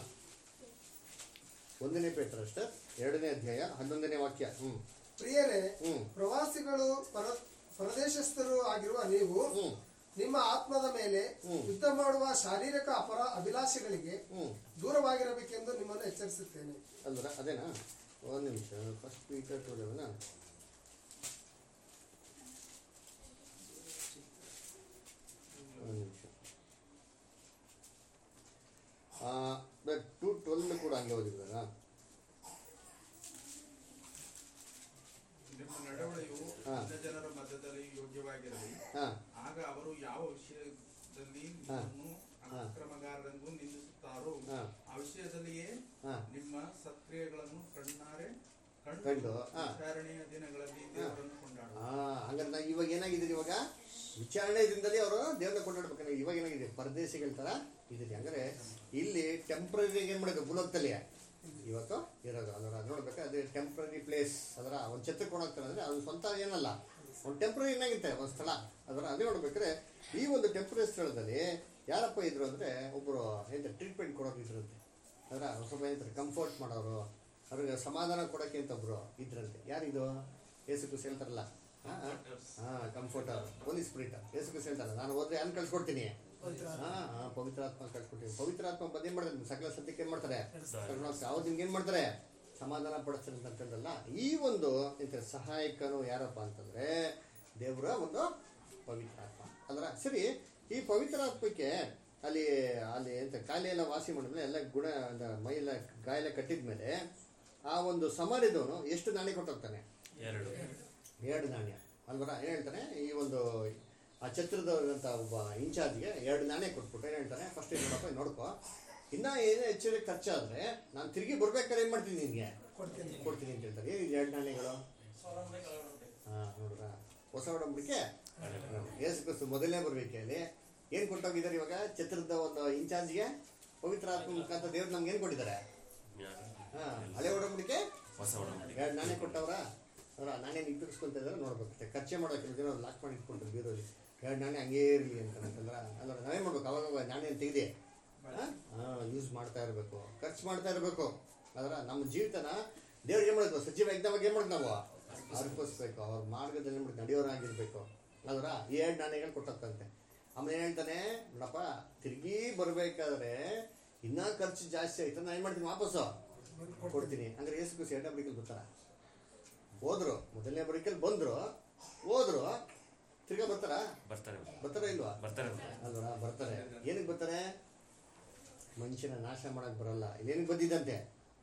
ಒಂದನೇ ಪೇತ್ರ ಅಷ್ಟೇ ಎರಡನೇ ಅಧ್ಯಾಯ ಹನ್ನೊಂದನೇ ವಾಕ್ಯ ಹ್ಮ್ ಪ್ರಿಯರೇ ಹ್ಮ್ ಪ್ರವಾಸಿಗಳು ಪರ ಪರದೇಶಸ್ಥರು ಆಗಿರುವ ನೀವು ಹ್ಮ್ ನಿಮ್ಮ ಆತ್ಮದ ಮೇಲೆ ಹ್ಮ್. ಯುದ್ಧ ಮಾಡುವ ಶಾರೀರಿಕ ಅಪರ ಅಭಿಲಾಷೆಗಳಿಗೆ ಹ್ಮ್ ದೂರವಾಗಿರಬೇಕೆಂದು ನಿಮ್ಮನ್ನು ಎಚ್ಚರಿಸುತ್ತೇನೆ ಅಲ್ವರ ಅದೇನಾ ಒಂದು ನಿಮಿಷ ಫಸ್ಟ್ ಪೀಟರ್ ಟೂ ಲೆವೆನಾ ಒಂದು ನಿಮಿಷ ಟೂ ಟ್ವೆಲ್ ಕೂಡ ಹಂಗೆ ಓದಿದ್ರಲ್ಲ ಹಾ ಆಗ ಅವರು ಯಾವ ವಿಷಯದಲ್ಲಿ ಹಾ. ನಿಮ್ಮನ್ನು ಅಕ್ರಮಗಾರರೆಂದು ನಿಂದಿಸುತ್ತಾರೋ ಹಾ. ಆ ವಿಷಯದಲ್ಲಿಯೇ ಹಾ ನಿಮ್ಮ ಸತ್ಕ್ರಿಯೆಗಳನ್ನು ಕಣ್ಣಾರೆ ಕಂಡು, ಕಂಡು ಹಾ. ವಿಚಾರಣೆಯ ದಿನಗಳಲ್ಲಿ ದೇವರನ್ನು ಕೊಂಡಾಡು ಆ ಹಂಗಾರೆ ನಾ ಇವಾಗ ಏನಾಗಿದೆ ಇವಾಗ ವಿಚಾರಣೆ ದಿನದಲ್ಲಿ ಅವರು ದೇವ್ರನ್ನ ಕೊಂಡಾಡ್ಬೇಕಂದ್ರೆ ಇವಾಗ ಏನಾಗಿದೆ ಪರದೇಶಿಗಳ ತರ ಇದಿದೆ ಹಂಗಾರೆ ಇಲ್ಲಿ ಟೆಂಪ್ರರಿ ಏನ್ ಮಾಡಿದ್ರು ಭೂಲೋಕದಲ್ಲಿ ಇವತ್ತು ಇರೋದು ಅದರ ನೋಡ್ಬೇಕು ಅದು ಟೆಂಪ್ರರಿ ಪ್ಲೇಸ್ ಅದರ ಒಂದು ಛತ್ರಕ್ಕೆ ಹೋಗ್ತಾರೆ ಅಂದ್ರೆ ಅದು ಸ್ವಂತ ಏನಲ್ಲ ಒಂದು ಟೆಂಪ್ರರಿ ಏನಾಗುತ್ತೆ ಒಂದು ಸ್ಥಳ ಅದರ ಅದೇ ನೋಡ್ಬೇಕಾದ್ರೆ ಈ ಒಂದು ಟೆಂಪ್ರರಿ ಸ್ಥಳದಲ್ಲಿ ಯಾರಪ್ಪ ಇದ್ರು ಅಂದ್ರೆ ಒಬ್ರು ಎಂತ ಟ್ರೀಟ್ಮೆಂಟ್ ಕೊಡೋರು ಇದ್ರಂತೆ ಅದರ ಸ್ವಲ್ಪ ಏನಂತಾರೆ ಕಂಫರ್ಟ್ ಮಾಡೋರು ಅವ್ರಿಗೆ ಸಮಾಧಾನ ಕೊಡೋಕೆ ಅಂತ ಒಬ್ರು ಇದ್ರಂತೆ ಯಾರಿದು ಯೇಸು ಕ್ರಿಸ್ತ ಹೇಳ್ತಾರಲ್ಲ ಹಾ ಕಂಫರ್ಟರ್ ಹೋಲಿ ಸ್ಪಿರಿಟ್ ಯೇಸು ಕ್ರಿಸ್ತ ಹೇಳ್ತಾರೆ ನಾನು ಹೋದ್ರೆ ಯಾರು ಕಳ್ಸ್ಕೊಡ್ತೀನಿ ಹಾ ಹಾ ಪವಿತ್ರಾತ್ಮ ಕಳ್ಸ್ಕೊಡ್ತೀನಿ ಪವಿತ್ರಾತ್ಮ ಬಂದು ಏನ್ ಮಾಡ್ತಾರೆ ಸಕಲ ಸತ್ಯಕ್ಕೆ ಏನ್ ಮಾಡ್ತಾರೆ ಅವ್ರು ನಿಮ್ಗೆ ಏನ್ ಮಾಡ್ತಾರೆ ಸಮಾಧಾನ ಪಡಿಸ್ತಾರೆ ಅಂತ ಅಂತಂದಲ್ಲ ಈ ಒಂದು ಎಂತ ಸಹಾಯಕನು ಯಾರಪ್ಪ ಅಂತಂದ್ರೆ ದೇವರ ಒಂದು ಪವಿತ್ರಾತ್ಮ ಅಲ್ರ ಸರಿ ಈ ಪವಿತ್ರಾತ್ಮಕ್ಕೆ ಅಲ್ಲಿ ಅಲ್ಲಿ ಎಂತ ಕಾಯಿಲೆ ಎಲ್ಲ ವಾಸಿ ಮಾಡಿದ್ಮೇಲೆ ಎಲ್ಲ ಗುಣ ಅಂದ ಮೈ ಎಲ್ಲ ಗಾಯ ಕಟ್ಟಿದ್ಮೇಲೆ ಆ ಒಂದು ಸಮಾರಿದವನು ಎಷ್ಟು ನಾಣ್ಯ ಕೊಟ್ಟೋಗ್ತಾನೆ ಎರಡು ಎರಡು ನಾಣ್ಯ ಅಲ್ವರ ಏನು ಹೇಳ್ತಾನೆ ಈ ಒಂದು ಆ ಛತ್ರದವರಂತ ಒಬ್ಬ ಇನ್ಚಾರ್ಜ್ಗೆ ಎರಡು ನಾಣ್ಯ ಕೊಟ್ಬಿಟ್ಟು ಏನು ಹೇಳ್ತಾನೆ ಫಸ್ಟ್ ಇದು ನೋಡಪ್ಪ ಇದು ನೋಡ್ಕೊ ಇನ್ನ ಏನೇ ಹೆಚ್ಚಿಗೆ ಖರ್ಚಾದ್ರೆ ನಾನು ತಿರುಗಿ ಬರ್ಬೇಕಾದ್ರೆ ಏನು ಮಾಡ್ತೀನಿ ನಿನಗೆ ಕೊಡ್ತೀನಿ ಕೊಡ್ತೀನಿ ಅಂತ ಹೇಳ್ತಾರೆ ಏನು ಎರಡು ನಾಣ್ಯಗಳು ಹಾಂ ನೋಡ್ರ ಹೊಸ ಒಡಂಬಡಿಕೆ ಏಸು ಕ್ರಿಸ್ತು ಮೊದಲನೇ ಬರ್ಬೇಕು ಅಲ್ಲಿ ಏನು ಕೊಟ್ಟೋಗಿದ್ದಾರೆ ಇವಾಗ ಛತ್ರದ ಒಂದು ಇನ್ಚಾರ್ಜ್ಗೆ ಪವಿತ್ರ ಆತ್ಮ ಮುಖಾಂತರ ದೇವ್ರು ನಮ್ಗೆ ಏನು ಕೊಟ್ಟಿದ್ದಾರೆ ಹಾಂ ಹಳೆ ಒಡಂಬಡಿಕೆ ಹೊಸ ಒಡಂಬಡಿಕೆ ಎರಡು ನಾಣ್ಯ ಕೊಟ್ಟವ್ರ ಅವ್ರ ನಾಣ್ಯ ನಿಂತಿರ್ಸ್ಕೊಂತ ಇದ್ದಾರೆ ನೋಡ್ಬೇಕು ಖರ್ಚೆ ಮಾಡೋಕೆ ಜನ ಲಾಕ್ ಮಾಡಿ ಇಟ್ಕೊಂಡ್ರು ಬೀರೋಲಿ ಎರಡು ನಾಣ್ಯ ಹಂಗೇ ಇರಲಿ ಅಂತಂದ್ರೆ ಅಲ್ಲ ನಾವೇನು ಮಾಡ್ಬೇಕು ಅವಾಗ ಅವಾಗ ನಾಣ್ಯ ತೆಗೆದೆ ಹಾಂ ಯೂಸ್ ಮಾಡ್ತಾ ಇರಬೇಕು ಖರ್ಚು ಮಾಡ್ತಾ ಇರಬೇಕು ಅದರ ನಮ್ಮ ಜೀವಿತನ ದೇವ್ರಿಗೆ ಏನು ಮಾಡಬೇಕು ಸಚಿವ ಯಜ್ಞವಾಗಿ ಏನು ಮಾಡ್ಬೇಕು ನಾವು ಅರ್ಪಿಸ್ಬೇಕು ಅವ್ರ ಮಾರ್ಗದಲ್ಲಿ ಏನು ಮಾಡ್ಬೇಕು ನಡೆಯೋರಾಗಿರ್ಬೇಕು ಅದರ ಈ ಎರಡು ನಾಣ್ಯಗಳು ಕೊಟ್ಟಂತೆ ಆಮೇಲೆ ಏನು ಹೇಳ್ತಾನೆ ನೋಡಪ್ಪ ತಿರುಗಿ ಬರಬೇಕಾದ್ರೆ ಇನ್ನೂ ಖರ್ಚು ಜಾಸ್ತಿ ಆಯ್ತು ನಾನು ಏನು ಮಾಡ್ತೀನಿ ವಾಪಸ್ಸು ಕೊಡ್ತೀನಿ ಅಂದ್ರೆ ಏಸು ಕ್ರಿಸ್ತ ಎರಡನೇ ಬರಿಕಲ್ ಬರ್ತಾರ ಹೋದ್ರು ಮೊದಲನೇ ಬರಿಕಲ್ ಬಂದ್ರು ಹೋದ್ರು ತಿರ್ಗಾ ಬರ್ತಾರ ಬರ್ತಾರೆ ಬರ್ತಾರ ಇಲ್ವಾ ಬರ್ತಾರೆ ಅಲ್ವಾ ಬರ್ತಾರೆ ಏನಕ್ಕೆ ಬರ್ತಾರೆ ಮನುಷ್ಯನ ನಾಶ ಮಾಡಕ್ ಬರಲ್ಲ ಇಲ್ಲೇನಕ್ಕೆ ಬಂದಿದ್ದಂತೆ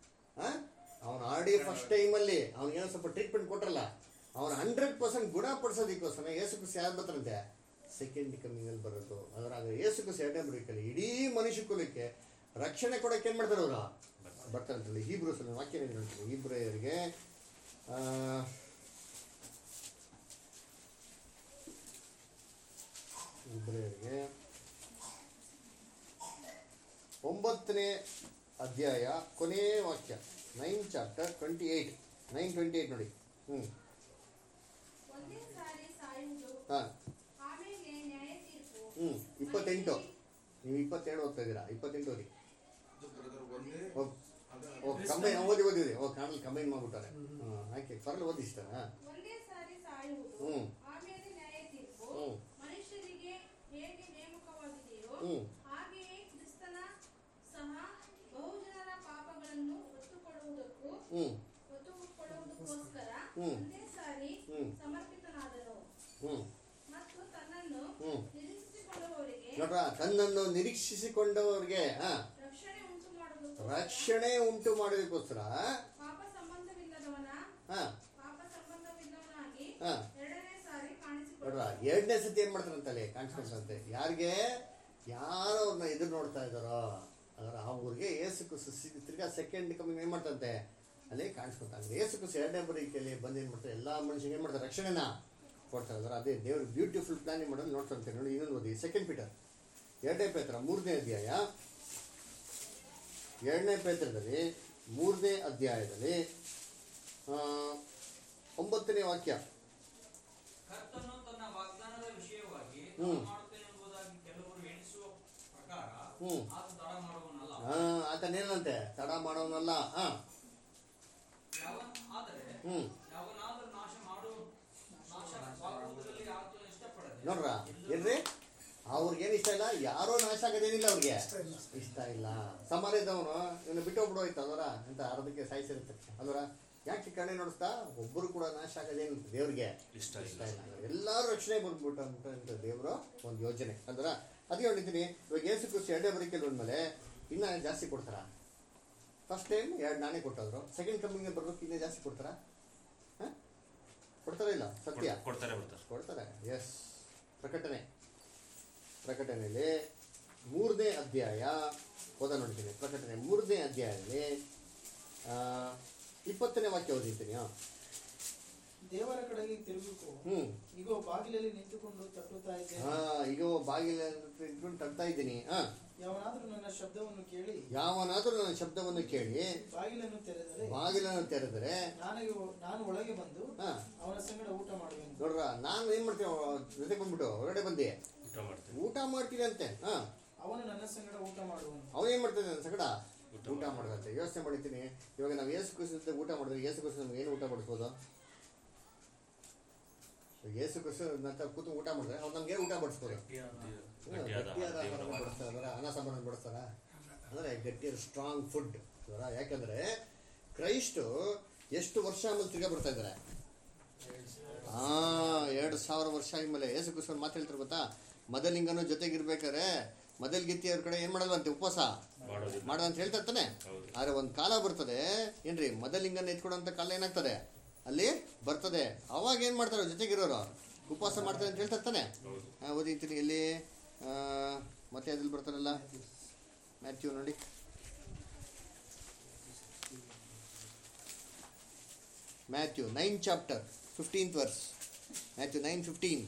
ಅವನು ಆಲ್ರೆಡಿ ಫಸ್ಟ್ ಟೈಮಲ್ಲಿ ಅವ್ನಿಗೆ ಸ್ವಲ್ಪ ಟ್ರೀಟ್ಮೆಂಟ್ ಕೊಟ್ರಲ್ಲ ಅವನು ಹಂಡ್ರೆಡ್ ಪರ್ಸೆಂಟ್ ಗುಣಪಡಿಸೋದಕ್ಕೋಸ್ಕರ ಏಸು ಕ್ರಿಸ್ತ ಯಾರು ಬರ್ತಾರಂತೆ ಸೆಕೆಂಡ್ ಕಮ್ಮಿಂಗಲ್ಲಿ ಬರೋದು ಅದ್ರಾಗ ಏಸು ಕ್ರಿಸ್ತ ಎರಡನೇ ಬರೀಕಲ್ಲಿ ಇಡೀ ಮನುಷ್ಯ ಕುಲಕ್ಕೆ ರಕ್ಷಣೆ ಕೊಡಕ್ಕೆ ಏನು ಮಾಡ್ತಾರೆ ಅವರು ಬರ್ತಾರಂತಲ್ಲಿ ಹೀಬ್ರೂಸ್ ವಾಕ್ಯ ಏನು ಹೇಳ್ತಾರೆ ಹೀಬ್ರೇಯರಿಗೆ ಆ, ಇಬ್ರಿಯರಿಗೆ ಒಂಬತ್ತನೇ ಅಧ್ಯಾಯ ಕೊನೆ ವಾಕ್ಯ nine chapter twenty eight nine twenty eight ನೋಡಿ ಹ್ಞೂ ಒಂದೇ ಸಾರಿ ಸಾಯುವುದು ಹಾಂ ಆಮೇಲೆ ನ್ಯಾಯ ತೀರ್ಪು ಹ್ಞೂ ಇಪ್ಪತ್ತೆಂಟು ನೀವು ಇಪ್ಪತ್ತೆರಡು ಓದ್ತಾ ಇದ್ದೀರಾ ಇಪ್ಪತ್ತೆಂಟು ಓದಿ ಬ್ರದರ್ ಒಂದೇ ಓ ಓ ಕಂಬೈನ್ ಓದಿ ಓದಿ ಓದಿ ಓ ಕಾಣಲ್ಲಿ ಕಂಬೈನ್ ಮಾಡ್ಬಿಟ್ಟಾರೆ ಹ್ಞೂ ಆಕೆ ಪರಲ್ಲ ಓದಿ ಇಷ್ಟ ಹಾಂ ಒಂದೇ ಸಾರಿ ಸಾಯುವುದು ಹ್ಮ್. ಆಮೇಲೆ ನ್ಯಾಯ ತೀರ್ಪು ಹ್ಮ್. ಮನುಷ್ಯರಿಗೆ ಹೇಗೆ ನೇಮಕವಾಗಿದೆಯೋ ಹ್ಮ್. ಹಾಗೆಯೇ ಕ್ರಿಸ್ತನ ಸಹ ಬಹುಜನರ ಪಾಪಗಳನ್ನು ಹೊತ್ತುಕೊಳ್ಳುವುದಕ್ಕೂ ಹ್ಞೂ ಹೊತ್ತುಕೊಳ್ಳುವುದಕ್ಕೋಸ್ಕರ ಹ್ಮ್. ಒಂದೇ ಸಾರಿ ಹ್ಮ್. ಸಮರ್ಪಿತನಾದನು ಹ್ಞೂ ಮತ್ತು ತನ್ನನ್ನು ಹ್ಮ್. ನಿರೀಕ್ಷಿಸಿಕೊಳ್ಳುವವರಿಗೆ ನೋಡ್ರ ತನ್ನನ್ನು ನಿರೀಕ್ಷಿಸಿಕೊಂಡವರಿಗೆ ಹಾಂ ರಕ್ಷಣೆ ಉಂಟು ಮಾಡುವುದಕ್ಕೋಸ್ಕರ ರಕ್ಷಣೆ ಉಂಟು ಮಾಡೋದಕ್ಕೋಸ್ಕರ ಪಾಪ ಸಂಬಂಧವಿಲ್ಲದವನ ಹಾಂ ಪಾಪ ಸಂಬಂಧವಿಲ್ಲವನಾಗಿ ಹಾಂ ಎರಡನೇ ಸಾರಿ ನೋಡ್ರ ಕಾಣಿಸಿಕೊಳ್ಳುವ ಎರಡನೇ ಸತಿ ಏನ್ ಮಾಡ್ತಾರಂತಲ್ಲಿ ಕಾಣಿಸ್ಕೊಂಡಂತೆ ಯಾರಿಗೆ ಯಾರು ಅವ್ರನ್ನ ಎದುರು ನೋಡ್ತಾ ಇದ್ದಾರೋ ಅದರ ಅವ್ರಿಗೆ ಏಸು ಕುಸು ತಿರ್ಗಾ ಸೆಕೆಂಡ್ ಕಮ್ಮಿ ಏನ್ ಮಾಡ್ತಂತೆ ಅಲ್ಲಿ ಕಾಣಿಸ್ಕೊತಾನೆ ಏಸು ಕುಸು ಎರಡನೇ ಬರೀಕೆಯಲ್ಲಿ ಬಂದು ಏನ್ ಮಾಡ್ತಾರೆ ಎಲ್ಲಾ ಮನುಷ್ಯರಿಗೆ ಏನ್ ಮಾಡ್ತಾರೆ ರಕ್ಷಣೆನ ಕೊಡ್ತಾರೆ ಅದರ ಅದೇ ದೇವ್ರ ಬ್ಯೂಟಿಫುಲ್ ಪ್ಲಾನಿಂಗ್ ಮಾಡೋದು ನೋಡ್ತಂತೆ ನೋಡಿ ಇನ್ನೊಂದು ಓದಿ ಸೆಕೆಂಡ್ ಪೀಟರ್ ಎರಡನೇ ಪೇತ್ರ ಮೂರನೇ ಅಧ್ಯಾಯ ಎರಡನೇ ಪೇತ್ರದಲ್ಲಿ ಮೂರನೇ ಅಧ್ಯಾಯದಲ್ಲಿ ಆ, ಒಂಬತ್ತನೇ ವಾಕ್ಯ ಕರ್ತನು ತನ್ನ ವಾಗ್ದಾನದ ವಿಷಯವಾಗಿ ಹ್ಮ್. ಮಾಡುತ್ತೇನೆಂಬುದಾಗಿ ಕೆಲವರು ಎಣಿಸುವ ಪ್ರಕಾರ ಹ್ಮ್. ಆತ ತಡ ಮಾಡುವನಲ್ಲ ಆ, ಆತನೇನಂತೆ ತಡ ಮಾಡೋನಲ್ಲ ಹಾ ಯಾವನ್ ಆದರೆ ಹ್ಮ್ ಯಾವನಾದರೂ ನಾಶ ಮಾಡು ನಾಶವಾಗುವುದರಲ್ಲಿ ಆತನು ಇಷ್ಟಪಡದೆ ನೋಡ್ರ ಏನ್ರಿ ಅವ್ರಿಗೇನು ಇಷ್ಟ ಇಲ್ಲ ಯಾರೋ ನಾಶ ಆಗೋದೇನಿಲ್ಲ ಅವ್ರಿಗೆ ಇಷ್ಟ ಇಲ್ಲ ಸಮಾಜದವನು ಇವನು ಬಿಟ್ಟು ಹೋಗ್ಬಿಡು ಹೋಯ್ತು ಅದರ ಅಂತ ಅರ್ಧಕ್ಕೆ ಸಾಯಿಸಿರುತ್ತೆ ಅಲ್ವರ ಯಾಕೆ ಕಣ್ಣೆ ನೋಡಿಸ್ತಾ ಒಬ್ಬರು ಕೂಡ ನಾಶ ಆಗೋದೇನು ದೇವ್ರಿಗೆ ಇಷ್ಟ ಇಷ್ಟ ಇಲ್ಲ ಇಲ್ಲ ಎಲ್ಲರೂ ರಕ್ಷಣೆ ಬಂದ್ಬಿಟ್ಟು ಅಂತ ದೇವರು ಒಂದು ಯೋಜನೆ ಅಲ್ವರ ಅದೇ ಹೇಳಿದ್ದೀನಿ ಇವಾಗ ಏಸು ಕೃಷಿ ಎರಡೇ ಬರೀಕೆ ಬಂದ್ಮೇಲೆ ಇನ್ನ ಜಾಸ್ತಿ ಕೊಡ್ತಾರ ಫಸ್ಟ್ ಟೈಮ್ ಎರಡು ನಾನೇ ಕೊಟ್ಟೋದ್ರು ಸೆಕೆಂಡ್ ಕಮ್ಮಿಂಗ್ ಬರ್ಬೇಕು ಇನ್ನೂ ಜಾಸ್ತಿ ಕೊಡ್ತಾರಾ ಹಾಂ ಕೊಡ್ತಾರ ಇಲ್ಲ ಸತ್ಯ ಕೊಡ್ತಾರೆ ಬರ್ತಾರೆ ಕೊಡ್ತಾರೆ ಎಸ್ ಪ್ರಕಟಣೆ ಪ್ರಕಟಣೆಯಲ್ಲಿ ಮೂರನೇ ಅಧ್ಯಾಯ ಓದ ನೋಡ್ತೀನಿ ಪ್ರಕಟಣೆ ಮೂರನೇ ಅಧ್ಯಾಯದಲ್ಲಿ ಆ, ಇಪ್ಪತ್ತನೇ ವಾಕ್ಯ ಓದಿದ್ದೀನಿ ಹಾಂ ದೇವರ ಕಡೆಗೆ ತಿರುಗಿಕೋ ಹ್ಞೂ ಇಗೋ ಬಾಗಿಲಲ್ಲಿ ನಿಂತುಕೊಂಡು ತಟ್ಟುತ್ತಾ ಇದ್ದೇನೆ ಹಾಂ ಈಗ ಬಾಗಿಲ ಇಟ್ಕೊಂಡು ತಡ್ತಾ ಇದ್ದೀನಿ ಹಾಂ ಯಾವನಾದ್ರೂ ನನ್ನ ಶಬ್ದವನ್ನು ಕೇಳಿ ಯಾವನಾದರೂ ನನ್ನ ಶಬ್ದವನ್ನು ಕೇಳಿ ಬಾಗಿಲನ್ನು ತೆರೆದರೆ ಬಾಗಿಲನ್ನು ತೆರೆದರೆ ನನಗೆ ನಾನು ಒಳಗೆ ಬಂದು ಹಾಂ ಅವನ ಸಂಗಡ ಊಟ ಮಾಡುವೆನು ನೋಡ್ರ ನಾನು ಏನು ಮಾಡ್ತೀನಿ ಅವ್ರ ಜೊತೆಗೆ ಬಂದ್ಬಿಟ್ಟು ಹೊರಗಡೆ ಬಂದೆ ಊಟ ಮಾಡ್ತೇವೆ ಊಟ ಮಾಡ್ತೀನಿ ಅಂತೆ ಹಾಂ ಅವನು ನನ್ನ ಸಂಗಡ ಊಟ ಮಾಡುವನು ಅವನೇನು ಮಾಡ್ತಾನೆ ನನ್ನ ಸಗಡ ಊಟ ಮಾಡೋದಂತೆ ಯೋಚನೆ ಮಾಡಿದ್ದೀನಿ ಇವಾಗ ನಾವು ಏಸು ಕುಸಿದ ಊಟ ಮಾಡಿದ್ರೆ ಏಸು ಕುಸಿ ನಮ್ಗೆ ಏನು ಊಟ ಬಡಿಸ್ಬೋದು ಏಸು ಕುಸಿ ನಂತರ ಕೂತು ಊಟ ಮಾಡಿದ್ರೆ ಅವ್ರು ನಮ್ಗೆ ಊಟ ಬಡಿಸ್ಬೋದು ಹ್ಮ್, ಗಟ್ಟಿಯಾದ ಗಟ್ಟಿಯಾದ ದೇವರ ಆಹಾರವನ್ನು ವಾಕ್ಯ. ಬಡಿಸ್ತಾರ ಅನ್ನ ಸಾಂಬಾರನ್ನು ಬಡಿಸ್ತಾರ ಅಂದರೆ ಗಟ್ಟಿಯಾದ ಸ್ಟ್ರಾಂಗ್ ಫುಡ್ ಯಾಕಂದ್ರೆ ಕ್ರೈಸ್ಟು ಎಷ್ಟು ವರ್ಷ ಆಮೇಲೆ ತಿರ್ಗಾ ಬರ್ತಾ ಇದ್ದಾರೆ ಹಾ ಎರಡು ಸಾವಿರ ವರ್ಷ ಆದ್ಮೇಲೆ ಏಸು ಕುಸ್ಕೊಂಡು ಮಾತು ಹೇಳ್ತಾರೆ ಗೊತ್ತಾ ಮದಲಿಂಗನ ಜೊತೆಗಿರ್ಬೇಕಾದ್ರೆ ಮದಲ್ ಗಿತ್ತಿ ಅವ್ರ ಕಡೆ ಏನ್ ಮಾಡಲ್ವಂತೆ ಉಪವಾಸ ಮಾಡೋದಿಲ್ಲ ಮಾಡ ಅಂತ ಹೇಳ್ತಾ ಇರ್ತಾನೆ ಹೌದು. ಆದ್ರೆ ಒಂದು ಕಾಲ ಬರ್ತದೆ ಏನ್ರಿ ಮದಲಿಂಗನ ಎತ್ಕೊಡೋಂಥ ಕಾಲ ಏನಾಗ್ತದೆ ಅಲ್ಲಿ ಬರ್ತದೆ ಅವಾಗ ಏನ್ ಮಾಡ್ತಾರೆ ಜೊತೆಗಿರೋರು ಉಪವಾಸ ಮಾಡ್ತಾರೆ ಅಂತ ಹೇಳ್ತಾ ಇರ್ತಾನೆ ಹೌದು. ಹಾ, ಓದಿರ್ತೀನಿ ಎಲ್ಲಿ ಆ, ಮತ್ತೆ ಅದ್ರಲ್ಲಿ ಬರ್ತಾರಲ್ಲ ಮ್ಯಾಥ್ಯೂ ನೋಡಿ Matthew nine chapter fifteenth verse Matthew nine fifteen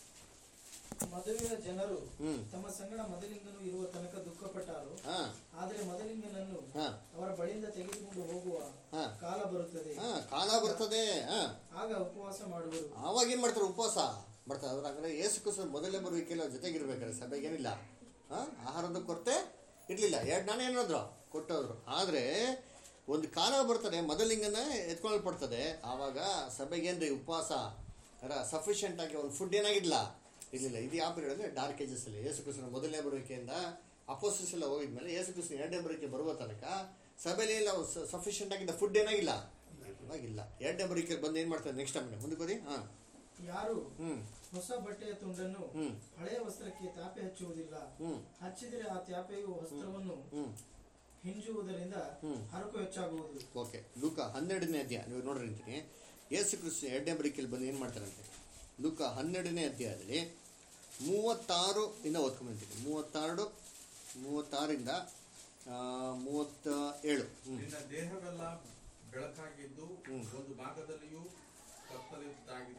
ಮದುವೆಯ ಜನರು ಹ್ಮ್ ತಮ್ಮ ಸಂಗಡ ಮೊದಲಿಂಗನು ಇರುವ ತನಕ ದುಃಖಪಟ್ಟರು ಹಾ ಆದರೆ ಮೊದಲಿಂಗನನ್ನು ಹಾ ಅವರ ಬಳಿಯಿಂದ ತೆಗೆದುಕೊಂಡು ಹೋಗುವ ಹಾ ಕಾಲ ಬರುತ್ತದೆ ಹಾ ಕಾಲ ಬರ್ತದೆ ಹಾ ಆಗ ಉಪವಾಸ ಮಾಡುವರು ಆವಾಗ ಏನ್ ಮಾಡ್ತಾರೆ ಉಪವಾಸ ಮಾಡ್ತಾರೆ ಅದ್ರ ಹಂಗಾರೆ ಏಸು ಕುಸ ಮೊದಲೇ ಬರುವಿಕೆಲ್ಲ ಜೊತೆಗಿರ್ಬೇಕಾದ್ರೆ ಸಭೆಗೇನಿಲ್ಲ ಹಾ ಆಹಾರದ ಕೊರತೆ ಇರ್ಲಿಲ್ಲ ಎರಡು ನಾನೇ ಏನಾದ್ರು ಕೊಟ್ಟೋದ್ರು ಆದ್ರೆ ಒಂದು ಕಾಲ ಬರ್ತದೆ ಮೊದಲಿಂಗನ ಎತ್ಕೊಳ್ಪಡ್ತದೆ ಆವಾಗ ಸಭೆಗೇನ್ರಿ ಉಪವಾಸ ಸಫಿಷಿಯೆಂಟ್ ಆಗಿ ಒಂದು ಫುಡ್ ಏನಾಗಿಲ್ಲ ಇರ್ಲಿಲ್ಲ ಇದು ಯಾವ ಪೀರಿಯಡ್ ಅಂದ್ರೆ ಡಾರ್ಕ್ ಏಜಸ್ ಅಲ್ಲಿ ಯೇಸು ಕ್ರಿಸ್ತನ ಮೊದಲನೇ ಬರುವಿಕೆಯಿಂದ ಅಪೋಸಿಸ್ ಎಲ್ಲ ಹೋಗಿದ್ಮೇಲೆ ಯೇಸು ಕ್ರಿಸ್ತನ ಎರಡನೇ ಬರುವಿಕೆ ಬರುವ ತನಕ ಸಭೆಯಲ್ಲಿ ಎಲ್ಲ ಸಫಿಷಿಯೆಂಟ್ ಆಗಿದ್ದ ಫುಡ್ ಏನಾಗಿಲ್ಲ ಇವಾಗಿಲ್ಲ ಎರಡನೇ ಬರುವಿಕೆ ಬಂದು ಏನ್ ಮಾಡ್ತಾರೆ ನೆಕ್ಸ್ಟ್ ಟೈಮ್ ಮುಂದಕ್ಕೆ ಹೋದಿ ಹಾ ಯಾರು ಹ್ಮ್ ಹೊಸ ಬಟ್ಟೆಯ ತುಂಡನ್ನು ಹ್ಮ್ ಹಳೆಯ ವಸ್ತ್ರಕ್ಕೆ ತಾಪೆ ಹಚ್ಚುವುದಿಲ್ಲ ಹ್ಮ್ ಹಚ್ಚಿದರೆ ಆ ತ್ಯಾಪೆಯು ವಸ್ತ್ರವನ್ನು ಹ್ಮ್ ಹಿಂಜುವುದರಿಂದ ಹ್ಮ್. ಹರಕು ಹೆಚ್ಚಾಗುವುದು ಓಕೆ ಲೂಕ ಹನ್ನೆರಡನೇ ಅಧ್ಯಾಯ ನೀವು ನೋಡ್ರಿ ಅಂತೀನಿ ಯೇಸು ಕ್ರಿಸ್ತ ಎರಡನೇ ಬರಿಕೆಯಲ್ಲಿ ಬಂದು ಏನು ಮಾಡ್ತಾರಂತೆ ಲೂಕ ಹನ್ನೆರಡನೇ ಅಧ್ಯಾಯದಲ್ಲಿ ಮೂವತ್ತಾರು ಇಂದ ಓದ್ಕೊಂಬಂತೀನಿ ಮೂವತ್ತಾರು ಮೂವತ್ತಾರಿಂದ ಆ, ಮೂವತ್ತ ಏಳು ಹ್ಮ್ ನಿನ್ನ ದೇಹವೆಲ್ಲ ಬೆಳಕಾಗಿದ್ದು ಹ್ಮ್. ಒಂದು ಭಾಗದಲ್ಲಿಯೂ ಕತ್ತಲಿದ್ದಾಗಿದ್ದರೆ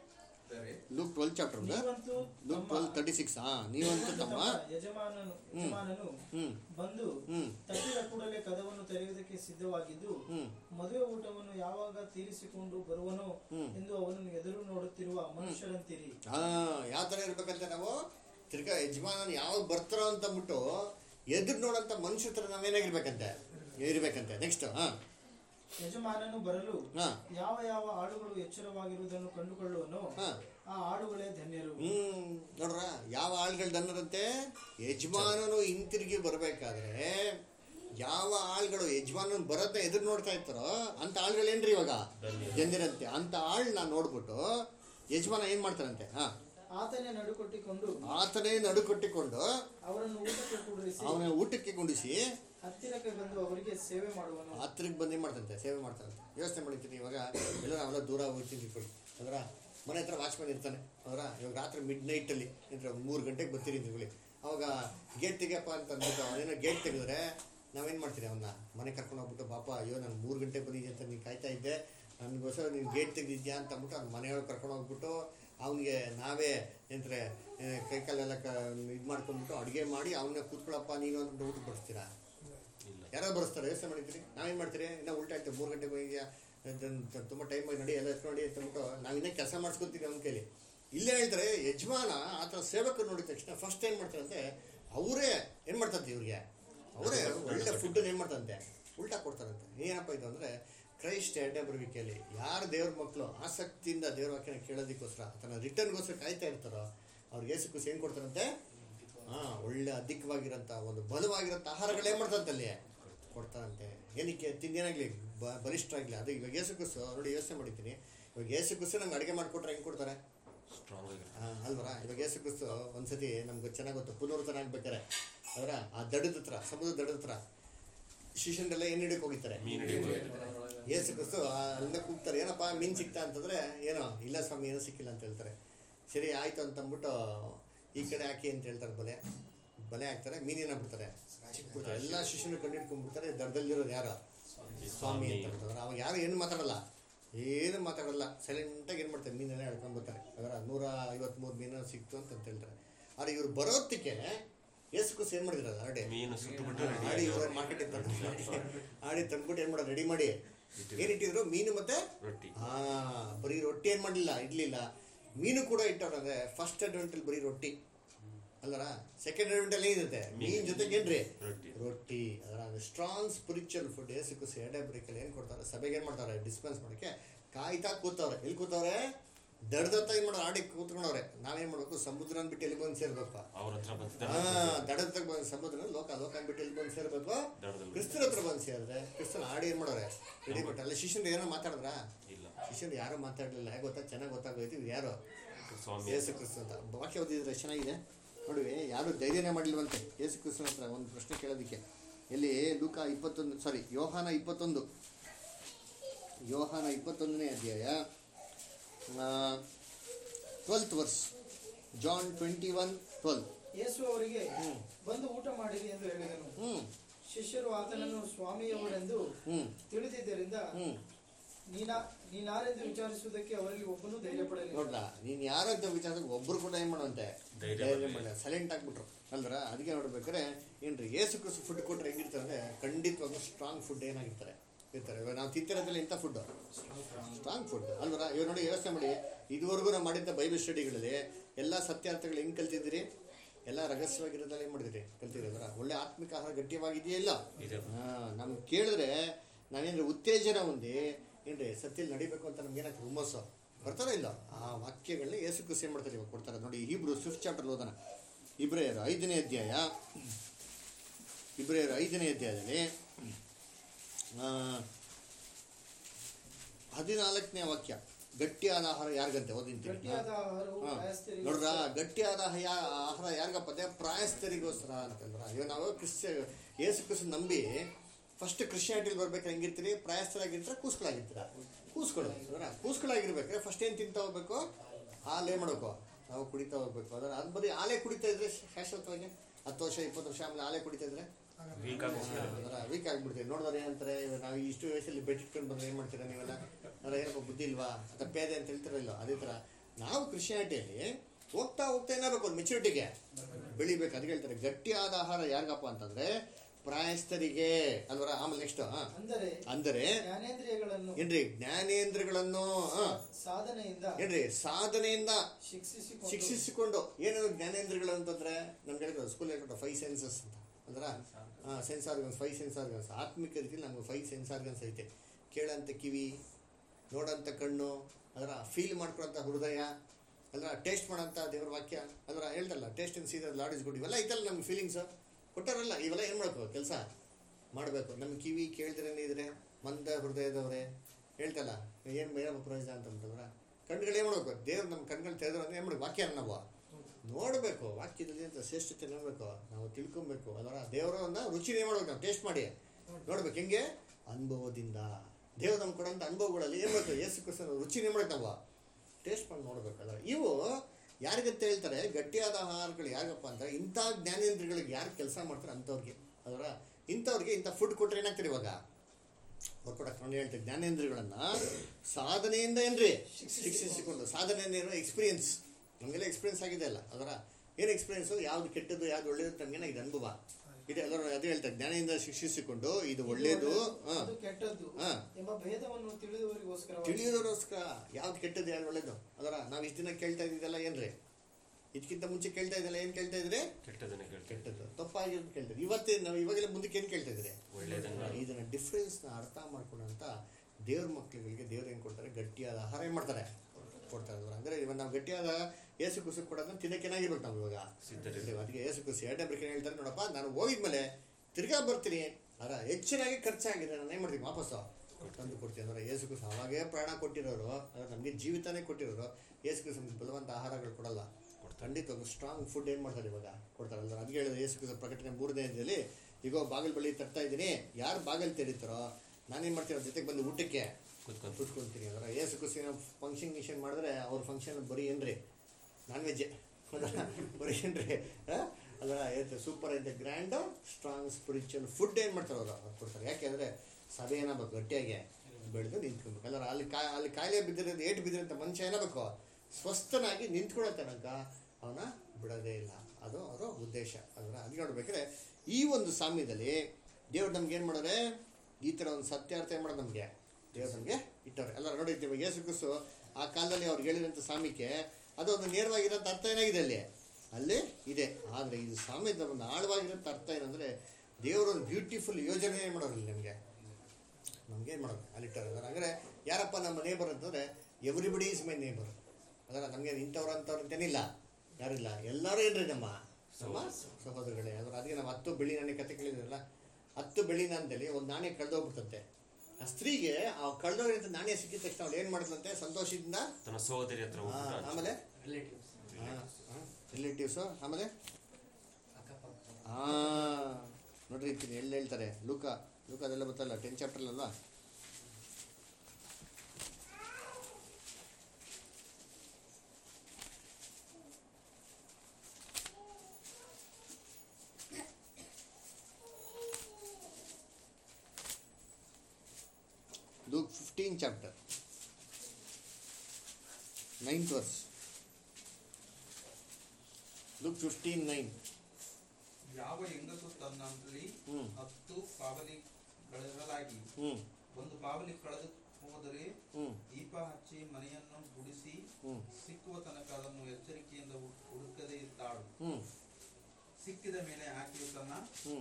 ಲೂಕ್ ಟ್ವೆಲ್ ಚಾಪ್ಟರ್ ನೀವಂತೂ ಲೂಕ್ ಟ್ವೆಲ್ ತಮ್ಮ- ತರ್ಟಿ ಸಿಕ್ಸ್ ಹಾ ನೀವಂತೂ ತಮ್ಮ ಯಜಮಾನನು ಯಜಮಾನನು ಹ್ಮ್ ಬಂದು ಹ್ಮ್ ತಟ್ಟಿದ ಕೂಡಲೇ ಕದವನ್ನು ತೆರೆಯುವುದಕ್ಕೆ ಸಿದ್ಧವಾಗಿದ್ದು ಹ್ಮ್ ಮದುವೆ ಊಟವನ್ನು ಯಾವಾಗ ತೀರಿಸಿಕೊಂಡು ಬರುವನೋ ಹ್ಮ್. ಎಂದು ಅವನನ್ನು ಎದುರು ನೋಡುತ್ತಿರುವ ಮನುಷ್ಯರಂತಿರಿ ಹಾ ಯಾವ ಥರ ಇರ್ಬೇಕಂತ ನಾವು ತಿರ್ಗಾ ಯಜಮಾನನ್ ಯಾವಾಗ ಬರ್ತಾರೋ ಅಂತ ಅಂದ್ಬಿಟ್ಟು ಎದುರು ನೋಡಂತ ಮನುಷ್ಯ ಥರ ನಾವೇನಾಗಿರ್ಬೇಕಂತೆ ಇರ್ಬೇಕಂತೆ ನೆಕ್ಸ್ಟ್ ಹಾ ಯಜಮಾನನು ಬರಲು ಹಾ ಯಾವ ಯಾವ ಆಡುಗಳು ಎಚ್ಚರವಾಗಿರುವುದನ್ನು ಕಂಡುಕೊಳ್ಳುವನೋ ಹಾ ಆ ಆಡುಗಳೇ ಧನ್ಯರು ಹ್ಮ್ ನೋಡ್ರ ಯಾವ ಆಳ್ಗಳು ದನ್ನರಂತೆ ಯಜಮಾನನು ಹಿಂತಿರುಗಿ ಬರ್ಬೇಕಾದ್ರೆ ಯಾವ ಆಳ್ಗಳು ಯಜಮಾನನ್ ಬರತ್ತ ಎದುರು ನೋಡ್ತಾ ಇರ್ತಾರೋ ಅಂತ ಆಳ್ಗಳೇನ್ರಿ ಇವಾಗ ಜನರಂತೆ ಅಂತ ಆಳ್ನ ನೋಡ್ಬಿಟ್ಟು ಯಜಮಾನ ಏನ್ ಮಾಡ್ತಾರಂತೆ ಹಾ ಆತನೇ ನಡುಕೊಟ್ಟಿಕೊಂಡು ಆತನೇ ನಡುಕೊಟ್ಟಿಕೊಂಡು ಅವರನ್ನು ಊಟಕ್ಕೆ ಕೂಡಿಸಿ ಅವನ ಊಟಕ್ಕೆ ಕುಂಡಿಸಿ ಹತ್ತಿರಕ್ಕೆ ಬಂದು ಅವರಿಗೆ ಸೇವೆ ಮಾಡುವನು ಹತ್ತಿರಕ್ಕೆ ಬಂದು ಏನು ಮಾಡ್ತಂತೆ ಸೇವೆ ಮಾಡ್ತಾರಂತೆ ಯೋಚನೆ ಮಾಡಿರ್ತೀನಿ ಇವಾಗ ಎಲ್ಲ ನಾವೆಲ್ಲ ದೂರ ಹೋಗ್ತೀನಿ ತಿಳ್ಕೊಳ್ಳಿ ಅದರ ಮನೆ ಹತ್ರ ವಾಚ್ಮನ್ ಇರ್ತಾನೆ ಅವರ ಇವಾಗ ರಾತ್ರಿ ಮಿಡ್ ನೈಟಲ್ಲಿ ಅಂದರೆ ಮೂರು ಗಂಟೆಗೆ ಬರ್ತೀರಿ ತಿಳ್ಕೊಳ್ಳಿ ಅವಾಗ ಗೇಟ್ ತೆಗಿಯಪ್ಪ ಅಂತ ಅಂದ್ಬಿಟ್ಟು ಅವನೇನೋ ಗೇಟ್ ತೆಗೆದ್ರೆ ನಾವೇನು ಮಾಡ್ತೀರಿ ಅವನ್ನ ಮನೆ ಕರ್ಕೊಂಡು ಹೋಗ್ಬಿಟ್ಟು ಪಾಪ ಅಯ್ಯೋ ನಾನು ಮೂರು ಗಂಟೆಗೆ ಬಂದಿದ್ದೆ ಅಂತ ನೀನು ಕಾಯ್ತಾ ಇದ್ದೆ ನನಗೋಸ್ಕರ ನೀನು ಗೇಟ್ ತೆಗೆದಿದ್ಯಾ ಅಂತ ಅಂದ್ಬಿಟ್ಟು ಅವ್ನ ಮನೆಯೊಳಗೆ ಕರ್ಕೊಂಡು ಹೋಗ್ಬಿಟ್ಟು ಅವನಿಗೆ ನಾವೇ ಏನಂತಾರೆ ಕೈ ಕಾಲೆಲ್ಲ ಕ ಇದು ಮಾಡ್ಕೊಂಡ್ಬಿಟ್ಟು ಅಡುಗೆ ಮಾಡಿ ಅವನ್ನ ಕೂತ್ಕೊಳ್ಳಪ್ಪ ನೀನು ಅಂದ್ಬಿಟ್ಟು ಊಟ ಬಡಿಸ್ತೀರಾ ಇಲ್ಲ ಯಾರು ಬರೆಸ್ತಾರೆ ಯೋಚನೆ ಮಾಡಿದ್ದೀರಿ ನಾವೇನು ಮಾಡ್ತೀರಿ ಇನ್ನೂ ಉಲ್ಟಾ ಆಯ್ತು ಮೂರು ಗಂಟೆಗೆ ಹೋಗಿದ್ಯಾ ತುಂಬ ಟೈಮ್ ಆಗಿ ನಡಿ ಎಲ್ಲ ಎತ್ಕೊಂಡು ಅಂತಂದ್ಬಿಟ್ಟು ನಾವು ಇನ್ನೇ ಕೆಲಸ ಮಾಡಿಸ್ಕೊತೀವಿ ನಮ್ಮ ಕೈಲಿ ಇಲ್ಲೇ ಹೇಳ್ತಾರೆ ಯಜಮಾನ ಆ ಥರ ಸೇವಕರು ನೋಡಿದ ತಕ್ಷಣ ಫಸ್ಟ್ ಏನು ಮಾಡ್ತಾರಂತೆ ಅವರೇ ಏನು ಮಾಡ್ತಂತೆ ಇವ್ರಿಗೆ ಅವರೇ ಒಳ್ಳೆ ಫುಡ್ ಏನು ಮಾಡ್ತಂತೆ ಉಲ್ಟಾ ಕೊಡ್ತಾರಂತೆ ಏನಪ್ಪ ಇದು ಅಂದರೆ ಕ್ರೈಸ್ಟ್ ಎರಡನೇ ಬರುವಿಕೆಯಲ್ಲಿ ಯಾರು ದೇವ್ರ ಮಕ್ಕಳು ಆಸಕ್ತಿಯಿಂದ ದೇವ್ರ ವಾಕ್ಯನ ಕೇಳೋದಕ್ಕೋಸ್ಕರ ತನ್ನ ರಿಟರ್ನ್ಗೋಸ್ಕರ ಕಾಯ್ತಾ ಇರ್ತಾರೋ ಅವ್ರಿಗೆ ಏಸು ಖುಷಿ ಏನು ಕೊಡ್ತಾರಂತೆ ಹಾ ಒಳ್ಳೆ ಅಧಿಕವಾಗಿರೋಂಥ ಒಂದು ಬಲವಾಗಿರೋಂಥ ಆಹಾರಗಳು ಏನು ಮಾಡ್ತಂತೆ ಅಲ್ಲಿ ಕೊಡ್ತಾರಂತೆ ಏನಕ್ಕೆ ತಿಂದೇನಾಗಲಿ ಬ ಬಲಿಷ್ಠ ಆಗಲಿ ಅದು ಇವಾಗ ಏಸು ಕುಸು ನೋಡಿ ಯೋಚನೆ ಮಾಡಿದ್ದೀನಿ ಇವಾಗ ಏಸು ಕುಸು ನಂಗೆ ಅಡುಗೆ ಮಾಡಿಕೊಟ್ರೆ ಹೆಂಗೆ ಕೊಡ್ತಾರೆ ಸ್ಟ್ರಾಂಗ್ ಆಗಿರುತ್ತೆ ಆ, ಅಲ್ವರ ಇವಾಗ ಏಸು ಕ್ರಿಸ್ತು ಒಂದ್ಸತಿ ನಮ್ಗೆ ಚೆನ್ನಾಗಿ ಗೊತ್ತು ಪುನರ್ತನ ಆಗ್ಬೇಕಾರೆ ಅವರ ಆ ದಡದ ಹತ್ರ ಸಮುದ್ರ ದಡದ ಹತ್ರ ಶಿಷ್ಯನ್ರೆಲ್ಲ ಏನು ಹಿಡಿಯಕ್ಕೆ ಹೋಗಿರ್ತಾರೆ ಮೀನು ಹಿಡಿಯೋದು. ಏಸು ಕ್ರಿಸ್ತು ಅಲ್ಲಿಂದ ಕೂಗ್ತಾರೆ ಏನಪ್ಪ ಮೀನು ಸಿಕ್ತಾ ಅಂತಂದ್ರೆ ಏನೋ ಇಲ್ಲ ಸ್ವಾಮಿ ಏನೂ ಸಿಕ್ಕಿಲ್ಲ ಅಂತ ಹೇಳ್ತಾರೆ ಸರಿ ಆಯ್ತು ಅಂತ ಅಂದ್ಬಿಟ್ಟು ಈ ಕಡೆ ಹಾಕಿ ಅಂತ ಹೇಳ್ತಾರೆ ಬಲೆ ಬಲೆ ಹಾಕ್ತಾರೆ ಮೀನಿನ ಬಿಡ್ತಾರೆ ಚಿಕ್ಬಿಡ್ತಾರೆ ಎಲ್ಲ ಶಿಷ್ಯರು ಕಂಡಿಡ್ಕೊಂಡ್ಬಿಡ್ತಾರೆ ದಡದಲ್ಲಿರೋದು ಯಾರು ಸ್ವಾಮಿ ಅಂತ ಹೇಳ್ತಾರೆ ಅವಾಗ ಯಾರು ಏನು ಮಾತಾಡಲ್ಲ ಏನು ಮಾತಾಡಲ್ಲ ಸೈಲೆಂಟಾಗಿ ಏನು ಮಾಡ್ತಾರೆ ಮೀನೆಲ್ಲ ಹೇಳ್ಕೊಂಡು ಬರ್ತಾರೆ ಅದರ ನೂರ ಐವತ್ಮೂರು ಮೀನು ಸಿಕ್ತು ಅಂತ ಅಂತ ಹೇಳ್ತಾರೆ ಆದರೆ ಇವ್ರು ಬರೋದಕ್ಕೆ ಏಸು ಕುಸ್ ಏನು ಮಾಡಿದ್ರಲ್ಲ ಆಲ್ರೆಡಿ ಮೀನು ಸುತ್ತಬಿಟ್ಟು ಆಡಿ ಇವ್ರು ಮಾರ್ಕೆಟ್ ತಂದು ಆಡಿ ತಂದ್ಬಿಟ್ಟು ಏನು ಮಾಡೋದು ರೆಡಿ ಮಾಡಿ ಏನಿಟ್ಟಿದ್ರು ಮೀನು ಮತ್ತೆ ರೊಟ್ಟಿ ಹಾ ಬರೀ ರೊಟ್ಟಿ ಏನು ಮಾಡಲಿಲ್ಲ ಇಡ್ಲಿಲ್ಲ ಮೀನು ಕೂಡ ಇಟ್ಟವ್ರೆ ಫಸ್ಟ್ ಅಡ್ವೆಂಟಲ್ಲಿ ಬರೀ ರೊಟ್ಟಿ ಅಲ್ಲರ ಸೆಕೆಂಡ್ ಅಡ್ವೆಂಟಲ್ಲಿ ಏನಿರುತ್ತೆ ಮೀನ್ ಜೊತೆಗೆ ಏನ್ರಿ ರೊಟ್ಟಿ ರೊಟ್ಟಿ ಅದರ ಸ್ಟ್ರಾಂಗ್ ಸ್ಪಿರಿಚುವಲ್ ಫುಡ್ ಏಸು ಎಡೆ ಬ್ರೇಕಲ್ಲಿ ಏನು ಕೊಡ್ತಾರೆ ಸಭೆಗೆ ಏನು ಮಾಡ್ತಾರೆ ಡಿಸ್ಪೆನ್ಸ್ ಮಾಡೋಕ್ಕೆ ಕಾಯ್ತಾ ಕೂತವ್ರೆ ಎಲ್ಲಿ ಕೂತವ್ರೆ ದಡದತ್ತ ಏನು ಮಾಡೋರು ಆಡಿ ಕೂತ್ಕೊಂಡವ್ರೆ ನಾವೇನು ಮಾಡ್ಬೇಕು ಸಮುದ್ರನ ಬಿಟ್ಟು ಎಲ್ಲಿ ಬಂದು ಸೇರ್ಬೇಕು ಅವ್ರ ಹತ್ರ ಹಾ ಬಂದಿದ್ದಾರೆ ದಡದ ಬಂದು ಸಮುದ್ರ ಲೋಕ ಲೋಕ ಬಿಟ್ಟು ಎಲ್ಲಿ ಬಂದು ಸೇರ್ಬೇಕು ದಡದಲ್ಲಿ ಕ್ರಿಸ್ತನ ಹತ್ರ ಬಂದು ಸೇರಿದ್ರೆ ಕ್ರಿಸ್ತನ ಆಡಿ ಏನು ಮಾಡೋರೆ ರೆಡಿ ಬಿಟ್ಟು ಅಲ್ಲ ಶಿಷ್ಯರು ಏನೋ ಮಾತಾಡಿದ್ರಾ ಇಲ್ಲ ಶಿಷ್ಯರು ಯಾರು ಮಾತಾಡಲಿಲ್ಲ ಹೇಗೆ ಗೊತ್ತಾ ಚೆನ್ನಾಗಿ ಗೊತ್ತಾಗೋಯ್ತು ಇವ್ರು ಯಾರು ಸ್ವಾಮಿ ಯೇಸು ಕ್ರಿಸ್ತ ಅಂತ ವಾಕ್ಯ ಓದಿದ್ರೆ ಚೆನ್ನಾಗಿದೆ ನೋಡಿ ಯಾರು ಧೈರ್ಯನೇ ಮಾಡಲಿಲ್ವಂತೆ ಯೇಸು ಕ್ರಿಸ್ತನ ಹತ್ರ ಒಂದು ಪ್ರಶ್ನೆ ಕೇಳೋದಕ್ಕೆ ಎಲ್ಲಿ ಲೂಕ ಇಪ್ಪತ್ತೊಂದು ಸಾರಿ ಯೋಹಾನ ಇಪ್ಪತ್ತೊಂದು ಯೋಹಾನ ಇಪ್ಪತ್ತೊಂದನೇ ಅಧ್ಯಾಯ twelfth verse John twenty one twelve ಯೇಸು ಅವರಿಗೆ ಹ್ಮ್. ಬಂದು ಊಟ ಮಾಡಿರಿ ಎಂದು ಹೇಳಿದನು ಹ್ಞೂ ಶಿಷ್ಯರು ಆತನನ್ನು ಸ್ವಾಮಿಯವರೆಂದು ಹ್ಞೂ ತಿಳಿದಿದ್ದರಿಂದ ಹ್ಞೂ ನೀನಾ ನೀನಾರೆಂದು ವಿಚಾರಿಸುವುದಕ್ಕೆ ಅವರಲ್ಲಿ ಒಬ್ಬನು ಧೈರ್ಯ ಪಡಲಿಲ್ಲ ನೋಡ್ಲಾ ನೀನು ಯಾರೋ ಅಂತ ವಿಚಾರಕ್ಕೆ ಒಬ್ರು ಕೂಡ ಏನು ಮಾಡುವಂತೆ ಧೈರ್ಯ ಧೈರ್ಯ ಬರ್ಲಿಲ್ಲ. ಮಾಡ ಸೈಲೆಂಟ್ ಆಗ್ಬಿಟ್ರು ಅಲ್ದ್ರ ಅದಕ್ಕೆ ನೋಡ್ಬೇಕಾದ್ರೆ ಏನ್ರಿ ಏಸು ಕ್ರಿಸ್ತು ಫುಡ್ ಕೊಟ್ರೆ ಹೆಂಗಿರ್ತಾರೆ ಅಂದ್ರೆ ಖಂಡಿತವಾಗ್ಲೂ ಸ್ಟ್ರಾಂಗ್ ಫುಡ್ ಏನಾಗಿರ್ತಾರೆ ಇರ್ತಾರೆ ಇವಾಗ ನಾವು ತಿಂತಿರೋದ್ರಲ್ಲಿ ಇಂಥ ಫುಡ್ ಸ್ಟ್ರಾಂಗ್ ಫುಡ್ ಅಲ್ವರ ಇವಾಗ ನೋಡಿ ಯೋಚನೆ ಮಾಡಿ ಇದುವರೆಗೂ ನಾವು ಮಾಡಿದ್ದ ಬೈಬಲ್ ಸ್ಟಡಿಗಳಲ್ಲಿ ಎಲ್ಲ ಸತ್ಯಾರ್ಥಗಳು ಹೆಂಗ್ ಕಲ್ತಿದ್ದೀರಿ ಎಲ್ಲ ರಹಸ್ಯವಾಗಿರೋದ್ರಲ್ಲಿ ಏನು ಮಾಡಿದಿರಿ ಕಲ್ತಿರೋದ್ರ ಒಳ್ಳೆ ಆತ್ಮಿಕ ಆಹಾರ ಗಟ್ಟಿಯಾಗಿದೆಯಲ್ಲ ಇದೆ. ನಮ್ಗೆ ಕೇಳಿದ್ರೆ ನಾವೇನ್ರಿ ಉತ್ತೇಜನ ಹೊಂದಿ ಏನ್ರಿ ಸತ್ಯಲ್ಲಿ ನಡಿಬೇಕು ಅಂತ ನಮ್ಗೆ ಏನಾಗ್ತದೆ ಹುಮ್ಮಸ್ಸು ಬರ್ತಾರ ಇಲ್ಲ ಆ ವಾಕ್ಯಗಳನ್ನ ಏಸು ಕ್ರಿಸ್ತು ಏನ್ ಮಾಡ್ತಾರೆ ಇವಾಗ ಕೊಡ್ತಾರೆ ನೋಡಿ ಹೀಬ್ರು ಫಿಫ್ತ್ ಚಾಪ್ಟರ್ ಓದೋಣ ಇಬ್ರಿಯರು ಐದನೇ ಅಧ್ಯಾಯ ಇಬ್ರಿಯರು ಐದನೇ ಅಧ್ಯಾಯದಲ್ಲಿ ಆ, ಹದಿನಾಲ್ಕನೇ ವಾಕ್ಯ ಗಟ್ಟಿಯಾದ ಆಹಾರ ಯಾರಿಗಂತೆ ಓದಿಂತೀನಿ ಗಟ್ಟಿಯಾದ ಆಹಾರವು ಹಾ. ಪ್ರಾಯಸ್ಥರಿಗೆ ನೋಡ್ರ ಗಟ್ಟಿಯಾದ ಆಹಾರ ಆಹಾರ ಯಾರಿಗಪ್ಪ ಅಂದ್ರೆ ಪ್ರಾಯಸ್ಥರಿಗೋಸ್ಕರ ಅಂತಂದ್ರ ಇವಾಗ ನಾವು ಕ್ರಿಶ್ಚ ಯೇಸು ಕ್ರಿಸ್ತ ನಂಬಿ ಫಸ್ಟ್ ಕ್ರಿಶ್ಚಿಯಾನಿಟಿಲಿ ಬರ್ಬೇಕಾದ್ರೆ ಹೆಂಗಿರ್ತೀರಿ ಪ್ರಾಯಸ್ಥರಾಗಿರ್ತೀರ ಕೂಸ್ಗಳಾಗಿರ್ತೀರ ಕೂಸ್ಗಳು ಅಂದ್ರೆ ಕೂಸ್ಗಳಾಗಿರ್ಬೇಕಾದ್ರೆ ಫಸ್ಟ್ ಏನು ತಿಂತಾ ಹೋಗ್ಬೇಕು ಹಾಲು ಏನು ಮಾಡ್ಬೇಕು ನಾವು ಕುಡಿತಾ ಹೋಗ್ಬೇಕು ಅದರ ಅದು ಬರೀ ಹಾಲೇ ಕುಡಿತಾ ಇದ್ರೆ ಶಾಶ್ವತವಾಗಿ ಹತ್ತು ವರ್ಷ ಇಪ್ಪತ್ತು ವರ್ಷ ಆಮೇಲೆ ಹಾಲೇ ಕುಡಿತಾ ಇದ್ರೆ ವೀಕ್ ಆಗೋಗ್ತಾರೆ ಅದರ ವೀಕ್ ಆಗ್ಬಿಡ್ತೀವಿ ನೋಡಿದ್ರೆ ಏನಂತಾರೆ ಇವಾಗ ನಾವು ಇಷ್ಟು ವಯಸ್ಸಲ್ಲಿ ಬೆಟ್ ಇಟ್ಕೊಂಡು ಬಂದ್ರೆ ಏನು ಮಾಡ್ತೀರಾ ನೀವೆಲ್ಲ ಅದ್ರ ಏನಪ್ಪ ಬುದ್ಧಿ ಇಲ್ವಾ ಅಥವಾ ಪೇದೆ ಅಂತ ಹೇಳ್ತಿರಲ್ಲ ಅದೇ ಥರ ನಾವು ಕ್ರಿಶ್ಚಿಯಾನಿಟಿಯಲ್ಲಿ ಹೋಗ್ತಾ ಹೋಗ್ತಾ ಏನಾಗಬೇಕು ಒಂದು ಮೆಚುರಿಟಿಗೆ ಬೆಳಿಬೇಕು ಅದಕ್ಕೆ ಹೇಳ್ತಾರೆ ಗಟ್ಟಿಯಾದ ಆಹಾರ ಯಾರಿಗಪ್ಪ ಅಂತಂದ್ರೆ ಪ್ರಾಯಸ್ಥರಿಗೆ ಅಲ್ವರ ಆಮೇಲೆ ನೆಕ್ಸ್ಟ್ ಅಂದರೆ ಅಂದರೆ ಜ್ಞಾನೇಂದ್ರಿಯಗಳನ್ನು ಏನ್ರಿ ಜ್ಞಾನೇಂದ್ರಗಳನ್ನು ಆ, ಸಾಧನೆಯಿಂದ ಏನ್ರಿ ಸಾಧನೆಯಿಂದ ಶಿಕ್ಷಿಸಿಕೊಂಡು ಶಿಕ್ಷಿಸಿಕೊಂಡು ಏನೇನು ಜ್ಞಾನೇಂದ್ರಗಳು ಅಂತಂದ್ರೆ ನಮ್ಗೆ ಹೇಳ್ತಾರೆ ಸ್ಕೂಲ್ ಹೇಳ್ಕೊಟ್ಟು ಫೈವ್ ಸೆನ್ಸಸ್ ಅಂತ ಅಂದ್ರ sense organs five sense organs ಆತ್ಮಿಕ ರೀತಿಯಲ್ಲಿ ನಮ್ಗೆ ಫೈವ್ ಸೆನ್ಸ್ ಆರ್ಗನ್ಸ್ ಐತೆ ಕೇಳಂತ ಕಿವಿ ನೋಡಂತ ಕಣ್ಣು ಅದರ ಫೀಲ್ ಮಾಡ್ಕೊಳಂತ ಹೃದಯ ಅಲ್ರ ಟೇಸ್ಟ್ ಮಾಡೋಂಥ ದೇವ್ರ ವಾಕ್ಯ ಅಲ್ರ ಹೇಳ್ತಲ್ಲ ಟೇಸ್ಟ್ ಅಂಡ್ ಸೀದ ಲಾಡ್ ಇಸ್ ಗುಡ್ ಇವೆಲ್ಲ ಐತಲ್ಲ ನಮ್ಗೆ ಫೀಲಿಂಗ್ಸ್ ಕೊಟ್ಟಾರಲ್ಲ ಇವೆಲ್ಲ ಏನು ಮಾಡ್ಕೋ ಕೆಲಸ ಮಾಡಬೇಕು ನಮ್ಮ ಕಿವಿ ಕೇಳಿದ್ರೇನೆ ಇದ್ರೆ ಮಂದ ಹೃದಯದವ್ರೆ ಹೇಳ್ತಲ್ಲ ಏನು ಏನಪ್ಪ ಪ್ರಯೋಜನ ಅಂತಂದ್ರೆ ಕಣ್ಗಳು ಏನು ಮಾಡ್ಬೇಕು ದೇವ್ರು ನಮ್ಮ ಕಣ್ಗಳು ತೆರೆದ್ರೆ ಏನು ಮಾಡ್ಬೇಕು ವಾಕ್ಯ ನಾವು ನೋಡಬೇಕು ವಾಕ್ಯದಲ್ಲಿ ಅಂತ ಶ್ರೇಷ್ಠತೆ ನೋಡಬೇಕು ನಾವು ತಿಳ್ಕೊಬೇಕು ಅದರ ದೇವರನ್ನ ರುಚಿನೇ ಮಾಡ್ಬೇಕು ನಾವು ಟೇಸ್ಟ್ ಮಾಡಿ ನೋಡ್ಬೇಕು ಹೆಂಗೆ ಅನುಭವದಿಂದ ದೇವ್ರು ನಮ್ಗೆ ಕೊಡೋಂಥ ಅನುಭವಗಳಲ್ಲಿ ಏನು ಮಾಡ್ಬೇಕು ಯೇಸು ಕ್ರಿಸ್ತನ ರುಚಿನೇ ಮಾಡ್ಬೇಕು ನಾವು ಟೇಸ್ಟ್ ಮಾಡಿ ನೋಡ್ಬೇಕಲ್ಲ ಇವು ಯಾರಿಗಂತ ಹೇಳ್ತಾರೆ ಗಟ್ಟಿಯಾದ ಆಹಾರಗಳು ಯಾರಿಗಪ್ಪ ಅಂದ್ರೆ ಇಂಥ ಜ್ಞಾನೇಂದ್ರಿಗಳಿಗೆ ಯಾರು ಕೆಲಸ ಮಾಡ್ತಾರೆ ಅಂಥವ್ರಿಗೆ ಅದರ ಇಂಥವ್ರಿಗೆ ಇಂಥ ಫುಡ್ ಕೊಟ್ರೆ ಏನಾಗ್ತಾರೆ ಇವಾಗ ಕೊಡಕ್ಕೆ ನಾನು ಹೇಳ್ತೇನೆ ಜ್ಞಾನೇಂದ್ರಿಯಗಳನ್ನ ಸಾಧನೆಯಿಂದ ಏನ್ರಿ ಶಿಕ್ಷಿಸಿಕೊಂಡು ಸಾಧನೆ ಏನು ಎಕ್ಸ್ಪೀರಿಯನ್ಸ್ ನಮಗೆಲ್ಲ ಎಕ್ಸ್ಪೀರಿಯನ್ಸ್ ಆಗಿದೆ ಅಲ್ಲ ಅದರ ಏನು ಎಕ್ಸ್ಪೀರಿಯನ್ಸು ಯಾವ್ದು ಕೆಟ್ಟದ್ದು ಯಾವ್ದು ಒಳ್ಳೇದು ನಮಗೇನ ಇದು ಅನುಭವ ಇದೆ ಎಲ್ಲರೂ ಅದೇ ಹೇಳ್ತಾರೆ ಜ್ಞಾನದಿಂದ ಶಿಕ್ಷಿಸಿಕೊಂಡು ಇದು ಒಳ್ಳೇದು ಹಾಂ ಅದು ಕೆಟ್ಟದ್ದು ಹಾ. ಎಂಬ ಭೇದವನ್ನು ತಿಳಿದವರಿಗೋಸ್ಕರ ತಿಳಿಯೋದಕ್ಕೋಸ್ಕರ ಯಾವ್ದು ಕೆಟ್ಟದ್ದು ಯಾವ್ದು ಒಳ್ಳೇದು ಅದರ ನಾವು ಇಷ್ಟು ದಿನ ಕೇಳ್ತಾ ಇದ್ದಿದ್ದೆಲ್ಲ ಏನ್ರಿ ಇದಕ್ಕಿಂತ ಮುಂಚೆ ಕೇಳ್ತಾ ಇದ್ದಲ್ಲ ಏನು ಕೇಳ್ತಾ ಇದ್ರಿ ಕೆಟ್ಟದನ್ನ ಕೇಳ್ತಾರೆ ಕೆಟ್ಟದ್ದು ತಪ್ಪಾಗಿರೋದು ಕೇಳ್ತಾರೆ ಇವತ್ತೇ ನಾವು ಇವಾಗೆಲ್ಲ ಮುಂದಕ್ಕೆ ಏನು ಕೇಳ್ತಾ ಇದ್ರಿ ಒಳ್ಳೇದನ್ನ ಇದನ್ನ ಡಿಫ್ರೆನ್ಸ್ನ ಅರ್ಥ ಮಾಡ್ಕೊಂಡಂತ ದೇವ್ರ ಮಕ್ಳುಗಳಿಗೆ ದೇವ್ರು ಏನು ಕೊಡ್ತಾರೆ ಗಟ್ಟಿಯಾದ ಆಹಾರ ಏನು ಮಾಡ್ತಾರೆ ಕೊಡ್ತಾರೆ ಅವ್ರು. ಅಂದ್ರೆ ಇವಾಗ ನಾವು ಗಟ್ಟಿಯಾದ ಏಸು ಕುಸು ಕೊಡೋದನ್ನ ತಿನ್ನಕ್ಕೆ ಏನಾಗಿರ್ಬೇಕು ನಾವು ಇವಾಗ ಸಿದ್ಧರಿರ್ಬೇಕು. ಇವಾಗ ಅದಕ್ಕೆ ಏಸು ಕುಸು ಎರಡನೇ ಬ್ರೇಕ್ ಹೇಳ್ತಾರೆ ನೋಡಪ್ಪ ನಾನು ಹೋಗಿದ್ಮೇಲೆ ತಿರ್ಗಾ ಬರ್ತೀನಿ ಅದರ ಹೆಚ್ಚಿನಾಗಿ ಖರ್ಚಾಗಿದೆ ನಾನು ಏನು ಮಾಡ್ತೀನಿ ವಾಪಸ್ಸು ತಂದು ಕೊಡ್ತೀನಿ ಅಂದ್ರೆ ಏಸು ಕುಸು ಅವಾಗೇ ಪ್ರಾಣ ಕೊಟ್ಟಿರೋರು ಅಂದ್ರೆ ನಮಗೆ ಜೀವಿತನೇ ಕೊಟ್ಟಿರೋರು ಏಸು ಕುಸು ನಮ್ಗೆ ಬಲವಂತ ಆಹಾರಗಳು ಕೊಡಲ್ಲ ಖಂಡಿತ ಸ್ಟ್ರಾಂಗ್ ಫುಡ್ ಏನು ಮಾಡ್ತಾರೆ ಇವಾಗ ಕೊಡ್ತಾರಲ್ಲ ಅದಕ್ಕೆ ಹೇಳಿದ್ರೆ ಯೇಸು ಕ್ರಿಸ್ತ ಪ್ರಕಟಣೆ ಮೂರನೇ ದಿನದಲ್ಲಿ ಈಗ ಬಾಗಿಲು ಬಳಿ ತರ್ತಾ ಇದ್ದೀನಿ ಯಾರು ಬಾಗಿಲು ತೆರೀತಾರೋ ನಾನೇನು ಮಾಡ್ತೀನಿ ಅವ್ರ ಜೊತೆಗೆ ಬಂದು ಊಟಕ್ಕೆ ಕೂತ್ಕೊಂಡು ಕೂತ್ಕೊಂತೀನಿ ಅದರ ಏಸು ಕ್ರಿಸ್ತಿನ ಫಂಕ್ಷನ್ ಗಿಂಕ್ಷನ್ ಮಾಡಿದ್ರೆ ಅವ್ರ ಫಂಕ್ಷನ್ ಬರೀ ಏನ್ರಿ ನಾನ್ ವೆಜ್ಜೆ ಏನ್ರಿ ಅದರ ಏನು ಸೂಪರ್ ಐತೆ ಗ್ರ್ಯಾಂಡ್ ಸ್ಟ್ರಾಂಗ್ ಸ್ಪಿರಿಚುವಲ್ ಫುಡ್ ಏನು ಮಾಡ್ತಾರೆ ಅವರು ಅವ್ರು ಕೊಡ್ತಾರೆ ಯಾಕೆಂದರೆ ಸಭೆ ಏನಾಗಬೇಕು ಗಟ್ಟಿಯಾಗಿ ಬೆಳೆದು ನಿಂತ್ಕೊಬೇಕು ಅಲ್ಲ ಅಲ್ಲಿ ಕಾ ಅಲ್ಲಿ ಕಾಯಿಲೆ ಬಿದ್ದಿರೋದು ಏಟು ಬಿದ್ದಿರೋಂಥ ಮನುಷ್ಯ ಏನಾಗಬೇಕು ಸ್ವಸ್ಥನಾಗಿ ನಿಂತ್ಕೊಳ್ಳೋ ತನಕ ಅವನ ಬಿಡೋದೇ ಇಲ್ಲ ಅದು ಅವರ ಉದ್ದೇಶ ಅದರ ಅದು ನೋಡ್ಬೇಕಾದ್ರೆ ಈ ಒಂದು ಸಾಮ್ಯದಲ್ಲಿ ದೇವ್ರು ನಮ್ಗೆ ಏನು ಮಾಡೋರೆ ಈ ಥರ ಒಂದು ಸತ್ಯಾರ್ಥ ಏನು ಮಾಡೋದು ನಮಗೆ ದೇವ್ರು ನಮಗೆ ಇಟ್ಟವ್ರೆ ಎಲ್ಲ ನೋಡಿರ್ತೀವಿ ಯೇಸು ಕ್ರಿಸ್ತು ಆ ಕಾಲದಲ್ಲಿ ಅವ್ರಿಗೆ ಹೇಳಿದಂಥ ಸಾಮ್ಯಕ್ಕೆ ಅದು ಒಂದು ನೇರವಾಗಿರೋಂಥ ಅರ್ಥ ಏನಾಗಿದೆ ಅಲ್ಲಿ ಅಲ್ಲಿ ಇದೆ ಆದರೆ ಇದು ಸಾಮ್ಯದ ಒಂದು ಆಳವಾಗಿರೋಂಥ ಅರ್ಥ ಏನಂದರೆ ದೇವರು ಒಂದು ಬ್ಯೂಟಿಫುಲ್ ಯೋಜನೆ ಏನು ಮಾಡೋರು ಇಲ್ಲಿ ನಮಗೆ ನಮ್ಗೆ ಏನು ಮಾಡೋದು ಅಲ್ಲಿಟ್ಟಾರೆ ಅಂದರೆ ಯಾರಪ್ಪ ನಮ್ಮ ನೇಬರ್ ಅಂತಂದರೆ ಎವ್ರಿಬಡಿ ಈಸ್ ಮೈ ನೇಬರ್ ಅದರ ನಮಗೆ ಇಂಥವ್ರು ಅಂಥವ್ರು ಅಂತೇನಿಲ್ಲ ಯಾರಿಲ್ಲ ಎಲ್ಲರೂ ಏನ್ರಿ ನಮ್ಮ ನಮ್ಮ ಸಹೋದರಗಳೇ ಅದರ ಅದಕ್ಕೆ ನಾವು ಹತ್ತು ಬೆಳ್ಳಿ ನಾಣ್ಯ ಕತೆ ಕೇಳಿದ್ರಲ್ಲ ಹತ್ತು ಬೆಳ್ಳಿ ನಾಣ್ಯದಲ್ಲಿ ಒಂದು ನಾಣ್ಯ ಕಳೆದೋಗ್ಬಿಡ್ತಂತೆ ಆ ಸ್ತ್ರೀಗೆ ಆ ಕಳೆದೋಗಿರೋಂಥ ನಾಣ್ಯ ಸಿಕ್ಕಿದ ತಕ್ಷಣ ಅವಳು ಏನು ಮಾಡಿದ್ಲಂತೆ ಸಂತೋಷದಿಂದ ತನ್ನ ಸಹೋದರಿ ಹತ್ರ ಆ, ಹೋಗ್ಬಿಟ್ಟು ಆಮೇಲೆ ರಿಲೇಟಿವ್ಸು ಆಮೇಲೆ ಹಾಂ ನೋಡ್ರಿ ಇಲ್ಲಿ ಎಲ್ಲಿ ಹೇಳ್ತಾರೆ ಲೂಕ ಲೂಕ ಅದೆಲ್ಲ ಗೊತ್ತಲ್ಲ ಟೆನ್ ಚಾಪ್ಟರ್ಲಲ್ವಾ Luke fifteen chapter ninth verse Luke fifteen nine ಯಾವ ಹೆಂಗಸು ತನ್ನಲ್ಲಿ ಹ್ಮ್. ಹತ್ತು ಪಾವಲಿಗಳಿರಲಾಗಿ ಹ್ಞೂ ಒಂದು ಪಾವಲಿ ಕಳೆದು ಹೋದರೆ ಹ್ಞೂ ದೀಪ ಹಚ್ಚಿ ಮನೆಯನ್ನು ಗುಡಿಸಿ ಹ್ಞೂ ಸಿಕ್ಕುವ ತನಕ ಅದನ್ನು ಎಚ್ಚರಿಕೆಯಿಂದ ಹು- ಹುಡುಕದೇ ಇದ್ದಾಳು ಹ್ಞೂ ಸಿಕ್ಕಿದ ಮೇಲೆ ಆಕೆಯು ತನ್ನ ಹ್ಞೂ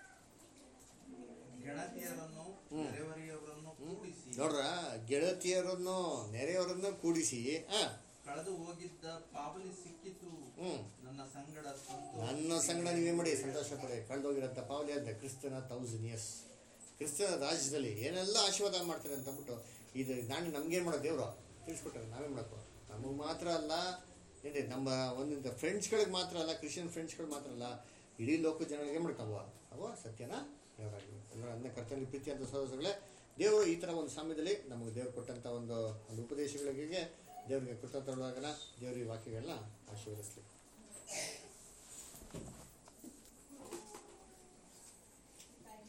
ಗೆಳತಿಯರನ್ನು ಹ್ಮ್. ನೆರೆಹೊರೆಯವರನ್ನು ಕೂಡಿಸಿ ನೋಡ್ರ ಗೆಳತಿಯರನ್ನು ನೆರೆಯವರನ್ನು ಕೂಡಿಸಿ ಆ ಕಳೆದು ಹೋಗಿದ್ದ ಪಾವಲಿ ಸಿಕ್ಕಿತು ಹ್ಞೂ ನನ್ನ ಸಂಗಡ ಸಂತೋಷ ನನ್ನ ಸಂಗಡ ನೀವೇ ಮಾಡಿ ಸಂತೋಷ ಪಡಿ ಕಳೆದೋಗಿರೋಂಥ ಪಾವಲಿ ಅಂತ ಕ್ರಿಸ್ತನ ತೌಸಂಡ್ ಇಯರ್ಸ್ ಕ್ರಿಸ್ತನ ರಾಜ್ಯದಲ್ಲಿ ಏನೆಲ್ಲ ಆಶೀರ್ವಾದ ಮಾಡ್ತಾರೆ ಅಂತ ಅಂದ್ಬಿಟ್ಟು ಇದು ನಾನು ನಮ್ಗೇನು ಮಾಡೋ ದೇವರು ತಿಳಿಸ್ಬಿಟ್ರೆ ನಾವೇ ಮಾಡಬೇಕು ನಮಗೆ ಮಾತ್ರ ಅಲ್ಲ ಏನ್ರಿ ನಮ್ಮ ಒಂದಿಂತ ಫ್ರೆಂಡ್ಸ್ಗಳಿಗೆ ಮಾತ್ರ ಅಲ್ಲ ಕ್ರಿಶ್ಚಿಯನ್ ಫ್ರೆಂಡ್ಸ್ಗಳು ಮಾತ್ರ ಅಲ್ಲ ಇಡೀ ಲೋಕ ಜನಗಳಿಗೆ ಮಾಡ್ತಾವ ಅವ ಸತ್ಯನ ದೇವರಾಗಿ ಎಲ್ಲರ ಅನ್ನ ಕರ್ತವ್ಯ ಪ್ರೀತಿ ಅಂತ ಸಹೋದರಗಳೇ ದೇವರು ಈ ಥರ ಒಂದು ಸಮಯದಲ್ಲಿ ನಮಗೆ ದೇವ್ರು ಕೊಟ್ಟಂಥ ಒಂದು ಒಂದು ಉಪದೇಶಗಳಿಗೆ ದೇವರಿಗೆ ಕೃತಜ್ಞರಾಗಲ್ಲ ದೇವರು ಈ ವಾಕ್ಯಗಳನ್ನ ಆಶೀರ್ವದಿಸ್ಲಿ